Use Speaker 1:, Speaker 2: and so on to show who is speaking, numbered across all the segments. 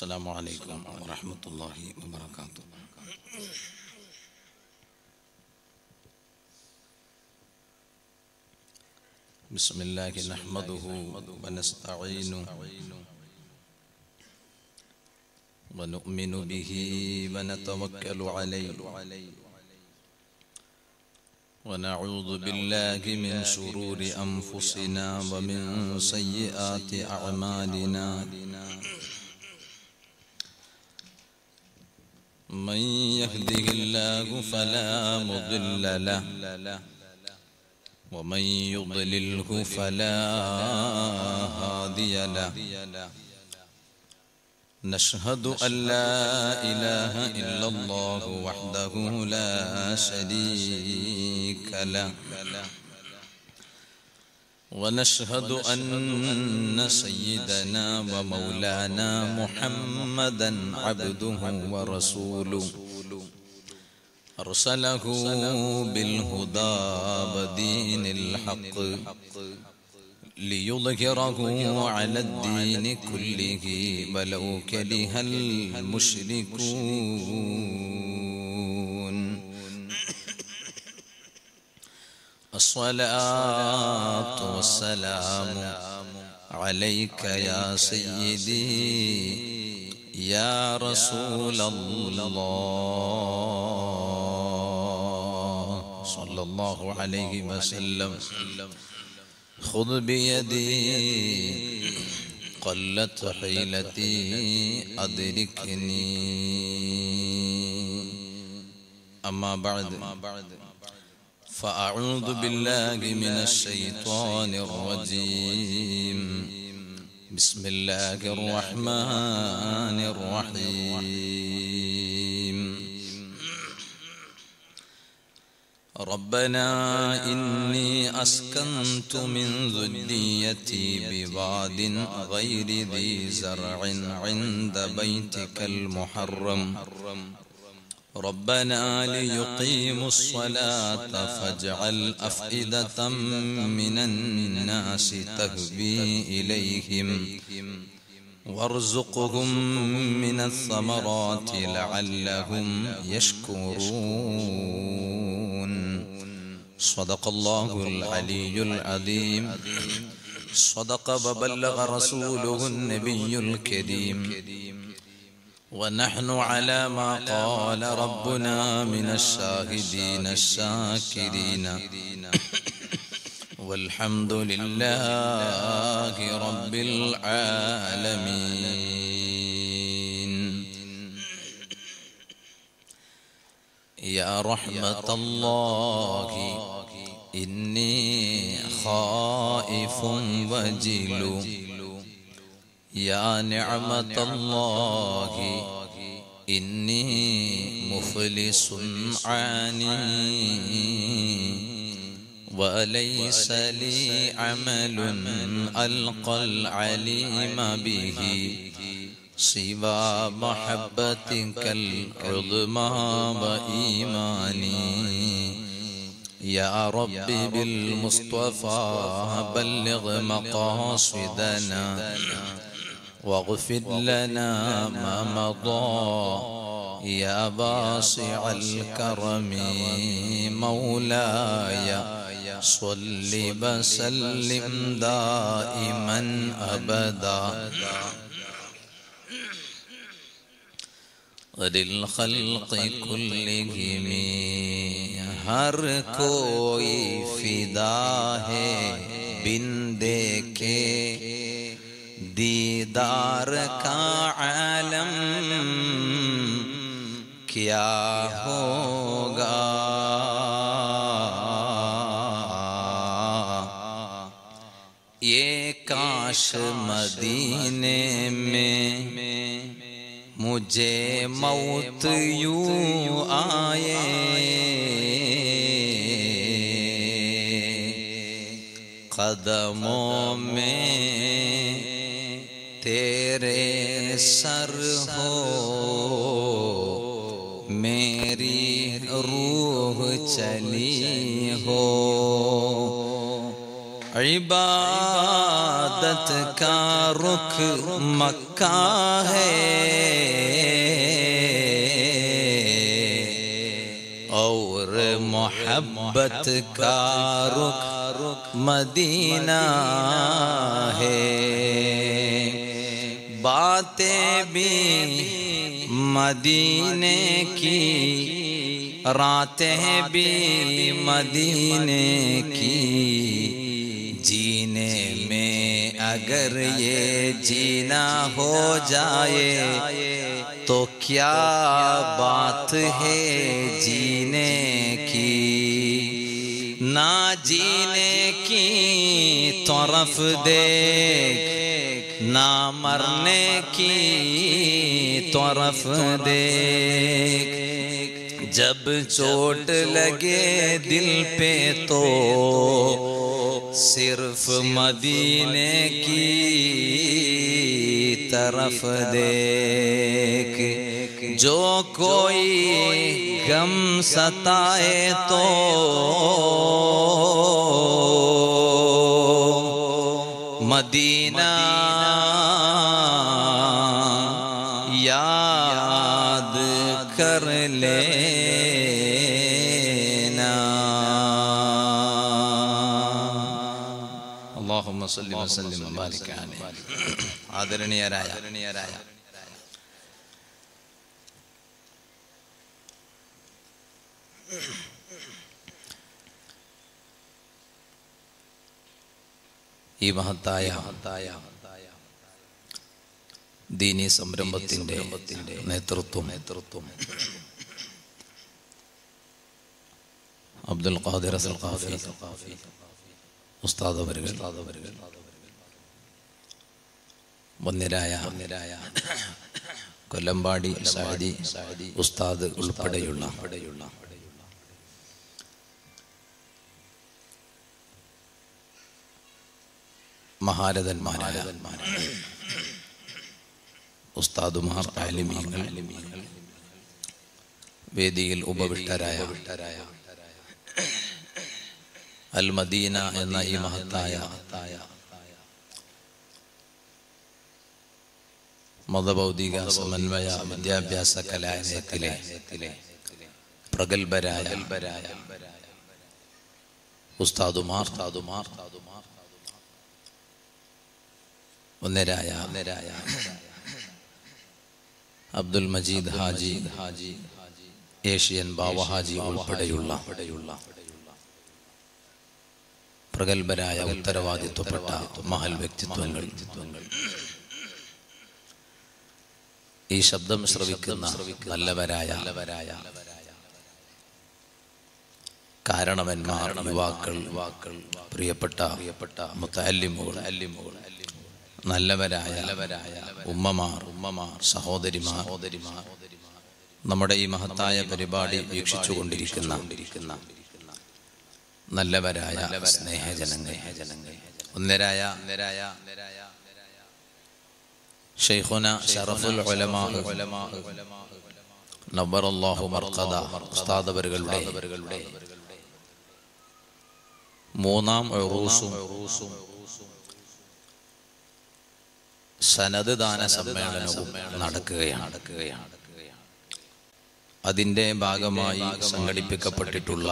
Speaker 1: السلام عليكم ورحمة الله وبركاته بسم الله نحمده ونستعينه ونؤمن به ونتوكل عليه ونعوذ بالله من شرور أنفسنا ومن سيئات أعمالنا من يهده الله فلا مضل له ومن يضلله فلا هادي له نشهد أن لا إله إلا الله وحده لا شريك له ونشهد أن سيدنا ومولانا محمدا عبده ورسوله أرسله بالهدى ودين الحق ليظهره على الدين كله ولو كره المشركون الصلاة والسلام عليك يا سيدي يا رسول الله صلى الله عليه وسلم خذ بيدي قلت حيلتي أدركني أما بعد فأعوذ بالله من الشيطان الرجيم بسم الله الرحمن الرحيم ربنا إني أسكنت من ذريتي بواد غير ذي زرع عند بيتك المحرم ربنا ليقيموا الصلاة فاجعل أفئدة من الناس تهوي إليهم وارزقهم من الثمرات لعلهم يشكرون صدق الله العلي العظيم صدق وبلغ رسوله النبي الكريم ونحن على ما قال ربنا من الشاهدين الشاكرين والحمد لله رب العالمين يا رحمة الله إني خائف وجل يا نعمة الله إني مخلص عاني وليس لي عمل ألقى العليم به سوى محبتك العظمى وإيماني يا رب بالمصطفى بلغ مقاصدنا واغفر لنا ما مضى يا باسع الكرم مولاي صل وسلم دائما ابدا للخلق كلهم हर कोई फिदा है बिन देखे दीदार का आलम क्या होगा ये काश मदीने में मुझे मौत यूं आए कदमों में तेरे सर हो मेरी रूह चली हो इबादत का रुख मक्का है और मोहब्बत का रुख मदीना है बातें भी मदीने की रातें भी मदीने की जीने में अगर ये जीना हो जाए तो क्या बात है जीने की ना जीने की तरफ देख ना मरने की तरफ देख जब चोट लगे दिल पे तो सिर्फ मदीने की तरफ देख जो कोई गम सताए तो मदीना याद कर लेना അള്ളാഹുമ്മ സല്ലി വസല്ലിം വബാരിക അലൈഹി ആദരണീയരായ ആദരണീയരായ ഈ മഹത്തായ മഹത്തായ ദീനി സംരംഭത്തിന്റെ നേതൃത്വം നേതൃത്വം അബ്ദുൽ ഖാദിർ അസൽ ഖാഫി ഉസ്താദ് അവരുകൾ വന്നിരായ വന്നിരായ കൊല്ലമ്പാടി സാദി ഉസ്താദ് ഉൾപ്പെടെയുള്ള മഹാരഥന്മാരായ ഉസ്താദുമാർ ആലിമീങ്ങൾ വേദിയിൽ ഉപവിഷ്ടരായ അൽ മദീന എന്ന ഈ മഹത്തായ മതഭൗതിക സമന്വയ വിദ്യാഭ്യാസ കലാലയത്തിലെ പ്രഗത്ഭരായ ഉസ്താദുമാർ താതുമാർ ഒന്നരായ ഒന്നരായ അബ്ദുൽ മജീദ് ഹാജി ഹാജി ഏഷ്യൻ ബാവ ഹാജി ഉൾപ്പെടെയുള്ള പ്രഗത്ഭരായ ഉത്തരവാദിത്വപ്പെട്ട മഹൽ വ്യക്തിത്വങ്ങൾ ഈ ശബ്ദം ശ്രവിക്കുന്ന നല്ലവരായ നല്ലവരായ കാരണവന്മാർ യുവാക്കൾ യുവാക്കൾ പ്രിയപ്പെട്ട പ്രിയപ്പെട്ട മുത്തല്ലിമുകൾ അല്ലിമുകൾ നല്ലവരായ നല്ലവരായ ഉമ്മമാർ ഉമ്മമാർ സഹോദരിമാർ സഹോദരിമാർ നമ്മുടെ ഈ മഹത്തായ പരിപാടി വീക്ഷിച്ചു കൊണ്ടിരിക്കുന്ന നല്ലവരായ സ്നേഹജനങ്ങൾ ഒന്നരായ ഒന്നരായ ഷെയ്ഖുന ഷറഫുൽ ഉലമാ നബ്ബറല്ലാഹു മർഖദ ഉസ്താദ് അവരുടെ മൂന്നാം ഉറൂസും സനത് ദാന സമ്മേളനവും നടക്കുകയാണ് നടക്കുകയാണ് അതിന്റെ ഭാഗമായി സംഘടിപ്പിക്കപ്പെട്ടിട്ടുള്ള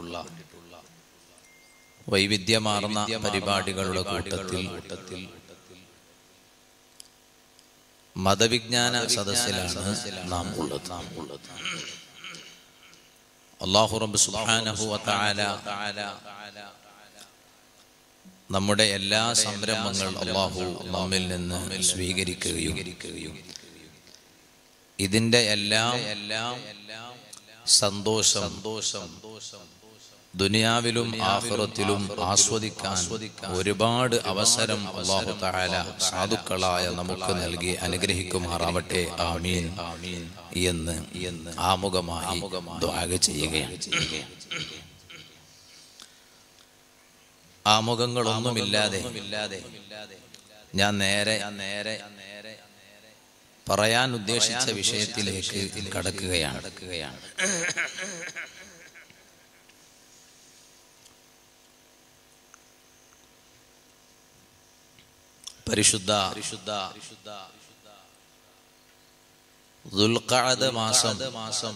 Speaker 1: വൈവിധ്യമാർന്ന പരിപാടികളുടെ കൂട്ടത്തിൽ മതവിജ്ഞാന സദസ്സിലാണ് നാം ഉള്ളത് നാം ഉള്ളത് അള്ളാഹു റബ്ബ് സുബ്ഹാനഹു വ തആല നമ്മുടെ എല്ലാ സംരംഭങ്ങൾ അള്ളാഹു നമ്മിൽ നിന്ന് സ്വീകരിക്കുകയും ഇതിന്റെ എല്ലാം എല്ലാം സന്തോഷം സന്തോഷം ദുനിയാവിലും ആഹ്റത്തിലും ആസ്വദിക്കാൻ ഒരുപാട് അവസരം അള്ളാഹു തആല സാധുക്കളായ നമുക്ക് നൽകി അനുഗ്രഹിക്കുമാറാവട്ടെ ആമീൻ ആമീൻ എന്ന് എന്ന് ആമുഖമായി ദുആ ചെയ്യുകയാണ് ആമുഖങ്ങളൊന്നുമില്ലാതെ ഞാൻ നേരെ നേരെ പറയാൻ ഉദ്ദേശിച്ച വിഷയത്തിലേക്ക് കടക്കുകയാണ് കടക്കുകയാണ് പരിശുദ്ധ പരിശുദ്ധ ദുൽഖഅദ മാസം മാസം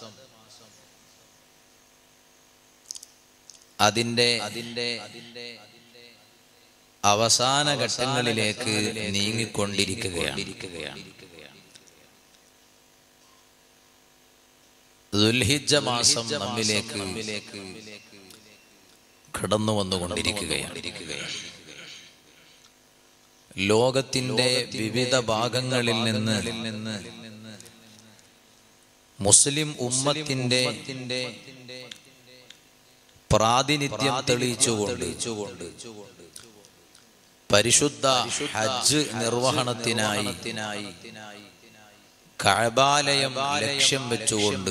Speaker 1: അതിന്റെ അതിന്റെ അവസാന ഘട്ടങ്ങളിലേക്ക് നീങ്ങിക്കൊണ്ടിരിക്കുകയാണ് ദുൽഹിജ്ജ മാസം നമ്മിലേക്ക് കടന്നു വന്നുകൊണ്ടിരിക്കുകയാണ് ലോകത്തിന്റെ വിവിധ ഭാഗങ്ങളിൽ നിന്ന് മുസ്ലിം ഉമ്മത്തിന്റെ പ്രാതിനിധ്യം തെളിയിച്ചുകൊണ്ട് പരിശുദ്ധ ഹജ്ജ് നിർവഹണത്തിനായി കഴബാലയം ലക്ഷ്യം വെച്ചുകൊണ്ട്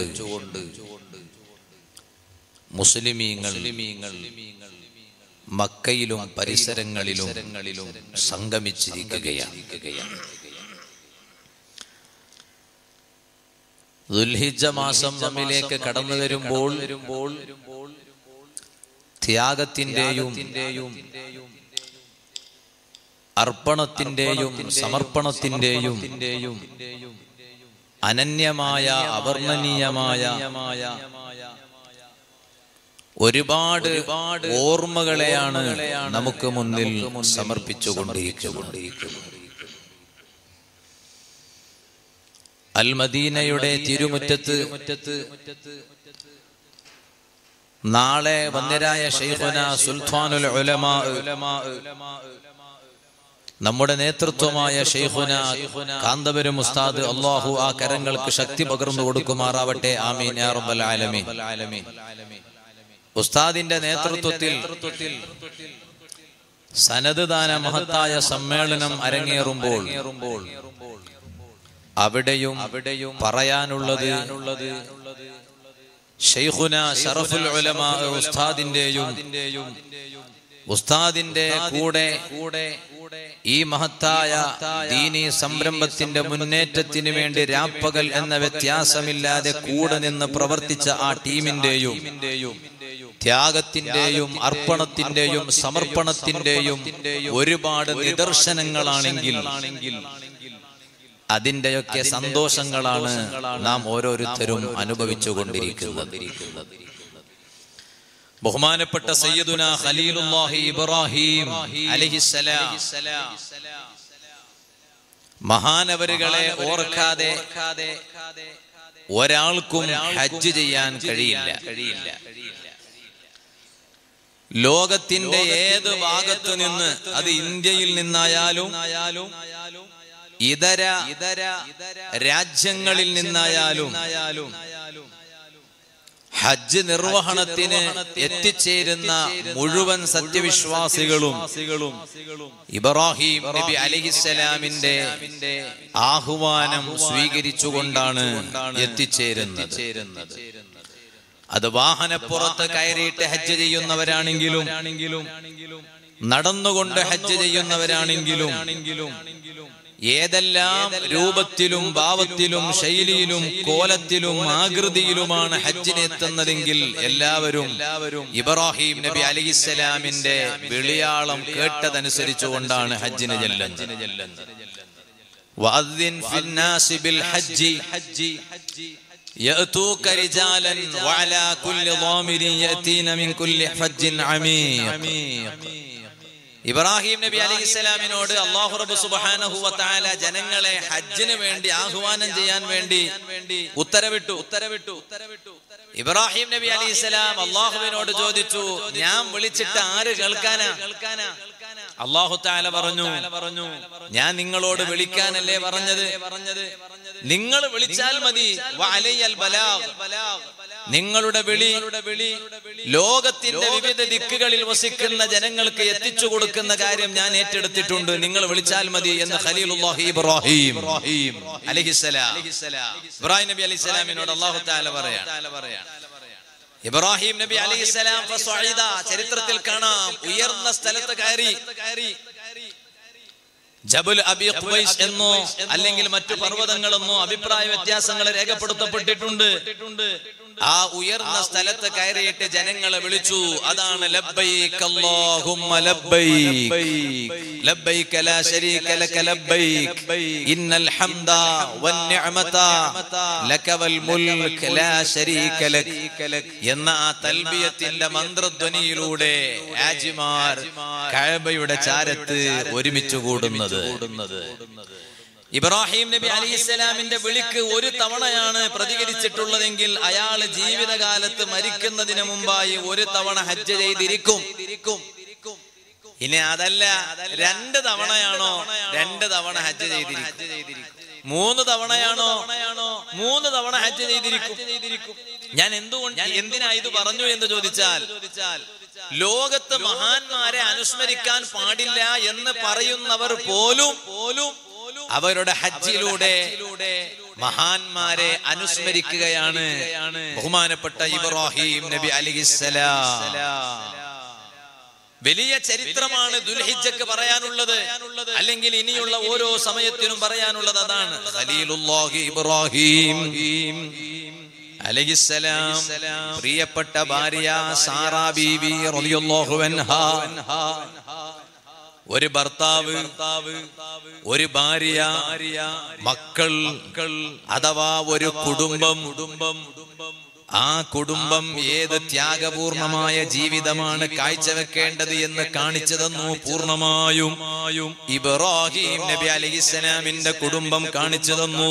Speaker 1: മുസ്ലിമീങ്ങൾ മക്കയിലും പരിസരങ്ങളിലും സംഗമിച്ചിരിക്കുകയാണ് ദുൽഹിജ മാസം നമ്മിലേക്ക് കടന്നു വരുമ്പോൾ ത്യാഗത്തിന്റെയും അർപ്പണത്തിന്റെയും സമർപ്പണത്തിന്റെയും അനന്യമായ അവർണ്ണനീയമായ ഒരുപാട് ഓർമ്മകളെയാണ് നമുക്ക് മുന്നിൽ സമർപ്പിച്ചുകൊണ്ടിരിക്കുന്നത് അൽമദീനയുടെ തിരുമുറ്റത്ത് നാളെ വന്യരായ ഷെയ്ഖുന സുൽത്താനുൽ ഉലമാ നമ്മുടെ നേതൃത്വമായ ഷെയ്ഖുന കാന്തപുരം ഉസ്താദ് അള്ളാഹു ആ കരങ്ങൾക്ക് ശക്തി പകർന്നു കൊടുക്കുമാറാവട്ടെ ആമീൻ യാ റബ്ബൽ ആലമീൻ ഉസ്താദിന്റെ നേതൃത്വത്തിൽ സനത് ദാന മഹത്തായ സമ്മേളനം അരങ്ങേറുമ്പോൾ അവിടെയും അവിടെയും പറയാനുള്ളത് ഷെയ്ഖുന ഷറഫുൽ ഉലമാ ഉസ്താദിന്റെയും ഉസ്താദിന്റെ കൂടെ കൂടെ ഈ മഹത്തായ ദീനി സംരംഭത്തിന്റെ മുന്നേറ്റത്തിന് വേണ്ടി രാപ്പകൽ എന്ന വ്യത്യാസമില്ലാതെ കൂടെ നിന്ന് പ്രവർത്തിച്ച ആ ടീമിന്റെയും ത്യാഗത്തിന്റെയും അർപ്പണത്തിന്റെയും സമർപ്പണത്തിന്റെയും ഒരുപാട് നിദർശനങ്ങളാണെങ്കിൽ അതിന്റെയൊക്കെ സന്തോഷങ്ങളാണ് നാം ഓരോരുത്തരും അനുഭവിച്ചു കൊണ്ടിരിക്കുന്നത് ബഹുമാനപ്പെട്ട സയ്യിദുന ഖലീലുല്ലാഹി ഇബ്രാഹിം അലൈഹിസ്സലാം മഹാനവരുകളെ ഓർക്കാതെ ഒരാൾക്കും ഹജ്ജ് ചെയ്യാൻ കഴിയില്ല കഴിയില്ല ലോകത്തിന്റെ ഏത് ഭാഗത്തു നിന്ന് അത് ഇന്ത്യയിൽ നിന്നായാലും ഇതര ഇതര രാജ്യങ്ങളിൽ നിന്നായാലും ഹജ്ജ് നിർവഹണത്തിന് എത്തിച്ചേരുന്ന മുഴുവൻ സത്യവിശ്വാസികളും ഇബ്രാഹിം നബി അലഹിസലാമിന്റെ ആഹ്വാനം സ്വീകരിച്ചുകൊണ്ടാണ് എത്തിച്ചേരുന്നത് അത് വാഹനപ്പുറത്ത് കയറിയിട്ട് ഹജ്ജ് ചെയ്യുന്നവരാണെങ്കിലും നടന്നുകൊണ്ട് ഹജ്ജ് ചെയ്യുന്നവരാണെങ്കിലും ഏതെല്ലാം രൂപത്തിലും ഭാവത്തിലും ശൈലിയിലും കോലത്തിലും ആകൃതിയിലുമാണ് ഹജ്ജിന് എത്തുന്നതെങ്കിൽ എല്ലാവരും ഇബ്രാഹിം നബി അലിസ്സലാമിന്റെ വിളിയാളം കേട്ടതനുസരിച്ചുകൊണ്ടാണ് ഹജ്ജിന് ചെല്ലുന്നത് وأذن في الناس بالحج يأتوك رجالا وعلى كل ضامر يأتين من كل حج عميق ഇബ്രാഹിം നബി അലൈഹി ഇസ്ലാമിനോട് അള്ളാഹു റബ്ബ് സുബ്ഹാനഹു വതആല ജനങ്ങളെ ഹജ്ജിന് വേണ്ടി ആഹ്വാനം ചെയ്യാൻ വേണ്ടി ഉത്തരവിട്ടു ഉത്തരവിട്ടു ഇബ്രാഹിം നബി അലൈഹി ഇസ്ലാം അള്ളാഹുവിനോട് ചോദിച്ചു ഞാൻ വിളിച്ചിട്ട് ആര് കേൾക്കാനാ അള്ളാഹു താല പറഞ്ഞു പറഞ്ഞു ഞാൻ നിങ്ങളോട് വിളിക്കാനല്ലേ പറഞ്ഞത് പറഞ്ഞത് നിങ്ങൾ വിളിച്ചാൽ മതി വഅലയ്യൽ ബലാഗ് നിങ്ങളുടെ വിളി വിളി ലോകത്തിന്റെ വിവിധ ദിക്കുകളിൽ വസിക്കുന്ന ജനങ്ങൾക്ക് എത്തിച്ചു കൊടുക്കുന്ന കാര്യം ഞാൻ ഏറ്റെടുത്തിട്ടുണ്ട് നിങ്ങൾ വിളിച്ചാൽ മതി എന്ന് ഖലീലുല്ലാഹി ഇബ്രാഹിം അലൈഹിസ്സലാം ഇബ്രാഹിം നബി അലൈഹിസ്സലാമിനോട് അല്ലാഹു തആല പറയാം ഇബ്രാഹിം നബി അലൈഹിസ്സലാം ഫസ്വഇദ ചരിത്രത്തിൽ കാണാം ഉയർന്ന സ്ഥലത്ത് കയറി ജബുൽ അബി ഖുബൈസ് എന്നോ അല്ലെങ്കിൽ മറ്റു പർവ്വതങ്ങളെന്നോ അഭിപ്രായ വ്യത്യാസങ്ങൾ രേഖപ്പെടുത്തപ്പെട്ടിട്ടുണ്ട് ആ ഉയർന്ന സ്ഥലത്ത് കയറിയിട്ട് ജനങ്ങളെ വിളിച്ചു അതാണ് ലബ്ബൈക് അല്ലാഹുമ്മ ലബ്ബൈക് ലബ്ബൈക ലാ ശരീക ലക ലബ്ബൈക് ഇന്നൽ ഹംദ വന്നിഅമത ലക വൽ മുൽക് ലാ ശരീക ലക് എന്ന ആ തൽബിയത്തിന്റെ മന്ത്രധ്വനിയിലൂടെ ആജിമാർ കഅബയുടെ ചാരത്ത് ഒരുമിച്ച് കൂടുന്നത് ഇബ്രാഹിം നബി അലി ഇസ്ലാമിന്റെ വിളിക്ക് ഒരു തവണയാണ് പ്രതികരിച്ചിട്ടുള്ളതെങ്കിൽ അയാൾ ജീവിതകാലത്ത് മരിക്കുന്നതിന് മുമ്പായി ഒരു തവണ ഹജ്ജ് ചെയ്തിരിക്കും ഇനി അതല്ല രണ്ട് തവണയാണോ രണ്ട് തവണ ഹജ്ജ് ചെയ്തിരിക്കും മൂന്ന് തവണയാണോ മൂന്ന് തവണ ഹജ്ജ് ചെയ്തിരിക്കും ഞാൻ എന്തുകൊണ്ട് എന്തിനാ ഇത് പറഞ്ഞു എന്ന് ചോദിച്ചാൽ ലോകത്ത് മഹാന്മാരെ അനുസ്മരിക്കാൻ പാടില്ല എന്ന് പറയുന്നവർ പോലും പോലും അവരുടെ ഹജ്ജിലൂടെ മഹാന്മാരെ അനുസ്മരിക്കുകയാണ് ബഹുമാനപ്പെട്ട ഇബ്രാഹിം നബി അലിഹിസ്സലാം വലിയ ചരിത്രമാണ് ദുൽഹിജക്ക് പറയാനുള്ളത് അല്ലെങ്കിൽ ഇനിയുള്ള ഓരോ സമയത്തിനും പറയാനുള്ളത് അതാണ് ഖലീലുല്ലാഹി ഇബ്രാഹിം അലഹിസ്സലാം പ്രിയപ്പെട്ട ഭാര്യ സാറാ ബീവി റളിയല്ലാഹു അൻഹാ ഒരു ഭർത്താവ് ഒരു ഭാര്യ മക്കൾ അഥവാ ഒരു കുടുംബം കുടുംബം ആ കുടുംബം ഏത് ത്യാഗപൂർണമായ ജീവിതമാണ് കാഴ്ചവെക്കേണ്ടത് എന്ന് കാണിച്ചു തന്നു പൂർണ്ണമായും ഇബ്രാഹിം നബി അലഹിസ്സലാമിന്റെ കുടുംബം കാണിച്ചു തന്നു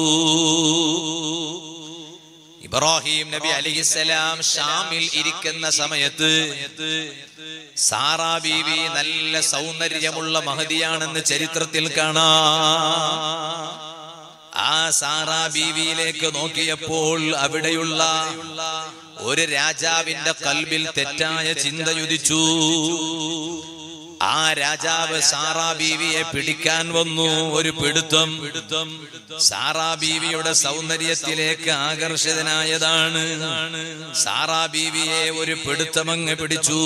Speaker 1: ഇബ്രാഹിം നബി അലിഹിസ്സലാം ഷാമിൽ ഇരിക്കുന്ന സമയത്ത് സാറാ ബീവി നല്ല സൗന്ദര്യമുള്ള മഹതിയാണെന്ന് ചരിത്രത്തിൽ കാണാം ആ സാറാ ബീവിയിലേക്ക് നോക്കിയപ്പോൾ അവിടെയുള്ള ഒരു രാജാവിന്റെ കൽബിൽ തെറ്റായ ചിന്തയുദിച്ചു ആ രാജാവ് സാറാ ബീവിയെ പിടിക്കാൻ വന്നു ഒരു പിടുത്തം പിടുത്തം സാറാ ബീവിയുടെ സൗന്ദര്യത്തിലേക്ക് ആകർഷിതനായതാണ് സാറാ ബീവിയെ ഒരു പിടുത്തമങ്ങ് പിടിച്ചു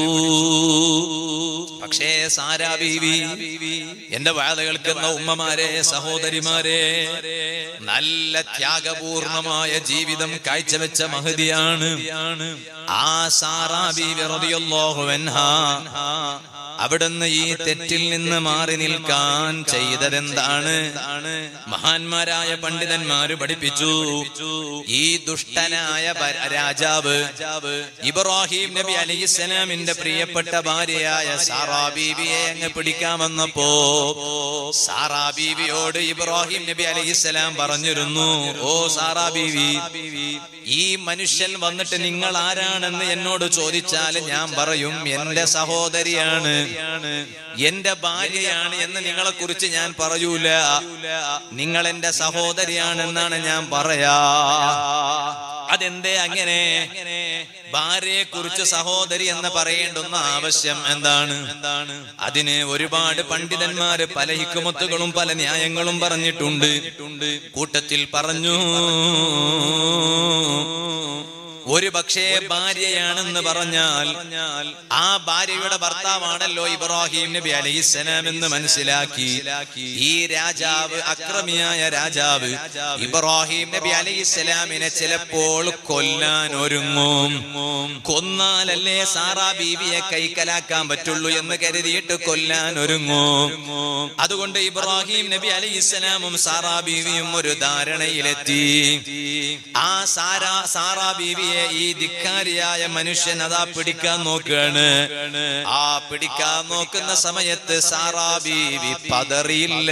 Speaker 1: പക്ഷേ സാരാ ബീവി എന്റെ വാഴ കേൾക്കുന്ന ഉമ്മമാരെ സഹോദരിമാരെ നല്ല ത്യാഗപൂർണമായ ജീവിതം കാഴ്ചവെച്ച മഹതിയാണ് ആ സാറാ ബീവി റളിയല്ലാഹു അൻഹാ അവിടുന്ന് ഈ തെറ്റിൽ നിന്ന് മാറി നിൽക്കാൻ ചെയ്തതെന്താണ് മഹാന്മാരായ പണ്ഡിതന്മാര് പഠിപ്പിച്ചു ഈ ദുഷ്ടനായ ഭ- രാജാവ് ഇബ്രാഹിം നബി അലിസ്ലാമിന്റെ പ്രിയപ്പെട്ട ഭാര്യയായ സാറാ ബീവിയെ അങ്ങ് പിടിക്കാമെന്നപ്പോ സാറാ ബീവിയോട് ഇബ്രാഹിം നബി അലിസ്ലാം പറഞ്ഞിരുന്നു ഓ സാറാ ബീവി ഈ മനുഷ്യൻ വന്നിട്ട് നിങ്ങൾ ആരാണെന്ന് എന്നോട് ചോദിച്ചാൽ ഞാൻ പറയും എന്റെ സഹോദരിയാണ് എന്റെ ഭാര്യയാണ് എന്ന് നിങ്ങളെ കുറിച്ച് ഞാൻ പറയൂല നിങ്ങൾ എന്റെ സഹോദരിയാണെന്നാണ് ഞാൻ പറയാ അതെന്തേ അങ്ങനെ ഭാര്യയെ കുറിച്ച് സഹോദരി എന്ന് പറയേണ്ടുന്ന ആവശ്യം എന്താണ് എന്താണ് അതിന് ഒരുപാട് പണ്ഡിതന്മാര് പല ഹിക്കുമത്തുകളും പല ന്യായങ്ങളും പറഞ്ഞിട്ടുണ്ട് കൂട്ടത്തിൽ പറഞ്ഞു ഒരു പക്ഷേ ഭാര്യയാണെന്ന് പറഞ്ഞാൽ ആ ഭാര്യയുടെ ഭർത്താവാണല്ലോ ഇബ്രാഹിം നബി അലൈഹിസ്സലാം എന്ന് മനസ്സിലാക്കി ഈ രാജാവ് അക്രമിയായ രാജാവ് ഇബ്രാഹിം നബി അലൈഹിസ്സലാമിനെ ചിലപ്പോൾ കൊല്ലാൻ ഒരുങ്ങും കൊന്നാലല്ലേ സാറാ ബീവിയെ കൈക്കലാക്കാൻ പറ്റുള്ളൂ എന്ന് കരുതിയിട്ട് കൊല്ലാൻ ഒരുങ്ങും അതുകൊണ്ട് ഇബ്രാഹിം നബി അലൈഹിസ്സലാമും സാറാ ബീവിയും ഒരു ധാരണയിലെത്തി ആ സാരാ സാറാ ബീവിയെ ഈ ധിക്കാരിയായ മനുഷ്യൻ അതാ പിടിക്കാൻ നോക്കുകയാണ് ആ പിടിക്കാൻ നോക്കുന്ന സമയത്ത് സാറാ ബീവി പതറിയില്ല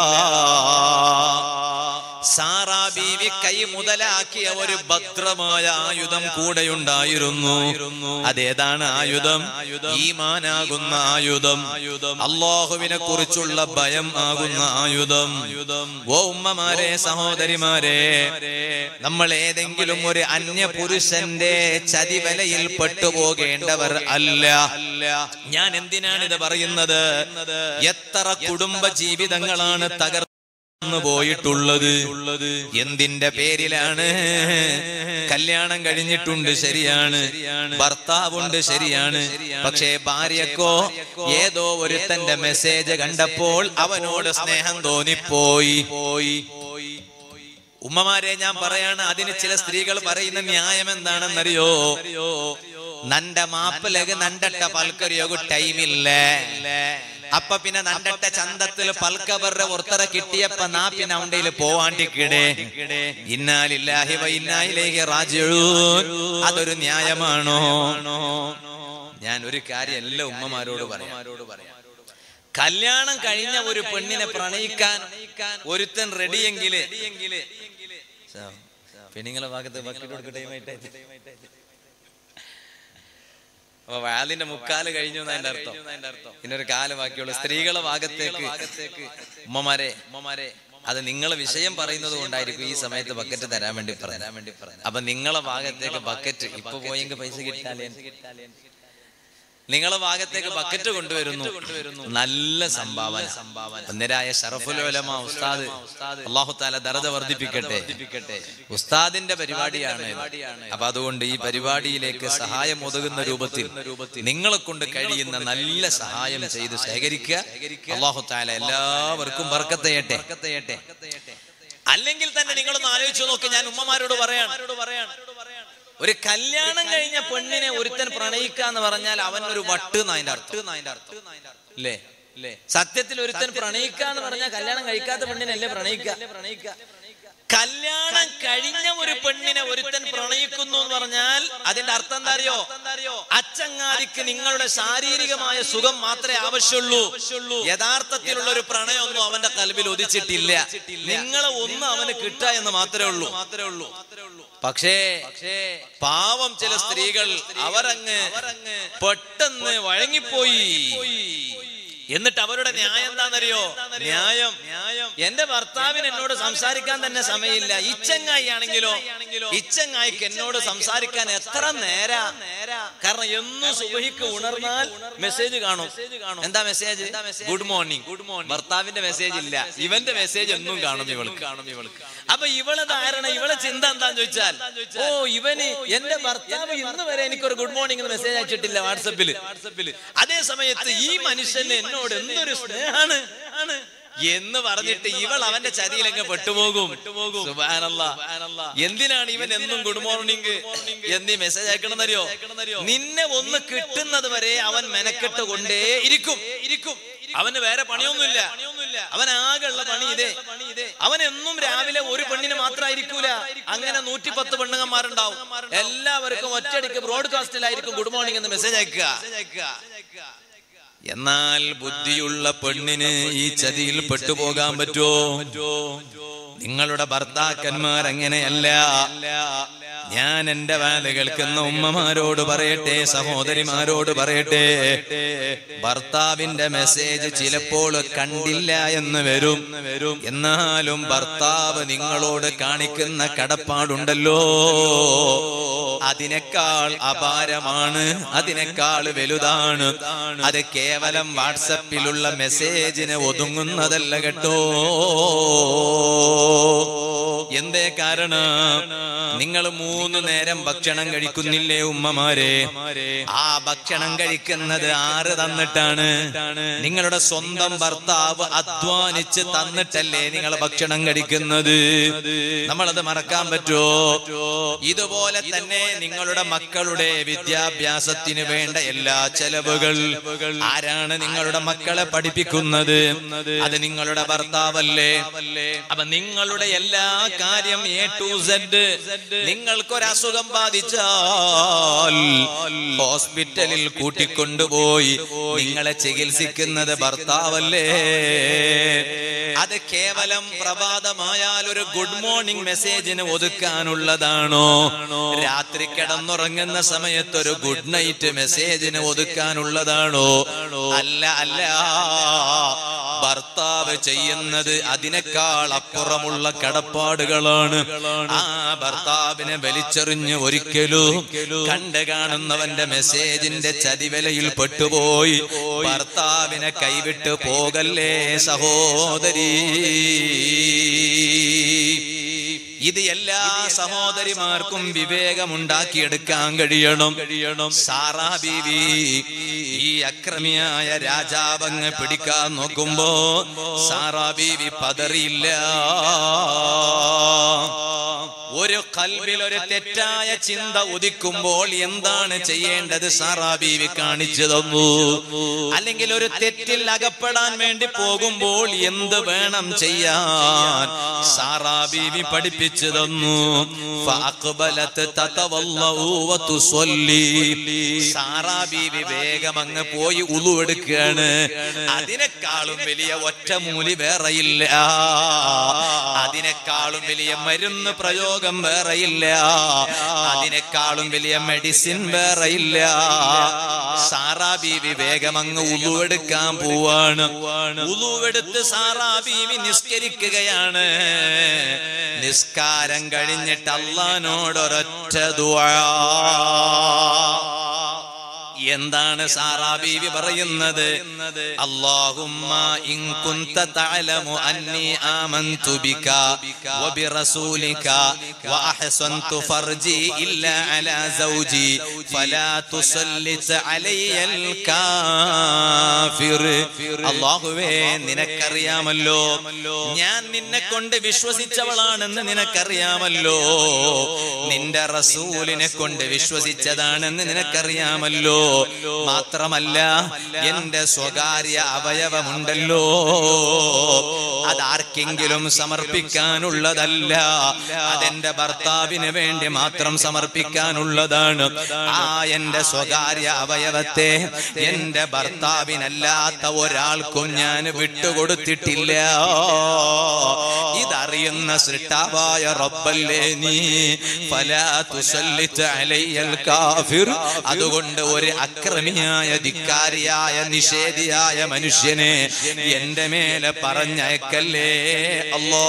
Speaker 1: സാറാ ബീവി കൈ മുതലാക്കിയ ഒരു ഭദ്രമായ ആയുധം കൂടെയുണ്ടായിരുന്നു അതേതാണ് ആയുധം ഈമാനാകുന്ന ആയുധം അള്ളാഹുവിനെ കുറിച്ചുള്ള ഭയം ആകുന്ന ആയുധം ഓ ഉമ്മമാരെ സഹോദരിമാരെ നമ്മൾ ഏതെങ്കിലും ഒരു അന്യ പുരുഷന്റെ ചതിവലയിൽ പെട്ടുപോകേണ്ടവർ അല്ല ഞാൻ എന്തിനാണ് ഇത് പറയുന്നത് എത്ര കുടുംബ ജീവിതങ്ങളാണ് തകർ ന്ന് പോയിട്ടുള്ളത് എന്തിന്റെ പേരിലാണ് കല്യാണം കഴിഞ്ഞിട്ടുണ്ട് ശരിയാണ് ഭർത്താവുണ്ട് ശരിയാണ് പക്ഷേ ഭാര്യക്കോ ഏതോ ഒരുത്തന്റെ മെസ്സേജ് കണ്ടപ്പോൾ അവനോട് സ്നേഹം തോന്നിപ്പോയി പോയി ഉമ്മമാരെ ഞാൻ പറയാണ് അതിന് ചില സ്ത്രീകൾ പറയുന്ന ന്യായം എന്താണെന്നറിയോ നന്റെ മാപ്പിലക് നണ്ടട്ട പൽക്കരിയോഗ ടൈമില്ല അപ്പൊ പിന്നെ നണ്ടട്ട ചന്തത്തിൽ പൽക്കവരുടെ ഒർത്തറ കിട്ടിയപ്പ നാ പിന്നെ അവണ്ടയിൽ പോവാണ്ടിക്കിടെ ഇന്നാലില്ലാഹി വ ഇന്നായിലേക്ക് റാജിഊൻ അതൊരു ന്യായമാണോ ഞാൻ ഒരു കാര്യം എല്ലാ ഉമ്മമാരോട് പറയാം കല്യാണം കഴിഞ്ഞ ഒരു പെണ്ണിനെ പ്രണയിക്കാൻ ഒരുത്തൻ റെഡിയെങ്കില് പെണ്ണുങ്ങളെ ഭാഗത്ത് ബക്കറ്റ് കൊടുക്കട്ടെ അപ്പൊ വാലിന്റെ മുക്കാല് കഴിഞ്ഞു എന്നതിന്റെ അർത്ഥം പിന്നെ ഒരു കാല് ബാക്കിയുള്ളൂ സ്ത്രീകളെ ഭാഗത്തേക്ക് ഉമ്മമാരെ ഉമ്മമാരെ അത് നിങ്ങളെ വിഷയം പറയുന്നത് കൊണ്ടായിരിക്കും ഈ സമയത്ത് ബക്കറ്റ് തരാൻ വേണ്ടി തരാൻ വേണ്ടി അപ്പൊ നിങ്ങളെ ഭാഗത്തേക്ക് ബക്കറ്റ് ഇപ്പൊ പോയെങ്കിൽ പൈസ കിട്ടാലേ നിങ്ങളെ ഭാഗത്തേക്ക് ബക്കറ്റ് കൊണ്ടുവരുന്നു നല്ല സംഭാവന ഒന്നരായ ഷറഫുലോലമ ഉസ്താദ് അള്ളാഹു താല ദർജ വർദ്ധിപ്പിക്കട്ടെ ഉസ്താദിന്റെ പരിപാടിയാണ് ഇത്. അപ്പൊ അതുകൊണ്ട് ഈ പരിപാടിയിലേക്ക് സഹായം ഒതുകുന്ന രൂപത്തിൽ നിങ്ങളെ കൊണ്ട് കഴിയുന്ന നല്ല സഹായം ചെയ്ത് ശേഖരിക്കുക അള്ളാഹു താല എല്ലാവർക്കും വർക്കത്തെയട്ടെ അല്ലെങ്കിൽ തന്നെ നിങ്ങളൊന്ന് ആലോചിച്ചു നോക്ക് ഞാൻ ഉമ്മമാരോട് പറയാണ് ഒരു കല്യാണം കഴിഞ്ഞ പെണ്ണിനെ ഒരുത്തൻ പ്രണയിക്കാന്ന് പറഞ്ഞാൽ അവൻ ഒരു വട്ട് എന്നതിന്റെ അർത്ഥം അല്ലേ സത്യത്തിൽ ഒരുത്തൻ പ്രണയിക്കാന്ന് പറഞ്ഞാൽ കല്യാണം കഴിക്കാത്ത പെണ്ണിനല്ലേ പ്രണയിക്ക പ്രണയിക്ക കല്യാണം കഴിഞ്ഞ ഒരു പെണ്ണിനെ ഒരുത്തൻ പ്രണയിക്കുന്നു എന്ന് പറഞ്ഞാൽ അതിന്റെ അർത്ഥം എന്താ അറിയോ അച്ചങ്ങാതിക്ക് നിങ്ങളുടെ ശാരീരികമായ സുഖം മാത്രമേ ആവശ്യമുള്ളൂ യഥാർത്ഥത്തിലുള്ള ഒരു പ്രണയമൊന്നും അവന്റെ കൽവിൽ ഒതിച്ചിട്ടില്ല നിങ്ങളെ ഒന്ന് അവന് കിട്ടുക എന്ന് മാത്രമേ ഉള്ളൂ മാത്രമേ ഉള്ളൂ പക്ഷേ പാവം ചില സ്ത്രീകൾ അവരങ്ങ് പെട്ടെന്ന് വഴങ്ങിപ്പോയി എന്നിട്ട് അവരുടെ ന്യായം എന്താണെന്നറിയോ ന്യായം ന്യായം എന്റെ ഭർത്താവിന് എന്നോട് സംസാരിക്കാൻ തന്നെ സമയമില്ല ഇച്ചങ്ങായി ആണെങ്കിലോ ഇച്ചങ്ങായിക്ക് എന്നോട് സംസാരിക്കാൻ എത്ര നേരാ കാരണം എന്നും സുബഹിക്ക് ഉണർന്നാൽ മെസ്സേജ് കാണും എന്താ message good morning good morning ഭർത്താവിന്റെ മെസ്സേജ് ഇല്ല ഇവന്റെ മെസ്സേജ് എന്നും കാണും ഇവൾക്ക് കാണും ഇവൾക്ക് അപ്പൊ ഇവളെ ധാരണ ഇവളെ ചിന്ത എന്താന്ന് ചോദിച്ചാൽ ഓ ഇവന് എന്റെ ഭർത്താവ് ഇന്ന് വരെ എനിക്കൊരു ഗുഡ് മോർണിംഗ് മെസ്സേജ് അയച്ചിട്ടില്ല വാട്സപ്പില് വാട്സപ്പില് അതേ സമയത്ത് ഈ മനുഷ്യന് എന്നോട് എന്തൊരു സ്നേഹാണ് ആണ് എന്ന് പറഞ്ഞിട്ട് ഇവൾ അവന്റെ ചതിയിലങ്ങ് പെട്ടുപോകും സുബ്ഹാനല്ലാ. എന്തിനാണ് ഇവൻ എന്നും ഗുഡ് മോർണിംഗ് എന്നീ മെസ്സേജ് അയക്കണമെന്നറിയോ നിന്നെ ഒന്ന് കിട്ടുന്നത് വരെ അവൻ മെനക്കെട്ട് കൊണ്ടേ ഇരിക്കും ഇരിക്കും അവന് വേറെ പണിയൊന്നുമില്ല അവൻ ആകെയുള്ള പണി ഇതേ അവൻ എന്നും രാവിലെ ഒരു പെണ്ണിന് മാത്രമായിരിക്കൂല അങ്ങനെ നൂറ്റിപ്പത്ത് പെണ്ണുങ്ങന്മാരുണ്ടാവും എല്ലാവർക്കും ഒറ്റയടിക്ക് ബ്രോഡ്കാസ്റ്റിലായിരിക്കും ഗുഡ് മോർണിംഗ് എന്ന് മെസ്സേജ് അയക്കുക എന്നാൽ ബുദ്ധിയുള്ള പെണ്ണിന് ഈ ചതിയിൽ പെട്ടുപോകാൻ പറ്റുമോ നിങ്ങളുടെ ഭർത്താക്കന്മാർ അങ്ങനെയല്ല ഞാൻ എന്റെ വാല് കേൾക്കുന്ന ഉമ്മമാരോട് പറയട്ടെ സഹോദരിമാരോട് പറയട്ടെ ഭർത്താവിന്റെ മെസ്സേജ് ചിലപ്പോൾ കണ്ടില്ല എന്ന് വരും വരും എന്നാലും ഭർത്താവ് നിങ്ങളോട് കാണിക്കുന്ന കടപ്പാടുണ്ടല്ലോ അതിനേക്കാൾ അപാരമാണ് അതിനേക്കാൾ വലുതാണ് അത് കേവലം വാട്സപ്പിലുള്ള മെസ്സേജിന് ഒതുങ്ങുന്നതല്ല കേട്ടോ എന്തേ കാരണം നിങ്ങൾ മൂന്ന് നേരം ഭക്ഷണം കഴിക്കുന്നില്ലേ ഉമ്മമാരെ ആ ഭക്ഷണം കഴിക്കുന്നത് ആര് തന്നിട്ടാണ് നിങ്ങളുടെ സ്വന്തം ഭർത്താവ് അധ്വാനിച്ച് തന്നിട്ടല്ലേ നിങ്ങൾ ഭക്ഷണം കഴിക്കുന്നത് നമ്മളത് മറക്കാൻ പറ്റുമോ ഇതുപോലെ തന്നെ നിങ്ങളുടെ മക്കളുടെ വിദ്യാഭ്യാസത്തിന് വേണ്ട എല്ലാ ചെലവുകൾ ആരാണ് നിങ്ങളുടെ മക്കളെ പഠിപ്പിക്കുന്നത് അത് നിങ്ങളുടെ ഭർത്താവല്ലേ അപ്പൊ നിങ്ങളുടെ എല്ലാ കാര്യം എ ടു സെഡ് നിങ്ങൾക്കൊരസുഖം ബാധിച്ചാൽ ഹോസ്പിറ്റലിൽ കൂട്ടിക്കൊണ്ടുപോയി നിങ്ങളെ ചികിത്സിക്കുന്നത് ഭർത്താവല്ലേ അത് കേവലം പ്രഭാതമായാൽ ഒരു ഗുഡ് മോർണിംഗ് മെസ്സേജിന് ഒതുക്കാനുള്ളതാണോ രാത്രി കിടന്നുറങ്ങുന്ന സമയത്ത് ഒരു ഗുഡ് നൈറ്റ് മെസ്സേജിന് ഒതുക്കാനുള്ളതാണോ അല്ല അല്ല ഭർത്താവ് ചെയ്യുന്നത് അതിനേക്കാൾ അപ്പുറമുള്ള കടപ്പാടുകളാണ് ആ ഭർത്താവിനെ വലിച്ചെറിഞ്ഞ് ഒരിക്കലും കണ്ട് കാണുന്നവന്റെ മെസ്സേജിന്റെ ചതിവലയിൽ പെട്ടുപോയി ഭർത്താവിനെ കൈവിട്ട് പോകല്ലേ സഹോദരി ഇത് എല്ലാ സഹോദരിമാർക്കും വിവേകമുണ്ടാക്കിയെടുക്കാൻ കഴിയണം കഴിയണം സാറാ ബീവി ഈ അക്രമിയായ രാജാവങ്ങ് പിടിക്കാൻ നോക്കുമ്പോ സാറാ ബീവി പതറിയില്ല ഒരു കൽവിൽ ഒരു തെറ്റായ ചിന്ത ഉദിക്കുമ്പോൾ എന്താണ് ചെയ്യേണ്ടത് സാറാ ബീവി കാണിച്ചു തന്നു അല്ലെങ്കിൽ ഒരു തെറ്റിൽ അകപ്പെടാൻ വേണ്ടി പോകുമ്പോൾ എന്ത് വേണം ചെയ്യാൻ സാറാ ബീവി പഠിപ്പിച്ചു തന്നു ഫഅഖ്ബലത്ത് തതവല്ലഉ വതുസല്ലി. സാറാ ബീവി വേഗം അങ്ങ് പോയി ഉളുവെടുക്കുകയാണ് അതിനേക്കാളും വലിയ ഒറ്റമൂലി വേറെയില്ല അതിനേക്കാളും വലിയ മരുന്ന് പ്രയോഗം വേറെയില്ല അതിനേക്കാളും വലിയ മെഡിസിൻ വേറെയില്ല സാറാ ബീവി വേഗം അങ്ങ് ഉളുവെടുക്കാൻ പോവാണ് ഉളുവെടുത്ത് സാറാ ബീവി നിസ്കരിക്കുകയാണ് നിസ്കാരം കഴിഞ്ഞിട്ട് അള്ളഹാനോടൊരൊറ്റ ദുആ എന്താണ് സാറാ ബീവി പറയുന്നത് അല്ലാഹുമ്മ ഇൻ കുന്ത തഅലമു അന്നി ആമന്തു ബിക വബിറസൂലിക വഅഹ്സൻതു ഫർജി ഇല്ലാ അലാ സൗജി ഫലാ തുസല്ലിത് അലയ്യൽ കാഫിർ അല്ലാഹുവേ നിനക്കറിയാമല്ലോ ഞാൻ നിന്നെ കൊണ്ട് വിശ്വസിച്ചവളാണെന്ന് നിനക്കറിയാമല്ലോ നിന്റെ റസൂലിനെ കൊണ്ട് വിശ്വസിച്ചതാണെന്ന് നിനക്കറിയാമല്ലോ മാത്രമല്ല എന്റെ സ്വകാര്യ അവയവമുണ്ടല്ലോ അതാർക്കെങ്കിലും സമർപ്പിക്കാനുള്ളതല്ല അതെന്റെ ഭർത്താവിന് വേണ്ടി മാത്രം സമർപ്പിക്കാനുള്ളതാണ് ആ എന്റെ സ്വകാര്യ അവയവത്തെ എന്റെ ഭർത്താവിനല്ലാത്ത ഒരാൾക്കും ഞാൻ വിട്ടുകൊടുത്തിട്ടില്ല ഇതറിയുന്ന സൃഷ്ടാവായ റബ്ബല്ലേ നീ ഫലാ തുസല്ലിത്ത് അലയ്യൽ കാഫിർ അതുകൊണ്ട് ഒരു അക്രമിയായ ധിക്കാരിയായ നിഷേധിയായ മനുഷ്യനെ എന്റെ മേലെ പറഞ്ഞയക്കല്ലേ അല്ലോ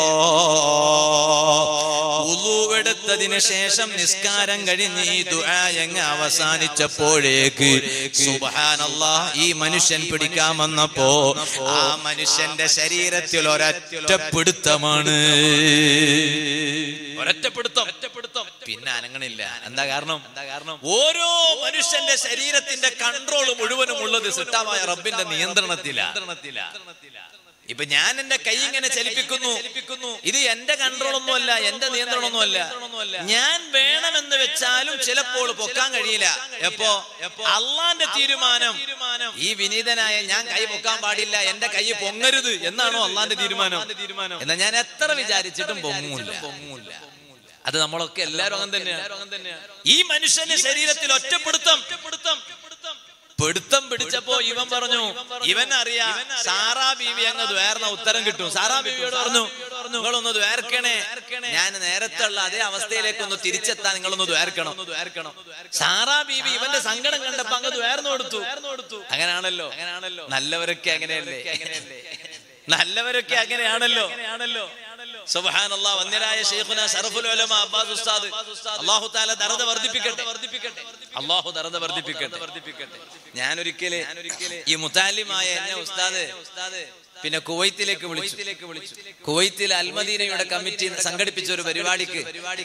Speaker 1: ഉളുവെടുത്തതിന് ശേഷം നിസ്കാരം കഴിഞ്ഞ് ഈ ദുആയങ്ങ് അവസാനിച്ചപ്പോഴേക്ക് സുബ്ഹാനല്ലാ ഈ മനുഷ്യൻ പിടിക്കാൻ വന്നപ്പോ ആ മനുഷ്യന്റെ ശരീരത്തിൽ ഒരൊറ്റ പിടുത്തമാണ് ഒരൊറ്റപ്പിടുത്തം ഒറ്റപ്പിടുത്തം പിന്നെ അനങ്ങണില്ല എന്താ കാരണം എന്താ കാരണം ഓരോ മനുഷ്യന്റെ ശരീരത്തിന്റെ കൺട്രോൾ മുഴുവനും ഉള്ളത് സിട്ടാമായ റബ്ബിന്റെ നിയന്ത്രണത്തില ഇപ്പൊ ഞാൻ എന്റെ കൈ ഇങ്ങനെ ചലിപ്പിക്കുന്നു ഇത് എന്റെ കൺട്രോൾ ഒന്നുമല്ല എന്റെ നിയന്ത്രണമൊന്നുമല്ല ഞാൻ വേണമെന്ന് വെച്ചാലും ചിലപ്പോൾ പൊക്കാൻ കഴിയില്ല എപ്പോ അള്ളാന്റെ തീരുമാനം ഈ വിനീതനായ ഞാൻ കൈ പൊക്കാൻ പാടില്ല എന്റെ കൈ പൊങ്ങരുത് എന്നാണോ അള്ളാന്റെ തീരുമാനം എന്നാ ഞാൻ എത്ര വിചാരിച്ചിട്ടും പൊങ്ങൂല്ല പൊങ്ങൂല്ല അത് നമ്മളൊക്കെ എല്ലാവരും അങ്ങനെ തന്നെയാണ് ഈ മനുഷ്യന്റെ ശരീരത്തിൽ ഒറ്റപ്പെടുത്തം പിടുത്തം പിടിച്ചപ്പോ ഇവൻ പറഞ്ഞു ഇവൻ അറിയാം സാറാ ബീവി അങ്ങ് ദ്വേർന്ന ഉത്തരം കിട്ടും സാറാ ബീവിയോട് പറഞ്ഞു നിങ്ങളൊന്ന് ദ്വേർക്കണേ ഞാൻ നേരത്തെ ഉള്ള അതേ അവസ്ഥയിലേക്ക് ഒന്ന് തിരിച്ചെത്താൻ നിങ്ങളൊന്ന് ദ്വേർക്കണം സാറാ ബീവി ഇവന്റെ സങ്കടം കണ്ടപ്പോ അങ്ങ് ദ്വേർന്നു കൊടുത്തു അങ്ങനെയാണല്ലോ അങ്ങനെയാണല്ലോ നല്ലവരൊക്കെ അങ്ങനെയല്ലേ നല്ലവരൊക്കെ അങ്ങനെയാണല്ലോ അങ്ങനെയാണല്ലോ സുബ്ഹാനല്ലാ വന്യരായ ശൈഖുന ശറഫുൽ ഉലമ അബ്ബാസ് ഉസ്താദ് അല്ലാഹു തആല ദർദ വർദ്ധിപ്പിക്കട്ടെ വർദ്ധിപ്പിക്കട്ടെ അല്ലാഹു ദർദ വർദ്ധിപ്പിക്കട്ടെ വർദ്ധിപ്പിക്കട്ടെ ഞാൻ ഒരിക്കല് ഈ മുതാലിമായ എന്നെ ഉസ്താദ് പിന്നെ കുവൈത്തിലേക്ക് വിളിച്ചു കുവൈത്തിൽ അൽമദീനയുടെ കമ്മിറ്റി സംഘടിപ്പിച്ച ഒരു പരിപാടിക്ക്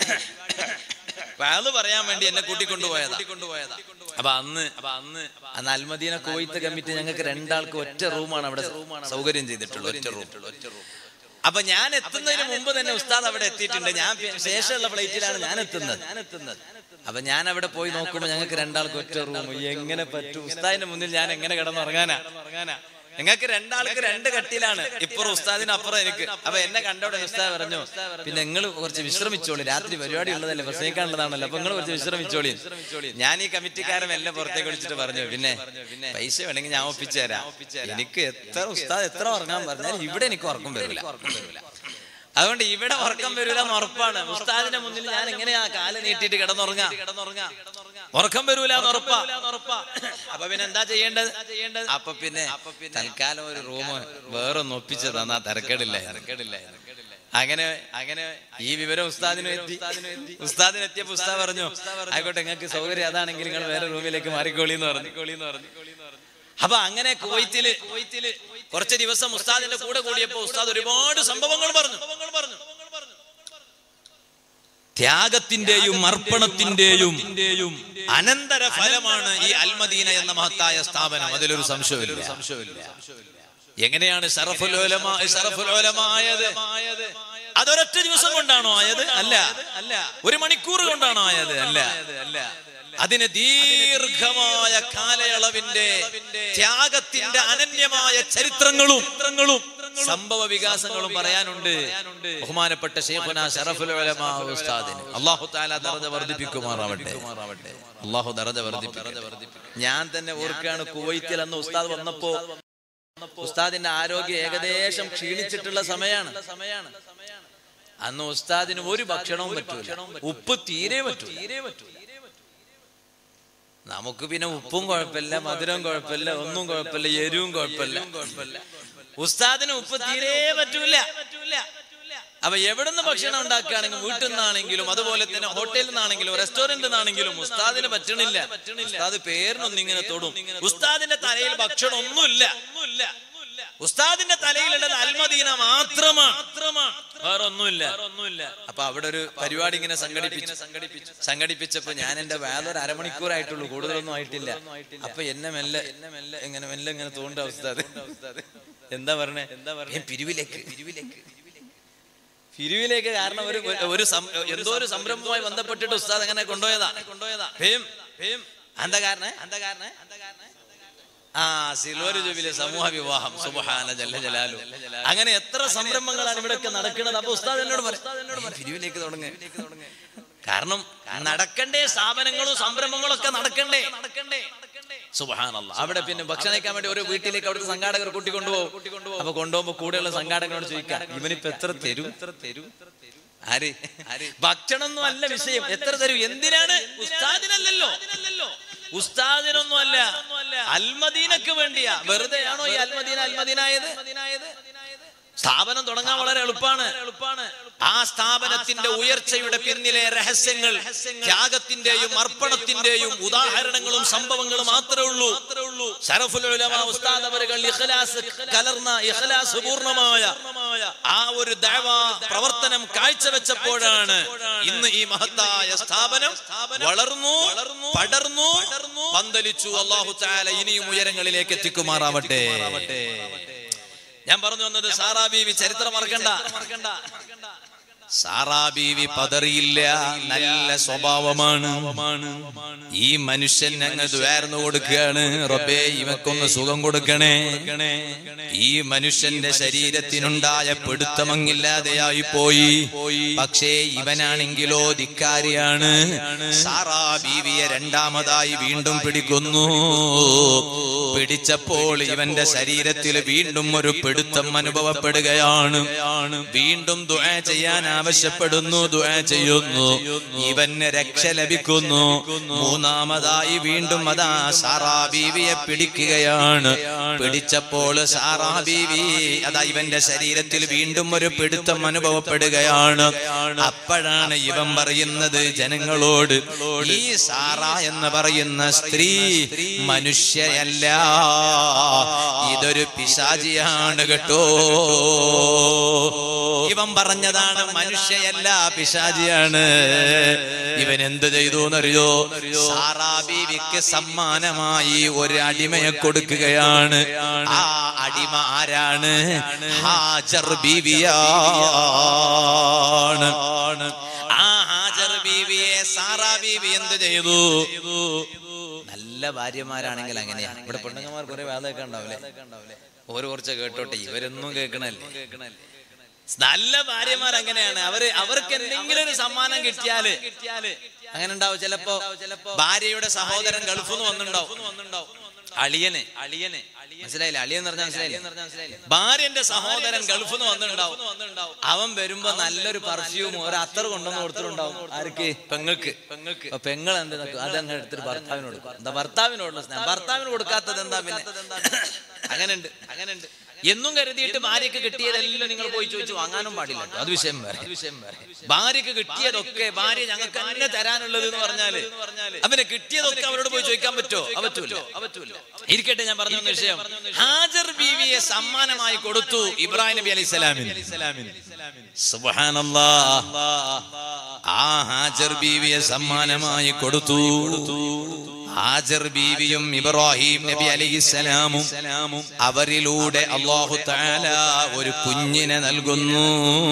Speaker 1: അത് പറയാൻ വേണ്ടി എന്നെ കൂട്ടിക്കൊണ്ടുപോയതാ അപ്പൊ അന്ന് അപ്പൊ അന്ന് അന്ന് അൽമദീന കുവൈത്ത് കമ്മിറ്റി ഞങ്ങൾക്ക് രണ്ടാൾക്ക് ഒറ്റ റൂമാണ് അവിടെ സൗകര്യം ചെയ്തിട്ടുള്ളത് ഒറ്റ റൂം ഒറ്റ റൂം അപ്പൊ ഞാൻ എത്തുന്നതിന് മുമ്പ് തന്നെ ഉസ്താദ് അവിടെ എത്തിയിട്ടുണ്ട് ഞാൻ പി- ശേഷമുള്ള ഫ്ലൈറ്റിലാണ് ഞാൻ എത്തുന്നത് ഞാൻ എത്തുന്നത് അപ്പൊ ഞാൻ അവിടെ പോയി നോക്കുമ്പോ ഞങ്ങൾക്ക് രണ്ടാൾക്ക് ഒറ്റ റൂം എങ്ങനെ പറ്റും ഉസ്താദിന്റെ മുന്നിൽ ഞാൻ എങ്ങനെ കിടന്നുറങ്ങാനാ നിങ്ങൾക്ക് രണ്ടാൾക്ക് രണ്ട് കട്ടിലാണ് ഇപ്പുറം ഉസ്താദിന് അപ്പുറം എനിക്ക് അപ്പൊ എന്നെ കണ്ടോടെ ഉസ്താദ് പറഞ്ഞു പിന്നെ നിങ്ങൾ കുറച്ച് വിശ്രമിച്ചോളി രാത്രി പരിപാടി ഉള്ളതല്ലേ പ്രസംഗിക്കാനുള്ളതാണല്ലോ അപ്പൊ നിങ്ങൾ കുറച്ച് വിശ്രമിച്ചോളി ഞാൻ ഈ കമ്മിറ്റിക്കാരൻ എല്ലാം പുറത്തേക്ക് വിളിച്ചിട്ട് പറഞ്ഞു പിന്നെ പൈസ വേണമെങ്കിൽ ഞാൻ ഒപ്പിച്ചു തരാം എനിക്ക് എത്ര ഉസ്താദ് എത്ര ഉറങ്ങാൻ പറഞ്ഞാൽ ഇവിടെ എനിക്ക് ഉറക്കം വരില്ല അതുകൊണ്ട് ഇവിടെ ഉറക്കം വരില്ല എന്ന് ഉറപ്പാണ് ഉസ്താദിന്റെ മുന്നിൽ ഞാൻ എങ്ങനെയാ കാല് നീട്ടിയിട്ട് കിടന്നുറങ്ങാ കിടന്നുറങ്ങാ ഉറക്കം വരൂല എന്ന് ഉറപ്പാ അപ്പൊ പിന്നെ എന്താ ചെയ്യേണ്ടത് ചെയ്യേണ്ടത് അപ്പൊ പിന്നെ തൽക്കാലം ഒരു റൂം വേറൊന്ന് ഒപ്പിച്ചു തന്നാ തിരക്കേടില്ല തിരക്കേടില്ല അങ്ങനെ അങ്ങനെ ഈ വിവരം ഉസ്താദിന് എത്തി ഉസ്താദിന് എത്തിയപ്പോ ഉസ്താദ് പറഞ്ഞു ആയിക്കോട്ടെ നിങ്ങൾക്ക് സൗകര്യം അതാണെങ്കിൽ നിങ്ങൾ വേറെ റൂമിലേക്ക് മാറിക്കോളി എന്ന് പറഞ്ഞു കോളി പറഞ്ഞു അപ്പൊ അങ്ങനെ കുവൈത്തില് കുവൈത്തില് കുറച്ച് ദിവസം ഉസ്താദിന്റെ കൂടെ കൂടിയപ്പോ ഉസ്താദ് ഒരുപാട് സംഭവങ്ങൾ പറഞ്ഞു ത്യാഗത്തിന്റെയും അർപ്പണത്തിന്റെയും അനന്തര ഫലമാണ് ഈ അൽമദീന എന്ന മഹത്തായ സ്ഥാപനം അതിലൊരു സംശയമില്ല സംശയമില്ല എങ്ങനെയാണ് ഷറഫുൽ ഉലമ ഷറഫുൽ ഉലമ ആയത് അതൊരൊറ്റ ദിവസം കൊണ്ടാണോ ആയത് അല്ല അല്ല ഒരു മണിക്കൂർ കൊണ്ടാണോ ആയത് അല്ല അല്ല അതിന് ദീർഘമായ കാലയളവിന്റെ ത്യാഗത്തിന്റെ അനന്യമായ ചരിത്രങ്ങളും സംഭവ വികാസങ്ങളും പറയാനുണ്ട് ബഹുമാനപ്പെട്ട ഷെയ്ഖുന ഷറഫുൽ ഉലമാ ഉസ്താദിന് അല്ലാഹു തആല ദർജ വർദ്ധിപ്പിക്കുമാറാവട്ടെ അല്ലാഹു ദർജ വർദ്ധിപ്പിക്കട്ടെ ഞാൻ തന്നെ ഓർക്കുകയാണ് കുവൈത്തിൽ അന്ന് ഉസ്താദ് വന്നപ്പോ ഉസ്താദിന്റെ ആരോഗ്യം ഏകദേശം ക്ഷീണിച്ചിട്ടുള്ള സമയമാണ് സമയമാണ് അന്ന് ഉസ്താദിന് ഒരു ഭക്ഷണവും പറ്റൂല ഉപ്പ് തീരെ പറ്റൂ തീരെ പറ്റൂ നമുക്ക് പിന്നെ ഉപ്പും കുഴപ്പമില്ല മധുരവും കുഴപ്പമില്ല ഒന്നും കുഴപ്പമില്ല എരിവും കുഴപ്പമില്ല കുഴപ്പമില്ല ഉസ്താദിന് ഉപ്പ് തീരെ പറ്റൂല അപ്പൊ എവിടുന്ന് ഭക്ഷണം ഉണ്ടാക്കുകയാണെങ്കിലും വീട്ടിൽ നിന്നാണെങ്കിലും അതുപോലെ തന്നെ ഹോട്ടലിൽ നിന്നാണെങ്കിലും റെസ്റ്റോറന്റിൽ നിന്നാണെങ്കിലും ഉസ്താദിന് പറ്റണില്ല ഉസ്താദ് പേരിനൊന്നും ഇങ്ങനെ തൊടും ഉസ്താദിന്റെ തലയിൽ ഭക്ഷണം ഒന്നുമില്ല ഉസ്താദിന്റെ തലയിലുള്ളത് അൽമദീന മാത്രമാണ് വേറെ ഒന്നുമില്ല ഒന്നുമില്ല അപ്പൊ അവിടെ ഒരു പരിപാടി ഇങ്ങനെ സംഘടിപ്പിച്ചു സംഘടിപ്പിച്ചു സംഘടിപ്പിച്ചപ്പോ ഞാൻ എന്റെ വേലൊരു അരമണിക്കൂറായിട്ടുള്ളൂ കൂടുതലൊന്നും ആയിട്ടില്ല അപ്പൊ എന്നെ മെല്ലെ എന്നെ മെല്ലെ എങ്ങനെ മെല്ലെ ഇങ്ങനെ തോണ്ട ഉസ്താദ് എന്താ പറഞ്ഞേ എന്താ പറഞ്ഞേ പിരിവിലേക്ക് പിരിവിലേക്ക് പിരിവിലേക്ക് കാരണം ഒരു ഒരു സം- എന്തോ ഒരു സംരംഭവുമായി ബന്ധപ്പെട്ടിട്ട് ഉസ്താദ് അങ്ങനെ കൊണ്ടുപോയതാ കൊണ്ടുപോയതാ ഭീം ഭീം എന്താ കാരണം എന്താ കാരണം ആ സിൽവർ ജൂബിലെ സമൂഹ വിവാഹം സുബഹാന ജല്ല ജലാലു അങ്ങനെ എത്ര സംരംഭങ്ങളാണ് ഇവിടെയൊക്കെ നടക്കുന്നത് അപ്പൊ ഉസ്താദ് എന്നോട് പറയും പിരിവിലേക്ക് തുടങ്ങ് കാരണം നടക്കണ്ടേ സ്ഥാപനങ്ങളും സംരംഭങ്ങളും ഒക്കെ നടക്കണ്ടേ നടക്കണ്ടേ സുബഹാനല്ല അവിടെ പിന്നെ ഭക്ഷണം കഴിക്കാൻ വേണ്ടി ഒരു വീട്ടിലേക്ക് അവിടുത്തെ സംഘാടകർ കൂട്ടിക്കൊണ്ടുപോകും അപ്പൊ കൊണ്ടുപോകുമ്പോ കൂടെയുള്ള സംഘാടകരോട് ചോദിക്കാം ഇവനിപ്പോ എത്ര തരും എത്ര തരും ആര് ഭക്ഷണം ഒന്നും അല്ല വിഷയം എത്ര തരും എന്തിനാണ് ഉസ്താദിനല്ലല്ലോ ഉസ്താദിനൊന്നും അല്ല അൽമദീനക്ക് വേണ്ടിയാ വെറുതെയാണോ ഈ അൽമദീന അൽമദീനായത് സ്ഥാപനം തുടങ്ങാൻ വളരെ എളുപ്പമാണ് എളുപ്പമാണ് ആ സ്ഥാപനത്തിന്റെ ഉയർച്ചയുടെ പിന്നിലെ രഹസ്യങ്ങൾ ത്യാഗത്തിന്റെയും അർപ്പണത്തിന്റെയും ഉദാഹരണങ്ങളും സംഭവങ്ങളും മാത്രമേ ഉള്ളൂ ഷറഫുൽ ഉലമ ഉസ്താദ് അവരുകൾ ഇഖ്ലാസ് കലർന്ന ഇഖ്ലാസ് പൂർണ്ണമായ ആ ഒരു ദഅവ പ്രവർത്തനം കാഴ്ചവെച്ചപ്പോഴാണ് ഇന്ന് ഈ മഹത്തായ സ്ഥാപനം വളർന്നു പടർന്നു പന്തലിച്ചു അള്ളാഹു തആല ഇനിയും ഉയരങ്ങളിലേക്ക് എത്തിക്കുമാറാവട്ടെ ഞാൻ പറഞ്ഞു വന്നത് സാറാ ബീവി ചരിത്രം മറക്കണ്ട സാറാ ബീവി പതറിയില്ല നല്ല സ്വഭാവമാണ് ഈ മനുഷ്യൻ ഞങ്ങൾ ദ്വാർന്നു കൊടുക്കുകയാണ് റബ്ബേ ഇവക്കൊന്ന് സുഖം കൊടുക്കണേ ഈ മനുഷ്യന്റെ ശരീരത്തിനുണ്ടായ പിടുത്തമങ്ങില്ലാതെയായി പോയി പക്ഷേ ഇവനാണെങ്കിലോ ധിക്കാരിയാണ് സാറാ ബീവിയെ രണ്ടാമതായി വീണ്ടും പിടിക്കുന്നു പിടിച്ചപ്പോൾ ഇവന്റെ ശരീരത്തിൽ വീണ്ടും ഒരു പിടുത്തം അനുഭവപ്പെടുകയാണ് വീണ്ടും ദുആ ചെയ്യാൻ ആവശ്യപ്പെടുന്നു ദുആ ചെയ്യുന്നു ഇവന് രക്ഷ ലഭിക്കുന്നു മൂന്നാമതായി വീണ്ടും അതാ സാറാ ബീവിയെ പിടിക്കുകയാണ് പിടിച്ചപ്പോൾ സാറാ ബീവി അതാ ഇവന്റെ ശരീരത്തിൽ വീണ്ടും ഒരു പിടുത്തം അനുഭവപ്പെടുകയാണ് അപ്പോഴാണ് ഇവൻ പറയുന്നത് ജനങ്ങളോട് ഈ സാറ എന്ന് പറയുന്ന സ്ത്രീ മനുഷ്യയല്ല ഇതൊരു പിശാചിയാണ് കേട്ടോ ഇവൻ പറഞ്ഞതാണ് മനുഷ്യയല്ല പിശാചിയാണ് ഇവൻ എന്ത് ചെയ്തു എന്നറിയോ സാറാ ബീവിക്ക് സമ്മാനമായി ഒരു അടിമയെ കൊടുക്കുകയാണ് ആ അടിമ ആരാണ് ഹാജർ ബീവിയാണ് ആ ഹാജർ ബീവിയെ സാറാ ബീവി എന്ത് ചെയ്തു നല്ല ഭാര്യമാരാണെങ്കിൽ അങ്ങനെയാണ് ഇവിടെ പെണ്ണുങ്ങന്മാർ കുറെ വേദമൊക്കെ ഉണ്ടാവില്ലേ ഓരോ കുറച്ച് കേട്ടോട്ടെ ഇവരൊന്നും കേൾക്കണല്ലേ നല്ല ഭാര്യമാർ അങ്ങനെയാണ് അവര് അവർക്ക് എന്തെങ്കിലും ഒരു സമ്മാനം കിട്ടിയാല് അങ്ങനെ ഉണ്ടാവും ചിലപ്പോ ഭാര്യയുടെ സഹോദരൻ ഗൾഫിൽ നിന്ന് വന്നിട്ടുണ്ടാവും അളിയന് അളിയന് മനസ്സിലായില്ലേ അളിയൻ പറഞ്ഞാൽ മനസ്സിലായില്ലേ ഭാര്യന്റെ സഹോദരൻ ഗൾഫിൽ നിന്ന് വന്നിട്ടുണ്ടാവും അവൻ വരുമ്പോ നല്ലൊരു പെർഫ്യൂം ഒരു അത്തർ കൊണ്ടുവന്ന് കൊടുത്തിട്ടുണ്ടാവും ആർക്ക് പെങ്ങൾക്ക് പെങ്ങൾക്ക് പെങ്ങൾ എന്ത് അതങ്ങ് എടുത്തിട്ട് ഭർത്താവിന് കൊടുക്കും എന്താ ഭർത്താവിനോടുള്ള സ്നേഹം ഭർത്താവിന് കൊടുക്കാത്തത് എന്താ പിന്നെ അങ്ങനെയുണ്ട് അങ്ങനെയുണ്ട് എന്നും കരുതിയിട്ട് ഭാര്യക്ക് കിട്ടിയതെല്ലാം നിങ്ങൾ പോയി ചോദിച്ചു വാങ്ങാനും പാടില്ല കേട്ടോ. അത് വിഷയം വേറെ വിഷയം വേറെ ഭാര്യക്ക് കിട്ടിയതൊക്കെ ഭാര്യ ഞങ്ങൾക്ക് തന്നെ തരാനുള്ളത് എന്ന് പറഞ്ഞാല് അവന് കിട്ടിയതൊക്കെ അവരോട് പോയി ചോദിക്കാൻ പറ്റോ പറ്റൂല പറ്റൂല ഇരിക്കട്ടെ ഞാൻ പറഞ്ഞ ഒന്ന് വിഷയം ഹാജർ ബീവിയെ സമ്മാനമായി കൊടുത്തു ഇബ്രാഹിം നബി അലൈഹി സ്വലാമിന് സുബ്ഹാനല്ലാ ആ ഹാജർ ബീവിയെ സമ്മാനമായി കൊടുത്തു ഹാജർ ബീവിയും ഇബ്രാഹിം നബി അലൈഹിസ്സലാമും അവരിലൂടെ അള്ളാഹു താല ഒരു കുഞ്ഞിനെ നൽകുന്നു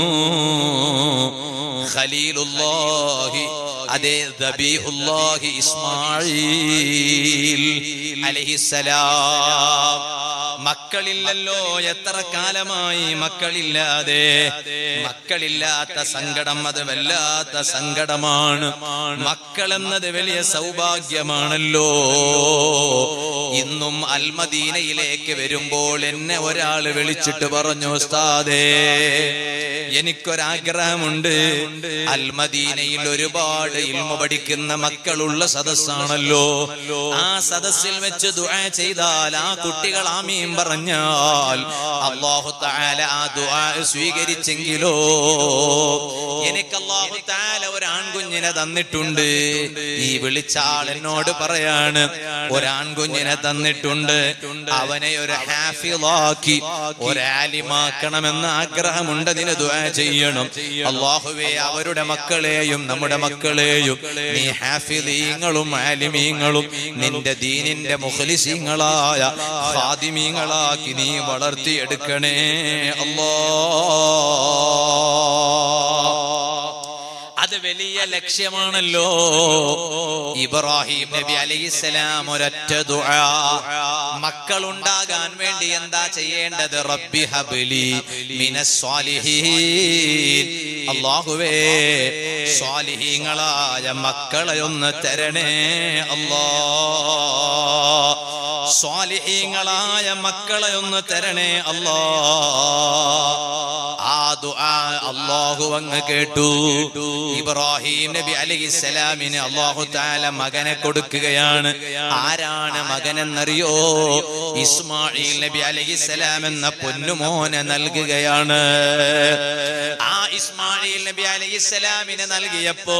Speaker 1: ഖലീലുല്ലാഹി അതേ ദബീഹുല്ലാഹി ഇസ്മായിൽ അലൈഹിസ്സലാം മക്കളില്ലല്ലോ എത്ര കാലമായി മക്കളില്ലാതെ മക്കളില്ലാത്ത സങ്കടം അത് വല്ലാത്ത സങ്കടമാണ് മക്കളെന്നത് വലിയ സൗഭാഗ്യമാണല്ലോ ഇന്നും അൽമദീനയിലേക്ക് വരുമ്പോൾ എന്നെ ഒരാൾ വിളിച്ചിട്ട് പറഞ്ഞു ഉസ്താദേ എനിക്കൊരാഗ്രഹമുണ്ട് അൽമദീനയിൽ ഒരുപാട് ഇൽമ പഠിക്കുന്ന മക്കളുള്ള സദസ്സാണല്ലോ ആ സദസ്സിൽ വെച്ച് ദുആ ചെയ്താൽ ആ കുട്ടികൾ ആമീൻ പറഞ്ഞാൽ അള്ളാഹു താല ആ ദുആ സ്വീകരിച്ചെങ്കിലോ എനിക്ക് അള്ളാഹു താല ഒരു ആൺകുഞ്ഞിനെ തന്നിട്ടുണ്ട് ഈ വിളിച്ച ആൾ എന്നോട് പറയാണ് ഒരാൺകുഞ്ഞിനെ തന്നിട്ടുണ്ട് അവനെ ഒരു ഹാഫിളാക്കി ഒരാലിമാക്കണമെന്ന് ആഗ്രഹമുണ്ട് അതിന് ദുആ ചെയ്യണം അള്ളാഹുവേ അവരുടെ മക്കളെയും നമ്മുടെ മക്കളെയും നീ ഹാഫിലീങ്ങളും ആലിമീങ്ങളും നിന്റെ ദീനിന്റെ മുഖലിസീങ്ങളായ ഖാദിമീങ്ങളാക്കി നീ വളർത്തിയെടുക്കണേ അല്ലാ അത് വലിയ ലക്ഷ്യമാണല്ലോ ഇബ്രാഹിം നബി അലൈഹിസ്സലാം ഒരൊറ്റ ദുആ മക്കളുണ്ടാകാൻ വേണ്ടി എന്താ ചെയ്യേണ്ടത് റബ്ബി ഹബ്ലി മിനസ് സ്വാലിഹീൻ അല്ലാഹുവേ സ്വാലിഹീങ്ങളായ മക്കളെ ഒന്ന് തരണേ അല്ലാ സ്വാലിഹീങ്ങളായ മക്കളെ ഒന്ന് തരണേ അല്ലാ ആ ദുആ അല്ലാഹു അങ്ങ് കേട്ടു ഇബ്രാഹിം നബി അലൈഹിസ്സലാമിന് അല്ലാഹു തആല മകനെ കൊടുക്കുകയാണ് ആരാണ് മകനെന്നറിയോ ഇസ്മായിൽ നബി അലൈഹിസ്സലാം എന്ന പൊന്നുമോനെ നൽകുകയാണ് ആ ഇസ്മായിൽ നബി അലൈഹിസ്സലാമിനെ നൽകിയപ്പോ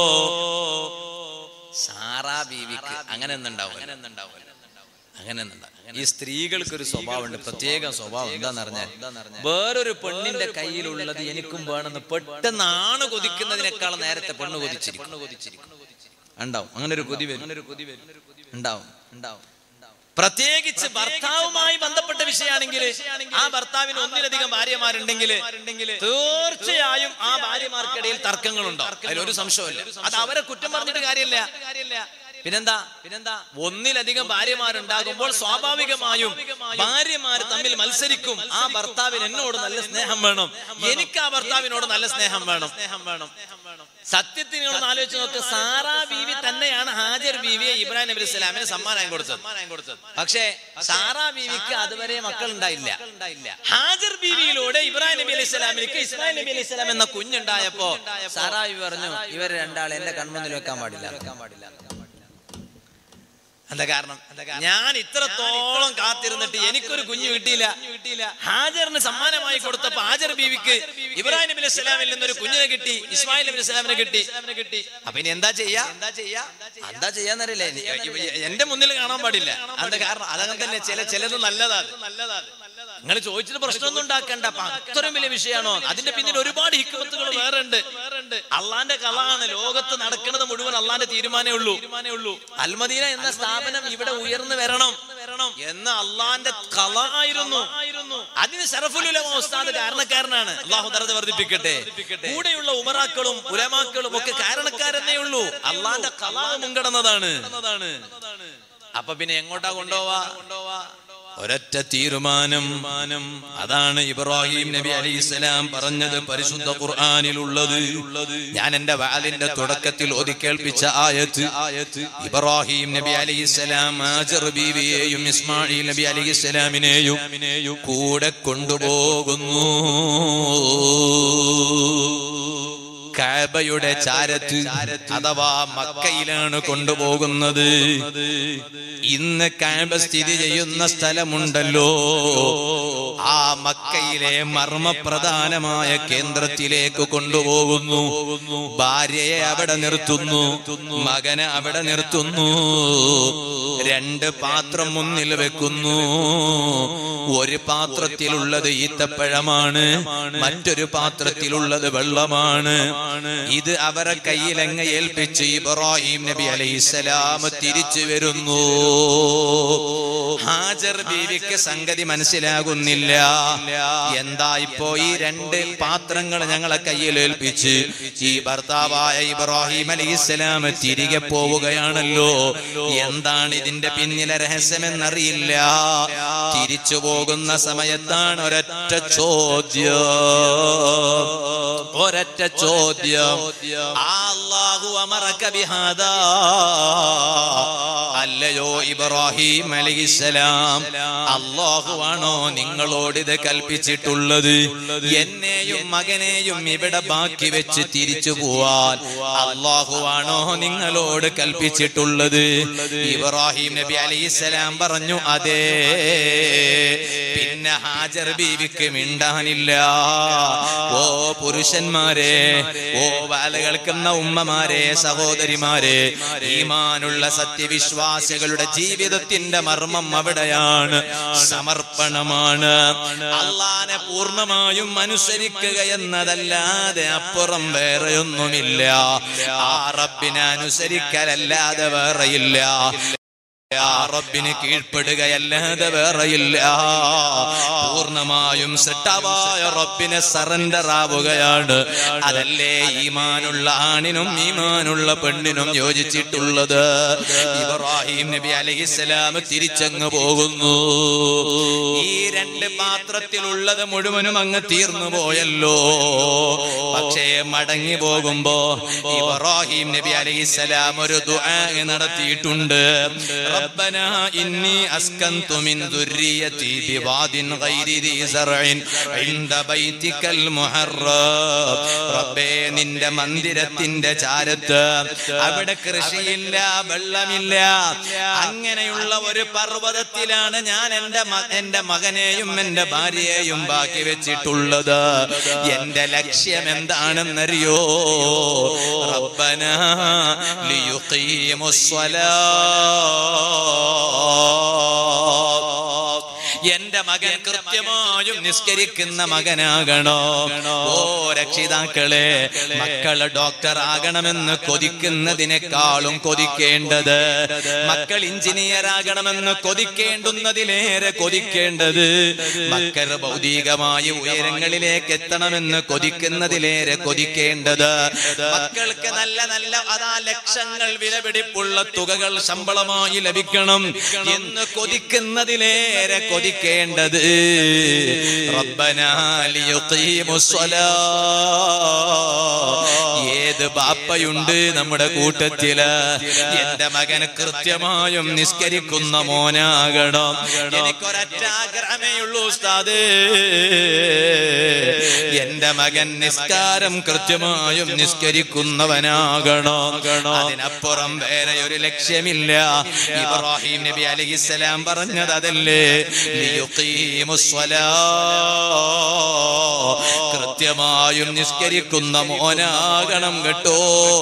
Speaker 1: സാറാ ബീവിക്ക് അങ്ങനെ ഒന്നുണ്ടാവും അങ്ങനെ ഒന്നുണ്ടാവും അങ്ങനെ ഈ സ്ത്രീകൾക്ക് ഒരു സ്വഭാവമുണ്ട് പ്രത്യേക സ്വഭാവം എന്താന്ന് പറഞ്ഞാൽ വേറൊരു പെണ്ണിന്റെ കയ്യിലുള്ളത് എനിക്കും വേണമെന്ന് പെട്ടെന്ന് ആണ് കൊതിക്കുന്നതിനേക്കാൾ നേരത്തെ പെണ്ണ് കൊതിച്ചിരിക്കും ഉണ്ടാവും അങ്ങനെ ഒരു കൊതി വരും ഉണ്ടാവും ഉണ്ടാവും പ്രത്യേകിച്ച് ഭർത്താവുമായി ബന്ധപ്പെട്ട വിഷയമാണെങ്കിൽ ആ ഭർത്താവിന് ഒന്നിലധികം ഭാര്യമാരുണ്ടെങ്കിൽ തീർച്ചയായും ആ ഭാര്യമാർക്കിടയിൽ തർക്കങ്ങളുണ്ടാവും അതിലൊരു സംശയമില്ല അത് അവരെ കുറ്റം പറഞ്ഞിട്ട് കാര്യമില്ല പിന്നെന്താ പിന്നെന്താ ഒന്നിലധികം ഭാര്യമാരുണ്ടാകുമ്പോൾ സ്വാഭാവികമായും ഭാര്യമാർ തമ്മിൽ മത്സരിക്കും ആ ഭർത്താവിന് എന്നോട് നല്ല സ്നേഹം വേണം എനിക്ക് ആ ഭർത്താവിനോട് നല്ല സ്നേഹം വേണം സ്നേഹം വേണം സത്യത്തിനോട് ആലോചിച്ച് നോക്ക് സാറാ ബീവി തന്നെയാണ് ഹാജർ ബീവിയെ ഇബ്രാഹിം നബി ഇസ്ലാമിന് സമ്മാനം കൊടുത്തത് പക്ഷേ സാറാ ബീവിക്ക് അതുവരെ മക്കൾ ഉണ്ടായില്ല ഹാജർ ബീവിയിലൂടെ ഇബ്രാഹിം നബി അലൈഹി സ്വലാമിക്ക് ഇസ്മായിൽ നബി അലൈഹി സ്വലാം എന്ന കുഞ്ഞുണ്ടായപ്പോ സാറാ ബീവി പറഞ്ഞു ഇവർ രണ്ടാൾ എന്റെ കൺമുന്നിൽ വെക്കാൻ പാടില്ല വെക്കാൻ പാടില്ല എന്താ കാരണം ഞാൻ ഇത്രത്തോളം കാത്തിരുന്നിട്ട് എനിക്കൊരു കുഞ്ഞു കിട്ടിയില്ല ഹാജറിന് സമ്മാനമായി കൊടുത്തപ്പോ ഹാജർ ബീവിക്ക് ഇബ്രാഹിം നബി അലൈഹി സ്വലാമിൽ നിന്നൊരു കുഞ്ഞിനെ കിട്ടി ഇസ്മായിൽ നബി സ്വലാമിനെ കിട്ടി അപ്പൊ ഇനി എന്താ ചെയ്യാ എന്താ ചെയ്യാ എന്താ ചെയ്യാന്നറിയില്ല എന്റെ മുന്നിൽ കാണാൻ പാടില്ല എന്താ കാരണം അതങ്ങനെ തന്നെ ചില ചിലത് നല്ലതാണ് നല്ലതാണ് നിങ്ങൾ ചോദിച്ചിട്ട് പ്രശ്നമൊന്നും ഉണ്ടാക്കണ്ട അപ്പൊ അത്രയും വലിയ വിഷയമാണോ അതിന്റെ പിന്നിൽ ഒരുപാട് ഹിക്കുമത്തുകൾ വേറെ ഉണ്ട് അള്ളാന്റെ കലാണ് ലോകത്ത് നടക്കുന്നത് മുഴുവൻ അള്ളാന്റെ തീരുമാനമേ ഉള്ളൂ ഉള്ളൂ അൽമദീന എന്ന സ്ഥാപനം ഇവിടെ ഉയർന്നു വരണം എന്ന് അള്ളാന്റെ കല ആയിരുന്നു അതിന് ഷറഫുലുലമ ഉസ്താദ് കാരണക്കാരനാണ് അള്ളാഹു തറത് വർദ്ധിപ്പിക്കട്ടെ കൂടെയുള്ള ഉമറാക്കളും ഉലമാക്കളും ഒക്കെ കാരണക്കാരെന്നേ ഉള്ളൂ അള്ളാന്റെ കല മുൻകടന്നതാണ് അപ്പൊ പിന്നെ എങ്ങോട്ടാ കൊണ്ടുപോവാ കൊണ്ടുപോവാ ഒരൊറ്റ തീരുമാനം അതാണ് ഇബ്രാഹിം നബി അലി ഇസ്ലാം പറഞ്ഞത് പരിശുദ്ധ ഖുർആാനിലുള്ളത് ഞാൻ എന്റെ വാലിന്റെ തുടക്കത്തിൽ ഒതി കേൾപ്പിച്ച ആയത്ത് ഇബ്രാഹിം നബി അലി ഇസ്ലാം ആജർ ബീവിയെയും ഇസ്മായിൽ നബി അലി ഇസ്ലാമിനെയും കൂടെ കൊണ്ടുപോകുന്നു കാബയുടെ ചാരത്ത് അഥവാ മക്കയിലാണ് കൊണ്ടുപോകുന്നത് ഇന്ന് കാബ സ്ഥിതി ചെയ്യുന്ന സ്ഥലമുണ്ടല്ലോ ആ മക്കയിലെ മർമ്മപ്രധാനമായ കേന്ദ്രത്തിലേക്ക് കൊണ്ടുപോകുന്നു ഭാര്യയെ അവിടെ നിർത്തുന്നു മകനെ അവിടെ നിർത്തുന്നു രണ്ട് പാത്രം മുന്നിൽ വെക്കുന്നു ഒരു പാത്രത്തിലുള്ളത് ഈത്തപ്പഴമാണ് മറ്റൊരു പാത്രത്തിലുള്ളത് വെള്ളമാണ് ഇത് അവരെ കയ്യിലങ്ങ് ഏൽപ്പിച്ച് ഇബ്രാഹിം നബി അലൈഹിസ്സലാം തിരിച്ചു വരുന്നു ഹാജർ ബീവിക്ക് സംഗതി മനസ്സിലാകുന്നില്ല എന്താ ഇപ്പോ ഈ രണ്ട് പാത്രങ്ങൾ ഞങ്ങളെ കയ്യിൽ ഏൽപ്പിച്ച് ഈ ഭർത്താവായ ഇബ്രാഹിം അലൈഹിസ്സലാം തിരികെ പോവുകയാണല്ലോ എന്താണ് ഇതിന്റെ പിന്നിലെ രഹസ്യമെന്നറിയില്ല തിരിച്ചു പോകുന്ന സമയത്താണ് ഒരൊറ്റ ചോദ്യം ഒരൊറ്റ ചോദ്യം അല്ലാഹു അമറക ബിഹാദാ അല്ലയോ ഇബ്രാഹിം അലൈഹിസ്സലാം അല്ലാഹു ആണോ നിങ്ങളോട് ഇത് കൽപ്പിച്ചിട്ടുള്ളത് എന്നെയും മകനെയും ഇവിടെ ബാക്കി വെച്ച് തിരിച്ചു പോവാൻ അല്ലാഹു ആണോ നിങ്ങളോട് കൽപ്പിച്ചിട്ടുള്ളത് ഇബ്രാഹിം നബി അലൈഹിസ്സലാം പറഞ്ഞു അതെ പിന്നെ ഹാജർ ബീവിക്ക് മിണ്ടാനില്ല ഓ പുരുഷന്മാരെ ഓ വാല കേൾക്കുന്ന ഉമ്മമാരെ സഹോദരിമാരെ ഈമാനുള്ള സത്യവിശ്വാസികളുടെ ജീവിതത്തിന്റെ മർമ്മം അവിടെയാണ് സമർപ്പണമാണ് അള്ളാനെ പൂർണ്ണമായും അനുസരിക്കുക എന്നതല്ലാതെ അപ്പുറം വേറെയൊന്നുമില്ല ആ റബ്ബിനെ അനുസരിക്കലല്ലാതെ വേറെയില്ല ആ റബ്ബിന് കീഴ്പ്പെടുകയല്ലാതെ വേറെയില്ല പൂർണ്ണമായും സൃഷ്ടാവായ റബ്ബിനെ സറണ്ടർ ആവുകയാണ് അതല്ലേ ഈമാനുള്ള ആണിനും ഈമാനുള്ള പെണ്ണിനും യോജിച്ചിട്ടുള്ളത് ഇബ്രാഹിം നബി അലഹിസ്സലാം തിരിച്ചങ്ങ് പോകുന്നു ഈ രണ്ട് പാത്രത്തിലുള്ളത് മുഴുവനും അങ്ങ് തീർന്നു പോയല്ലോ പക്ഷേ മടങ്ങി പോകുമ്പോ ഇബ്രാഹിം നബി അലൈഹിസ്സലാം ഒരു ദുആ നടത്തിയിട്ടുണ്ട് ربنا إني أسكنت من ذريتي بواد غير ذي زرع عند بيتك المحرم റബ്ബേ നിന്റെ മന്ദിരത്തിന്റെ ചാരത്ത് അവിടെ കൃഷിയില്ല വെള്ളമില്ല അങ്ങനെയുള്ള ഒരു പർവ്വതത്തിലാണ് ഞാൻ എന്റെ മ- എന്റെ മകനെയും എന്റെ ഭാര്യയെയും ബാക്കി വെച്ചിട്ടുള്ളത് എന്റെ ലക്ഷ്യം എന്താണെന്നറിയോ റബ്ബന എന്റെ മകൻ കൃത്യമായും നിസ്കരിക്കുന്ന മകനാകണോ ഓ രക്ഷിതാക്കളെ മക്കള് ഡോക്ടർ ആകണമെന്ന് കൊതിക്കുന്നതിനേക്കാളും കൊതിക്കേണ്ടത് മക്കൾ എഞ്ചിനീയർ ആകണമെന്ന് കൊതിക്കേണ്ടുന്നതിലേറെ കൊതിക്കേണ്ടത് മക്കൾ ഭൗതികമായ ഉയരങ്ങളിലേക്ക് എത്തണമെന്ന് കൊതിക്കുന്നതിലേറെ കൊതിക്കേണ്ടത് മക്കൾക്ക് നല്ല നല്ല അതാ ലക്ഷങ്ങൾ വിലപിടിപ്പുള്ള തുകകൾ ശമ്പളമായി ലഭിക്കണം എന്ന് കൊതിക്കുന്നതിലേറെ കൊതിക്കേണ്ടത് റബ്ബനാ ലിയുഖീമുസ്സലാ. ഏത് ബാപ്പയുണ്ട് നമ്മുടെ കൂട്ടത്തില് എന്റെ മകൻ കൃത്യമായും നിസ്കരിക്കുന്ന മോനാകണം എനിക്കൊരൊറ്റ ആഗ്രഹമേ ഉള്ളൂ ഉസ്താദ് എന്റെ മകൻ നിസ്കാരം കൃത്യമായും നിസ്കരിക്കുന്നവനാകണം അതിനപ്പുറം വേറെ ഒരു ലക്ഷ്യമില്ല ഇബ്രാഹിം നബി അലഹിസ്സലാം പറഞ്ഞത് അതല്ലേ ലിയുഖീമുസ്സലാ. കൃത്യമായും നിസ്കരിക്കുന്ന മോനാകണം കേട്ടോ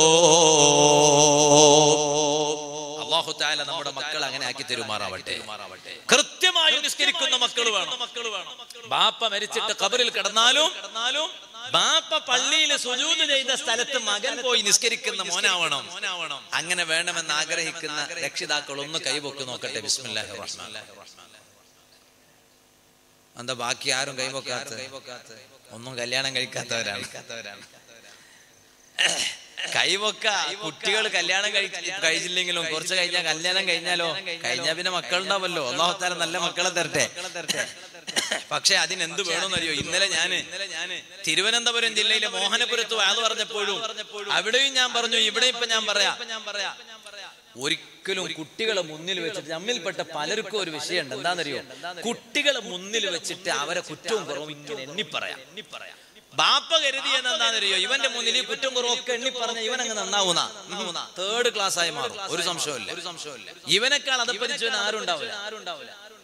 Speaker 1: അള്ളാഹു താല നമ്മുടെ മക്കൾ അങ്ങനെ ആക്കി തരുമാറാവട്ടെ കൃത്യമായി നിസ്കരിക്കുന്ന മക്കൾ വേണം ബാപ്പ മരിച്ചിട്ട് കബറിൽ കിടന്നാലും കിടന്നാലും ബാപ്പ പള്ളിയിൽ സുജൂത് ചെയ്ത സ്ഥലത്ത് മകൻ പോയി നിസ്കരിക്കുന്ന മോനാവണം അങ്ങനെ വേണമെന്ന് ആഗ്രഹിക്കുന്ന രക്ഷിതാക്കൾ ഒന്ന് കൈവൊക്ക് നോക്കട്ടെ ബിസ്മില്ലാഹി റഹ്മാൻ എന്താ ബാക്കി ആരും കൈവക്കാത്ത ഒന്നും കല്യാണം കഴിക്കാത്തവരാണ് കൈവക്ക കുട്ടികൾ കല്യാണം കഴി- കഴിച്ചില്ലെങ്കിലും കുറച്ച് കഴിഞ്ഞാൽ കല്യാണം കഴിഞ്ഞാലോ കഴിഞ്ഞാ പിന്നെ മക്കളുണ്ടാവല്ലോ ഒന്നാമത്താരം നല്ല മക്കളെ തരട്ടെ പക്ഷെ അതിനെന്ത് വേണമെന്നറിയോ ഇന്നലെ ഞാന് തിരുവനന്തപുരം ജില്ലയിലെ മോഹനപുരത്ത് വാത് പറഞ്ഞപ്പോഴും അവിടെയും ഞാൻ പറഞ്ഞു ഇവിടെ ഇപ്പൊ ഞാൻ പറയാം ഒരിക്കലും കുട്ടികളെ മുന്നിൽ വെച്ചിട്ട് നമ്മിൽപ്പെട്ട പലർക്കും ഒരു വിഷയമുണ്ട് എന്താണെന്നറിയോ കുട്ടികളെ മുന്നിൽ വെച്ചിട്ട് അവരെ കുറ്റവും കുറവും ഇങ്ങനെ എണ്ണി പറയാം ബാപ്പ കരുതിയത് എന്താണെന്നറിയോ ഇവന്റെ മുന്നിൽ ഈ കുറ്റം കുറവൊക്കെ എണ്ണി പറഞ്ഞ ഇവൻ അങ്ങ് നന്നാവുന്ന തേർഡ് ക്ലാസ് ആയി മാറും ഒരു സംശയമില്ല ഒരു സംശയമില്ല ഇവനേക്കാൾ അതപ്പരിച്ചവൻ ആരും ഉണ്ടാവില്ല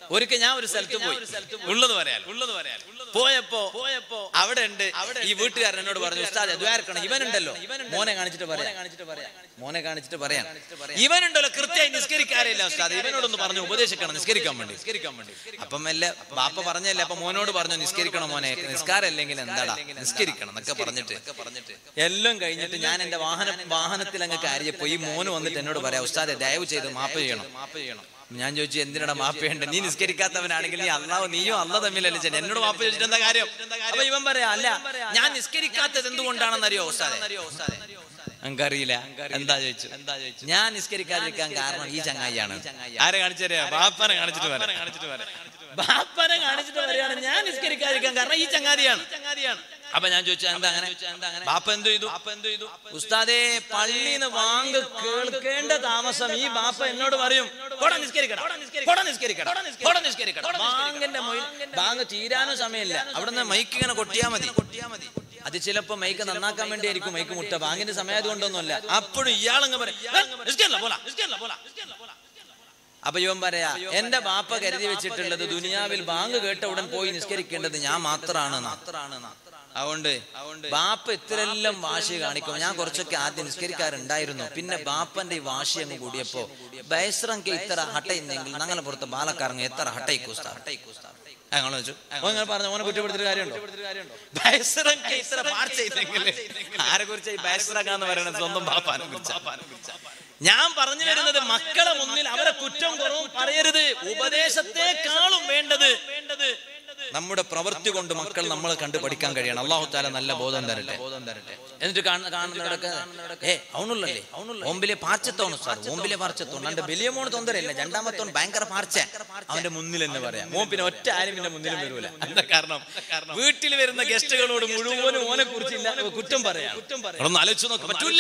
Speaker 1: ഒരിക്കൽ ഞാൻ ഒരു സ്ഥലത്ത് പോയി ഉള്ളത് പറയാൻ ഉള്ളത് പറയാൻ പോയപ്പോ പോയപ്പോ അവിടെ ഉണ്ട് ഈ വീട്ടുകാരൻ എന്നോട് പറഞ്ഞു ഉസ്താദ് ദ്വാരക്കണം ഇവനുണ്ടല്ലോ മോനെ കാണിച്ചിട്ട് പറയാം മോനെ കാണിച്ചിട്ട് പറയാം ഇവനുണ്ടല്ലോ കൃത്യമായി നിസ്കരിക്കാറില്ല ഉസ്താദ് ഇവനോടൊന്ന് പറഞ്ഞു ഉപദേശിക്കണം നിസ്കരിക്കാൻ വേണ്ടി നിസ്കരിക്കാൻ വേണ്ടി അപ്പം മെല്ലെ ബാപ്പ പറഞ്ഞല്ലേ അപ്പൊ മോനോട് പറഞ്ഞു നിസ്കരിക്കണം മോനെ നിസ്കാരം അല്ലെങ്കിൽ എന്താടാ നിസ്കരിക്കണം എന്നൊക്കെ പറഞ്ഞിട്ട് എല്ലാം കഴിഞ്ഞിട്ട് ഞാൻ എന്റെ വാഹന വാഹനത്തിൽ അങ്ങ് കാര്യപ്പോ ഈ മോന് വന്നിട്ട് എന്നോട് പറയാം ഉസ്താദെ ദയവ് ചെയ്ത് മാപ്പ് ചെയ്യണം മാപ്പ് ചെയ്യണം ഞാൻ ചോദിച്ചു എന്തിനാടാ മാപ്പ് ചെയ്യണ്ടേ നീ നിസ്കരിക്കാത്തവനാണെങ്കിൽ നീ അള്ളാഹ് നീയോ അല്ല തമ്മിലല്ലേ ചേട്ടൻ എന്നോട് മാപ്പ് ചോദിച്ചിട്ട് എന്താ കാര്യം അപ്പൊ ഇവൻ പറയാ അല്ല ഞാൻ നിസ്കരിക്കാത്തത് എന്തുകൊണ്ടാണെന്നറിയോ ഉസ്താദെ എനിക്കറിയില്ല എന്താ ചോദിച്ചു എന്താ ചോദിച്ചു ഞാൻ നിസ്കരിക്കാതിരിക്കാൻ കാരണം ഈ ചങ്ങായിയാണ് ആരെ കാണിച്ചു തരാ ബാപ്പനെ കാണിച്ചിട്ട് വരാം കാണിച്ചിട്ട് വരാം ബാപ്പനെ കാണിച്ചിട്ട് വരികയാണ് ഞാൻ നിസ്കരിക്കാതിരിക്കാൻ കാരണം ഈ ചങ്ങാതിയാണ് ചങ്ങാതിയാണ് അപ്പൊ ഞാൻ ചോദിച്ചു എന്താ അങ്ങനെ ബാപ്പ എന്ത് ചെയ്തു ബാപ്പ എന്ത് ചെയ്തു ഉസ്താദേ പള്ളിന്ന് വാങ്ക് കേൾക്കേണ്ട താമസം ഈ ബാപ്പ എന്നോട് പറയും "പോടാ നിസ്കരിക്കടാ, പോടാ നിസ്കരിക്കടാ, പോടാ നിസ്കരിക്കടാ." ബാങ്കിന്റെ മൊയ്- ബാങ്ക് തീരാനും സമയമില്ല അവിടുന്ന് മൈക്ക് ഇങ്ങനെ കൊട്ടിയാ മതി കൊട്ടിയാ മതി അത് ചിലപ്പോ മൈക്ക് നന്നാക്കാൻ വേണ്ടിയായിരിക്കും മൈക്ക് മുട്ട ബാങ്കിന്റെ സമയം കൊണ്ടൊന്നുമല്ല അപ്പോഴും ഇയാളങ്ങ് പറയും "ഏ, നിസ്കരില്ല, പോടാ, നിസ്കരില്ല, പോടാ, നിസ്കരില്ല, പോടാ." അപ്പൊ ഇവൻ പറയാ എന്റെ ബാപ്പ കരുതി വെച്ചിട്ടുള്ളത് ദുനിയാവിൽ ബാങ്ക് കേട്ട ഉടൻ പോയി നിസ്കരിക്കേണ്ടത് ഞാൻ മാത്രമാണ് അതുകൊണ്ട് ബാപ്പ ഇത്രയെല്ലാം വാശി കാണിക്കും ഞാൻ കുറച്ചൊക്കെ ആദ്യം നിസ്കരിക്കാറുണ്ടായിരുന്നു പിന്നെ ബാപ്പന്റെ ഈ വാശി അങ്ങ് കൂടിയപ്പോ ബൈസ്രങ്കെ ഇത്ര ഹട്ടയുന്നെങ്കിൽ ഞങ്ങളെ പുറത്ത് ബാലക്കാരങ്ങ് എത്ര ഹട്ടയി കൂസ്താ ഹട്ടയി കൂസ്താ അങ്ങനെ വെച്ചു ഓൻ പറഞ്ഞു ഓനെ കുറ്റപ്പെടുത്തിട്ട് കാര്യമുണ്ടോ ബൈസ്രങ്കെ ഇത്ര പാർച്ച ചെയ്തെങ്കിൽ ആരെ കുറിച്ച് ഈ ബൈസ്രങ്ക എന്ന് പറയുന്നത് സ്വന്തം ബാപ്പാനെ കുറിച്ച് ഞാൻ പറഞ്ഞു വരുന്നത് മക്കളെ മുന്നിൽ അവരെ കുറ്റം കുറവും പറയരുത് ഉപദേശത്തെക്കാളും വേണ്ടത് വേണ്ടത് നമ്മുടെ പ്രവൃത്തി കൊണ്ട് മക്കൾ നമ്മളെ കണ്ട് പഠിക്കാൻ കഴിയണം അള്ളാഹു താല നല്ല ബോധം തരട്ടെ ബോധം തരട്ടെ എന്നിട്ട് കാണുന്ന കാണുന്നവരൊക്കെ ഏ അവനുള്ളല്ലേ ഓമ്പിലെ പാർച്ചത്തോണ് സാർ ഓമ്പിലെ പാർച്ചത്തോണ് എന്റെ വലിയ മോണ് തൊന്തരല്ല രണ്ടാമത്തോൺ ഭയങ്കര പാർച്ച അവന്റെ മുന്നിൽ എന്ന് പറയാം മോൻ പിന്നെ ഒറ്റ ആരും പിന്നെ മുന്നിലും വരൂല എന്താ കാരണം വീട്ടിൽ വരുന്ന ഗസ്റ്റുകളോട് മുഴുവനും ഓനെ കുറിച്ചില്ല കുറ്റം പറയാം കുറ്റം പറയാം ഒന്ന് ആലോചിച്ച് നോക്ക് പറ്റൂല